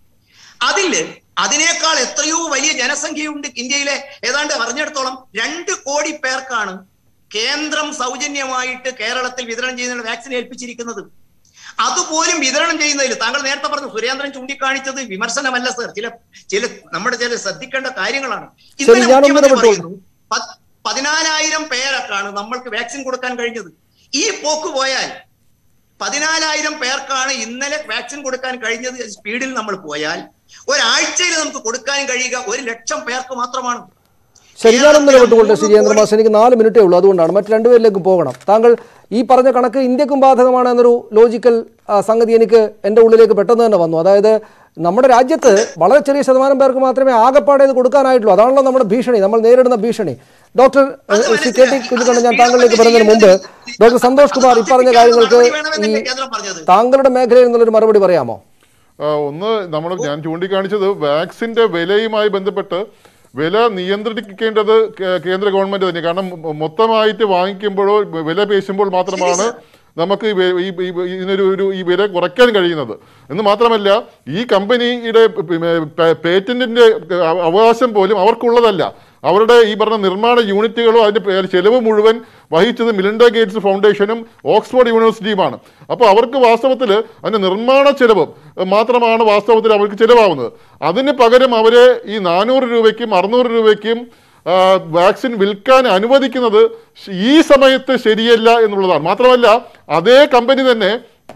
അതില് അതിനേക്കാൾ എത്രയോ വലിയ ജനസംഖ്യയുണ്ട് ഇന്ത്യയിലെ ഏതാണ്ട് പറഞ്ഞിടത്തോളം രണ്ട് കോടി പേർക്കാണ് കേന്ദ്രം സൗജന്യമായിട്ട് കേരളത്തിൽ വിതരണം ചെയ്യുന്ന വാക്സിൻ ഏൽപ്പിച്ചിരിക്കുന്നത് അതുപോലും വിതരണം ചെയ്യുന്നതിൽ താങ്കൾ നേരത്തെ പറഞ്ഞു സുരേന്ദ്രൻ ചൂണ്ടിക്കാണിച്ചത് വിമർശനമല്ല സർ ചില ചില നമ്മുടെ ചില ശ്രദ്ധിക്കേണ്ട കാര്യങ്ങളാണ് ശരി, ഇന്നലെ ഞാനൊന്ന് മുഖ്യമന്ത്രി ഇടപെട്ടോളൂ. പറയുന്നു പ- പതിനാലായിരം പേരൊക്കെയാണ് നമ്മൾക്ക് വാക്സിൻ കൊടുക്കാൻ കഴിഞ്ഞത് ഈ പോക്ക് പോയാൽ പതിനാലായിരം പേർക്കാണ് ഇന്നലെ വാക്സിൻ കൊടുക്കാൻ കഴിഞ്ഞത് സ്പീഡിൽ നമ്മൾ പോയാൽ ഒരാഴ്ചയിൽ നമുക്ക് കൊടുക്കാൻ കഴിയുക ഒരു ലക്ഷം പേർക്ക് മാത്രമാണ് ശരി ഞാനൊന്ന് ഇടപെട്ടുകൊള്ളട്ടെ ശ്രീ ജയേന്ദ്ര മാസ്റ്റർ എനിക്ക് നാല് മിനിറ്റേ ഉള്ളൂ അതുകൊണ്ടാണ് മറ്റു രണ്ടുപേരിലേക്കും പോകണം താങ്കൾ ഈ പറഞ്ഞ കണക്ക് ഇന്ത്യക്കും ബാധകമാണ് എന്നൊരു ലോജിക്കൽ ആ, സംഗതി എനിക്ക് എൻ്റെ ഉള്ളിലേക്ക് പെട്ടെന്ന് തന്നെ വന്നു അതായത് നമ്മുടെ രാജ്യത്ത് വളരെ ചെറിയ ശതമാനം പേർക്ക് മാത്രമേ ആകെപ്പാടെ ഇത് കൊടുക്കാനായിട്ടുള്ളൂ അതാണല്ലോ നമ്മുടെ ഭീഷണി നമ്മൾ നേരിടുന്ന ഭീഷണി ഡോക്ടർ അത് ശ്രീ കെ ടി മനസ്സിലായി. കുഞ്ഞിക്കണ്ണൻ ഞാൻ അത് താങ്കളിലേക്ക് വരുന്നതിന് മുമ്പ് ഡോക്ടർ സന്തോഷ് കുമാർ ഈ പറഞ്ഞ കാര്യങ്ങൾക്ക് ഈ വേണമെന്നല്ലേ കേന്ദ്രം പറഞ്ഞത് താങ്കളുടെ മേഖലയിൽ നിന്നുള്ളൊരു മറുപടി പറയാമോ ആ, ഒന്ന് നമ്മൾ ഞാൻ ചൂണ്ടിക്കാണിച്ചത് വാക്സിന്റെ വിലയുമായി ബന്ധപ്പെട്ട് വില നിയന്ത്രിക്കേണ്ടത് കേ- കേന്ദ്ര ഗവൺമെന്റ് തന്നെ കാരണം മൊ- മൊത്തമായിട്ട് വാങ്ങിക്കുമ്പോഴോ വില പേശുമ്പോൾ മാത്രമാണ് നമുക്ക് ഈ വെ- ഈ- ഈ- ഇതിനൊരു ഒരു ഈ വില കുറയ്ക്കാൻ കഴിയുന്നത് എന്ന് മാത്രമല്ല ഈ കമ്പനിയുടെ പേറ്റന്റിന്റെ അവകാശം പോലും അവർക്കുള്ളതല്ല അവരുടെ ഈ പറഞ്ഞ നിർമ്മാണ യൂണിറ്റുകളോ അതിന്റെ പേ- ചെലവ് മുഴുവൻ വഹിച്ചത് മിലിൻഡ ഗേറ്റ്സ് ഫൗണ്ടേഷനും ഓക്സ്ഫോർഡ് യൂണിവേഴ്സിറ്റിയുമാണ് അപ്പോൾ അവർക്ക് വാസ്തവത്തിൽ അതിന്റെ നിർമ്മാണ ചെലവ് മാത്രമാണ് വാസ്തവത്തിൽ അവർക്ക് ചെലവാകുന്നത് അതിന് പകരം അവരെ ഈ നാനൂറ് രൂപയ്ക്കും അറുന്നൂറ് രൂപയ്ക്കും ആ, വാക്സിൻ വിൽക്കാൻ അനുവദിക്കുന്നത് ഈ സമയത്ത് ശരിയല്ല എന്നുള്ളതാണ് മാത്രമല്ല അതേ കമ്പനി തന്നെ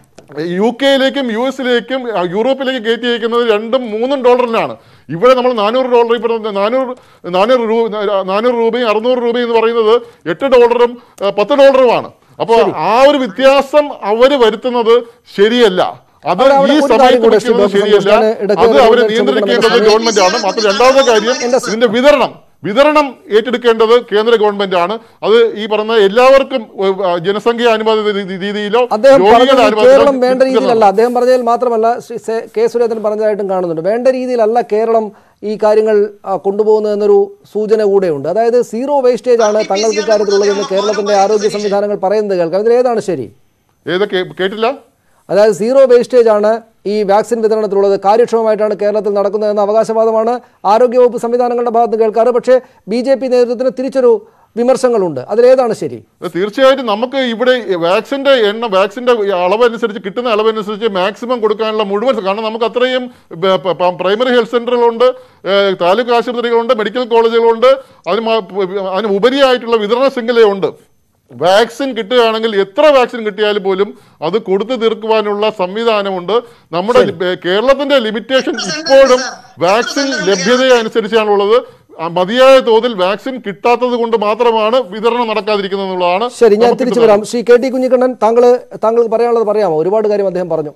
യു കെയിലേക്കും യു എസിലേക്കും യൂറോപ്പിലേക്കും കയറ്റി അയക്കുന്നത് രണ്ടും മൂന്നും ഡോളറിനാണ് ഇവിടെ നമ്മൾ നാനൂറ് ഡോളർ ഇപ്പോൾ നാനൂറ് നാനൂറ് രൂപ നാനൂറ് രൂപയും അറുന്നൂറ് രൂപയും എന്ന് പറയുന്നത് എട്ട് ഡോളറും ആ, പത്ത് ഡോളറുമാണ് അപ്പോൾ ആ ഒരു വ്യത്യാസം അവര് വരുത്തുന്നത് ശരിയല്ല അത് അവിടെ- അവിടെ ഈ ഒരു സമയം കാര്യം കൂടെ ശ്രീ കൊടുക്കുന്നത് ഡോക്ടർ ശരിയല്ല സന്തോഷ് ഞാൻ ഇടയ്ക്ക് അത് അവരെ ഒരു നിയന്ത്രിക്കേണ്ടത് ചോദിക്കണം. ഗവൺമെന്റ് ആണ് മാത്രം രണ്ടാമത്തെ കാര്യം ഇതിന്റെ വിതരണം വിതരണം ഏറ്റെടുക്കേണ്ടത് കേന്ദ്ര ഗവൺമെന്റ് ആണ് അത് ഈ പറഞ്ഞ എല്ലാവർക്കും ഏഹ്, ജനസംഖ്യ അനുപാത രീ- രീതിയിലോ അദ്ദേഹം രോഗികളുടെ പറഞ്ഞത് അനുപാതത്തിലോ കേരളം വേണ്ട രീതിയിലല്ല വിതരണം. അദ്ദേഹം പറഞ്ഞതിൽ മാത്രമല്ല ശ്രീ സെ- കെ സുരേന്ദ്രൻ പറഞ്ഞതായിട്ടും കാണുന്നുണ്ട് വേണ്ട രീതിയിലല്ല കേരളം ഈ കാര്യങ്ങൾ ആ, കൊണ്ടുപോകുന്നത് എന്നൊരു സൂചന കൂടെയുണ്ട് അതായത് സീറോ വേസ്റ്റേജ് ആണ് തങ്ങൾക്ക് ഇക്കാര്യത്തിലുള്ളതെന്ന് കേരളത്തിന്റെ ആരോഗ്യ സംവിധാനങ്ങൾ പറയുന്നത് കേൾക്കാം ഇതിൽ ഏതാണ് ശരി ഏതൊക്കെ കേട്ടില്ല അതായത് സീറോ വേസ്റ്റേജ് ആണ് ഈ വാക്സിൻ വിതരണത്തിലുള്ളത് കാര്യക്ഷമമായിട്ടാണ് കേരളത്തിൽ നടക്കുന്നതെന്ന അവകാശവാദമാണ് ആരോഗ്യവകുപ്പ് സംവിധാനങ്ങളുടെ ഭാഗത്ത് കേൾക്കാറ് പക്ഷേ ബി ജെ പി നേതൃത്വത്തിന് തിരിച്ചൊരു വിമർശങ്ങളുണ്ട് അതിലേതാണ് ശരി തീർച്ചയായിട്ടും നമുക്ക് ഇവിടെ ഈ വാക്സിന്റെ എണ്ണം വാക്സിന്റെ ഈ അളവനുസരിച്ച് കിട്ടുന്ന അളവനുസരിച്ച് മാക്സിമം കൊടുക്കാനുള്ള മുഴുവൻ കാരണം നമുക്ക് അത്രയും ബ- പ- പ- പ്രൈമറി ഹെൽത്ത് സെന്ററുകളുണ്ട് ഏഹ് താലൂക്ക് ആശുപത്രികളുണ്ട് മെഡിക്കൽ കോളേജുകളുണ്ട് അതിന് മ- അതിന് ഉപരിയായിട്ടുള്ള വിതരണ ശൃംഖലയുണ്ട് വാക്സിൻ കിട്ടുകയാണെങ്കിൽ എത്ര വാക്സിൻ കിട്ടിയാലും പോലും അത് കൊടുത്തു തീർക്കുവാനുള്ള സംവിധാനമുണ്ട് നമ്മുടെ ലി- കേരളത്തിന്റെ ലിമിറ്റേഷൻ ഇപ്പോഴും വാക്സിൻ ലഭ്യത അനുസരിച്ചാണുള്ളത് ആ മതിയായ തോതിൽ വാക്സിൻ കിട്ടാത്തത് കൊണ്ട് മാത്രമാണ് വിതരണം നടക്കാതിരിക്കുന്നത് എന്നുള്ളതാണ് ശരി ഞാൻ നമുക്ക് തിരിച്ചു കിട്ടുന്ന വരാം ശ്രീ കെ ടി കുഞ്ഞിക്കണ്ണൻ താങ്കൾ താങ്കൾക്ക് പറയാനുള്ളത് പറയാമോ ഒരുപാട് കാര്യം അദ്ദേഹം പറഞ്ഞു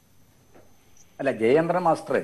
അല്ല ജയേന്ദ്രൻ മാസ്റ്റർ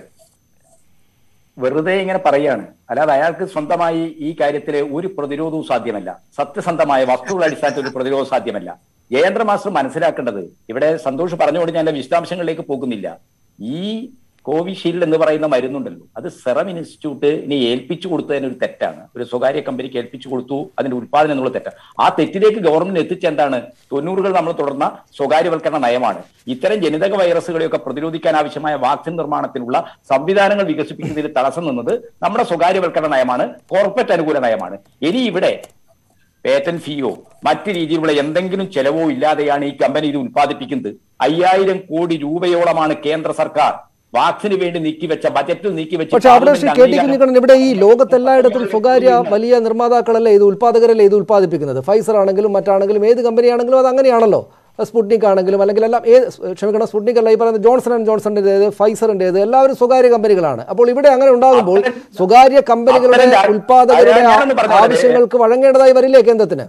വെറുതെ ഇങ്ങനെ പറയാണ് അല്ലാതെ അയാൾക്ക് സ്വന്തമായി ഈ കാര്യത്തിൽ ഒരു പ്രതിരോധവും സാധ്യമല്ല സത്യസന്ധമായ വസ്തുക്കളുടെ അടിസ്ഥാനത്തിൽ ഒരു പ്രതിരോധം സാധ്യമല്ല ജയേന്ദ്ര മാസ്റ്റർ മനസ്സിലാക്കേണ്ടത് ഇവിടെ സന്തോഷ് പറഞ്ഞുകൊണ്ട് ഞാൻ അതിന്റെ വിശദാംശങ്ങളിലേക്ക് പോകുന്നില്ല ഈ കോവിഷീൽഡ് എന്ന് പറയുന്ന മരുന്നുണ്ടല്ലോ അത് സെറം ഇൻസ്റ്റിറ്റ്യൂട്ടിനെ ഏൽപ്പിച്ചു കൊടുത്തതിന് ഒരു തെറ്റാണ് ഒരു സ്വകാര്യ കമ്പനിക്ക് ഏൽപ്പിച്ചു കൊടുത്തു അതിന്റെ ഉത്പാദനം എന്നുള്ള തെറ്റാണ് ആ തെറ്റിലേക്ക് ഗവൺമെന്റ് എത്തിച്ച എന്താണ് തൊണ്ണൂറുകൾ നമ്മൾ തുടർന്ന സ്വകാര്യവൽക്കരണ നയമാണ് ഇത്തരം ജനിതക വൈറസുകളെയൊക്കെ പ്രതിരോധിക്കാൻ ആവശ്യമായ വാക്സിൻ നിർമ്മാണത്തിനുള്ള സംവിധാനങ്ങൾ വികസിപ്പിക്കുന്നതിൽ തടസ്സം നിന്നത് നമ്മുടെ സ്വകാര്യവൽക്കരണ നയമാണ് കോർപ്പറേറ്റ് അനുകൂല നയമാണ് ഇനി ഇവിടെ പേറ്റന്റ് ഫീയോ മറ്റു രീതിയിലുള്ള എന്തെങ്കിലും ചെലവോ ഇല്ലാതെയാണ് ഈ കമ്പനി ഇത് ഉത്പാദിപ്പിക്കുന്നത് അയ്യായിരം കോടി രൂപയോളമാണ് കേന്ദ്ര സർക്കാർ വാക്സിന് വേണ്ടി നീക്കിവെച്ച ബജറ്റിൽ നീക്കിവെച്ച പക്ഷെ അവിടെ Shri K T parliament Kunhikannan ഇവിടെ ഈ ലോകത്തെല്ലായിടത്തും സ്വകാര്യ വലിയ നിർമ്മാതാക്കളല്ലേ ഇത് ഉൽപ്പാദകരല്ലേ ഇത് ഉൽപ്പാദിപ്പിക്കുന്നത് ഫൈസർ ആണെങ്കിലും മറ്റാണെങ്കിലും ഏത് കമ്പനിയാണെങ്കിലും അത് അങ്ങനെയാണല്ലോ സ്പുട്നിക് ആണെങ്കിലും അല്ലെങ്കിൽ എല്ലാം ഏത് ക്ഷമിക്കണം സ്പുട്നിക് അല്ല ഈ പറയുന്ന ജോൺസൺ ആൻഡ് ജോൺസണിൻ്റെത് ഫൈസറിൻ്റെത് എല്ലാവരും സ്വകാര്യ കമ്പനികളാണ് അപ്പോൾ ഇവിടെ അങ്ങനെ ഉണ്ടാകുമ്പോൾ സ്വകാര്യ കമ്പനികളുടെ അത്തരം രാ- ഉൽപ്പാദകരുടെ ആ, ഞാനൊന്ന് പറഞ്ഞോട്ടെ. ആവശ്യങ്ങൾക്ക് വഴങ്ങേണ്ടതായി വരില്ലേ കേന്ദ്രത്തിന്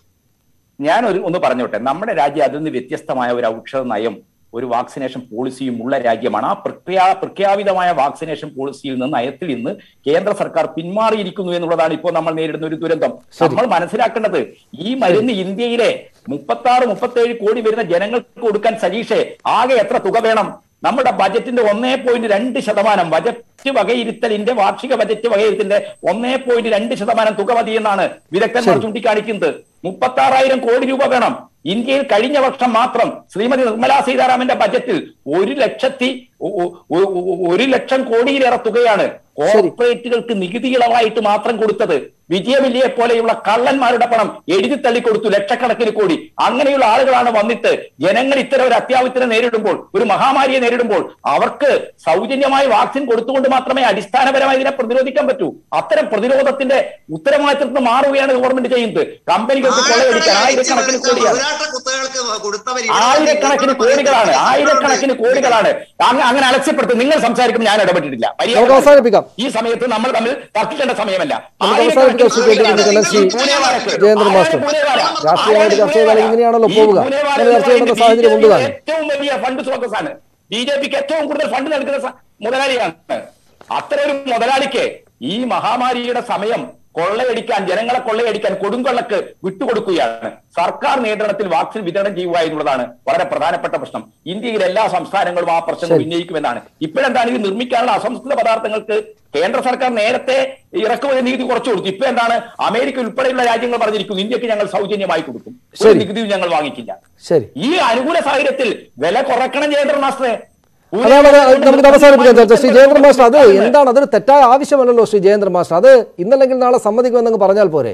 ഞാൻ ഒരു ഒന്ന് പറഞ്ഞോട്ടെ നമ്മുടെ രാജ്യം അതിൽ നിന്ന് വ്യത്യസ്തമായ ഒരു ഔഷധ നയം ഒരു വാക്സിനേഷൻ പോളിസിയും ഉള്ള രാജ്യമാണ് ആ പ്രഖ്യാ പ്രഖ്യാപിതമായ വാക്സിനേഷൻ പോളിസിയിൽ നിന്ന് നയത്തിൽ നിന്ന് കേന്ദ്ര സർക്കാർ പിന്മാറിയിരിക്കുന്നു എന്നുള്ളതാണ് ഇപ്പോൾ നമ്മൾ നേരിടുന്ന ഒരു ദുരന്തം നമ്മൾ മനസ്സിലാക്കേണ്ടത് ഈ മരുന്ന് ഇന്ത്യയിലെ മുപ്പത്തി ആറ് മുപ്പത്തേഴ് കോടി വരുന്ന ജനങ്ങൾക്ക് കൊടുക്കാൻ സജീഷെ ആകെ എത്ര തുക വേണം നമ്മുടെ ബജറ്റിന്റെ ഒന്നേ പോയിന്റ് രണ്ട് ശതമാനം ബജറ്റ് വകയിരുത്തലിന്റെ വാർഷിക ബജറ്റ് വകയിരുത്തലിന്റെ ഒന്നേ പോയിന്റ് രണ്ട് ശതമാനം തുക മതിയെന്നാണ് വിദഗ്ധന്മാർ ചൂണ്ടിക്കാണിക്കുന്നത് മുപ്പത്തി ആറായിരം കോടി രൂപ വേണം ഇന്ത്യയിൽ കഴിഞ്ഞ വർഷം മാത്രം ശ്രീമതി നിർമ്മലാ സീതാരാമന്റെ ബജറ്റിൽ ഒരു ലക്ഷത്തി ഒ- ഒ- ഒ- ഒ- ഒരു ലക്ഷം കോടിയിലേറെ തുകയാണ് കോർപ്പറേറ്റുകൾക്ക് നികുതി ഇളവായിട്ട് മാത്രം കൊടുത്തത് വിജയമില്ലിയെ പോലെയുള്ള കള്ളന്മാരുടെ പണം എഴുതി തള്ളിക്കൊടുത്തു ലക്ഷക്കണക്കിന് കോടി അങ്ങനെയുള്ള ആളുകളാണ് വന്നിട്ട് ജനങ്ങൾ ഇത്തരം ഒരു അത്യാവശ്യത്തിനെ നേരിടുമ്പോൾ ഒരു മഹാമാരിയെ നേരിടുമ്പോൾ അവർക്ക് സൗജന്യമായി വാക്സിൻ കൊടുത്തുകൊണ്ട് മാത്രമേ അടിസ്ഥാനപരമായി ഇതിനെ പ്രതിരോധിക്കാൻ പറ്റൂ അത്തരം പ്രതിരോധത്തിന്റെ ഉത്തരവാദിത്തത്തിൽ മാറുകയാണ് ഗവൺമെന്റ് ചെയ്യുന്നത് കമ്പനികൾക്ക് കൊള്ളയടിക്കാൻ ആയിരക്കണക്കിന് കോടിയാണ് ബഹുരാഷ്ട്ര കുത്തകൾക്ക് കൊടുത്തവർ ആയിരക്കണക്കിന് കോടികളാണ് ആയിരക്കണക്കിന് കോടികളാണ് അങ്ങ- അങ്ങനെ അലസ്യപ്പെടുത്തും നിങ്ങൾ സംസാരിക്കുമ്പോൾ ഞാൻ ഇടപെട്ടിട്ടില്ല മര്യാദ നമുക്ക് അവസാനിപ്പിക്കാം. ഈ സമയത്ത് നമ്മൾ തമ്മിൽ തർക്കിക്കേണ്ട സമയമല്ല നമുക്ക് അവസാനിപ്പിക്കാം. Shri K T Kunhikannan, Shri Jayendran master. രാഷ്ട്രീയമായിട്ട് ചർച്ച ചെയ്താൽ ഇങ്ങനെയാണല്ലോ പോവുക. അങ്ങനെ ചർച്ച ചെയ്യേണ്ട സാഹചര്യം ഉണ്ട് താനും. ഏറ്റവും വലിയ ഫണ്ട് സ്രോതസ്സാണ് ബി ജെ പിക്ക് ഏറ്റവും കൂടുതൽ ഫണ്ട് നൽകുന്ന സ- മുതലാളിയാണ് അത്തരം ഒരു മുതലാളിക്ക് ഈ മഹാമാരിയുടെ സമയം കൊള്ളയടിക്കാൻ ജനങ്ങളെ കൊള്ളയടിക്കാൻ കൊടുങ്കൊള്ളക്ക് വിട്ടുകൊടുക്കുകയാണ് സർക്കാർ നിയന്ത്രണത്തിൽ വാക്സിൻ വിതരണം ചെയ്യുക എന്നുള്ളതാണ് വളരെ പ്രധാനപ്പെട്ട പ്രശ്നം ഇന്ത്യയിലെ എല്ലാ സംസ്ഥാനങ്ങളും ആ പ്രശ്നം ശരി. ഉന്നയിക്കുമെന്നാണ് ഇപ്പോഴെന്താണ് ഇത് നിർമ്മിക്കാനുള്ള അസംസ്കൃത പദാർത്ഥങ്ങൾക്ക് കേന്ദ്ര സർക്കാർ നേരത്തെ ഇറക്കുമതി നികുതി കുറച്ചു കൊടുത്തു ഇപ്പൊ എന്താണ് അമേരിക്ക ഉൾപ്പെടെയുള്ള രാജ്യങ്ങൾ പറഞ്ഞിരിക്കുന്നു ഇന്ത്യക്ക് ഞങ്ങൾ സൗജന്യമായി കൊടുക്കും ഒരു ശരി. നികുതിയും ഞങ്ങൾ വാങ്ങിക്കില്ല ശരി ഈ അനുകൂല സാഹചര്യത്തിൽ വില കുറക്കണം ജയേന്ദ്ര മാസ്റ്ററെ അതാണ് അത് നമുക്ക് അവസാനിപ്പിക്കാൻ ചർച്ച ശ്രീ ജയേന്ദ്ര മാസ്റ്റർ അത് എന്താണ് അതൊരു തെറ്റായ ആവശ്യമല്ലല്ലോ ശ്രീ ജയേന്ദ്ര മാസ്റ്റർ അത് ഇന്നല്ലെങ്കിൽ നാളെ സമ്മതിക്കുമെന്നങ്ങ് പറഞ്ഞാൽ പോരെ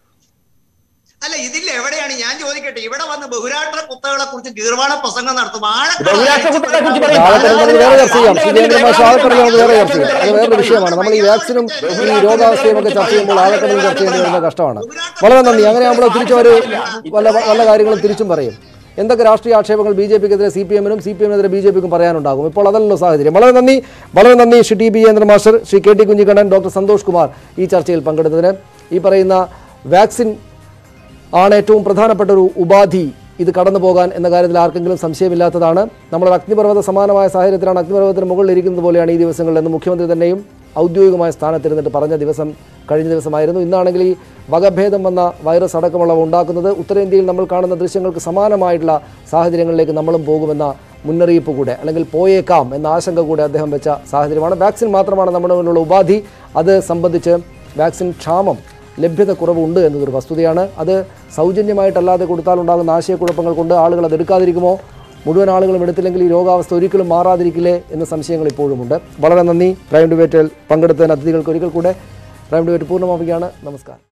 അല്ല ഇതിൽ എവിടെയാണ് ഞാൻ ചോദിക്കട്ടെ ഇവിടെ വന്ന് ബഹുരാഷ്ട്ര കുത്തകളെ കുറിച്ച് ഗീർവാണ പ്രസംഗം നടത്തും ബഹുരാഷ്ട്ര കുത്തകളെക്കുറിച്ച് പറയും. ആൾക്കാരെ നമുക്ക് വേറെ ചർച്ച ചെയ്യാം ശ്രീ ജയേന്ദ്ര മാസ്റ്റർ ആൾക്കാരെ നമുക്ക് വേറെ ചർച്ച ചെയ്യാം അത് വേറൊരു വിഷയമാണ് നമ്മൾ ഈ വാക്സിനും ഈ രോഗാവസ്ഥയും ഒക്കെ ചർച്ച ചെയ്യുമ്പോൾ ആൾക്കാരും ചർച്ച ചെയ്യേണ്ടി വരുന്ന കഷ്ടമാണ് വളരെ നന്ദി അങ്ങനെ നമ്മൾ തിരിച്ചു ഒരു വല്ല വല്ല കാര്യങ്ങളും തിരിച്ചും പറയും എന്തൊക്കെ രാഷ്ട്രീയ ആക്ഷേപങ്ങൾ ബി ജെ പിക്കെതിരെ സി പി എമ്മിനും സി പി എമ്മിനെതിരെ ബി ജെ പിക്കും പറയാനുണ്ടാകും ഇപ്പോൾ അതല്ലല്ലോ സാഹചര്യം വളരെ നന്ദി വളരെ നന്ദി Shri T B Chandra master Shri K T Kunhikannan doctor Santhosh Kumar ഈ ചർച്ചയിൽ പങ്കെടുത്തതിന് ഈ പറയുന്ന വാക്സിൻ ആണ് ഏറ്റവും പ്രധാനപ്പെട്ട ഒരു ഉപാധി ഇത് കടന്നു പോകാൻ എന്ന കാര്യത്തിൽ ആർക്കെങ്കിലും സംശയമില്ലാത്തതാണ് നമ്മൾ അഗ്നിപർവ്വത സമാനമായ സാഹചര്യത്തിലാണ് അഗ്നിപർവ്വതത്തിന് മുകളിൽ ഇരിക്കുന്നത് പോലെയാണ് ഈ ദിവസങ്ങളിൽ എന്ന് മുഖ്യമന്ത്രി തന്നെയും ഔദ്യോഗികമായ സ്ഥാനത്തിരുന്നിട്ട് പറഞ്ഞ ദിവസം കഴിഞ്ഞ ദിവസമായിരുന്നു ഇന്നാണെങ്കിൽ ഈ വകഭേദം വന്ന വൈറസ് അടക്കമുള്ളവ ഉണ്ടാക്കുന്നത് ഉത്തരേന്ത്യയിൽ നമ്മൾ കാണുന്ന ദൃശ്യങ്ങൾക്ക് സമാനമായിട്ടുള്ള സാഹചര്യങ്ങളിലേക്ക് നമ്മളും പോകുമെന്ന മുന്നറിയിപ്പ് കൂടെ അല്ലെങ്കിൽ പോയേക്കാം എന്ന ആശങ്ക കൂടെ അദ്ദേഹം വെച്ച സാഹചര്യമാണ് വാക്സിൻ മാത്രമാണ് നമ്മുടെ മുന്നിലുള്ള ഉപാധി അത് സംബന്ധിച്ച് വാക്സിൻ ക്ഷാമം ലഭ്യത കുറവുണ്ട് എന്നതൊരു വസ്തുതയാണ് അത് സൗജന്യമായിട്ടല്ലാതെ കൊടുത്താൽ ഉണ്ടാകുന്ന ആശയക്കുഴപ്പങ്ങൾ കൊണ്ട് ആളുകൾ അത് എടുക്കാതിരിക്കുമോ മുഴുവൻ ആളുകളും എടുത്തില്ലെങ്കിൽ ഈ രോഗാവസ്ഥ ഒരിക്കലും മാറാതിരിക്കില്ലേ എന്ന സംശയങ്ങൾ ഇപ്പോഴുമുണ്ട് വളരെ നന്ദി പ്രൈം ഡിബേറ്റിൽ പങ്കെടുത്തതിന് അതിഥികൾക്ക് ഒരിക്കൽ കൂടെ പ്രൈം ഡിബേറ്റ് പൂർണ്ണമാവുകയാണ് നമസ്കാരം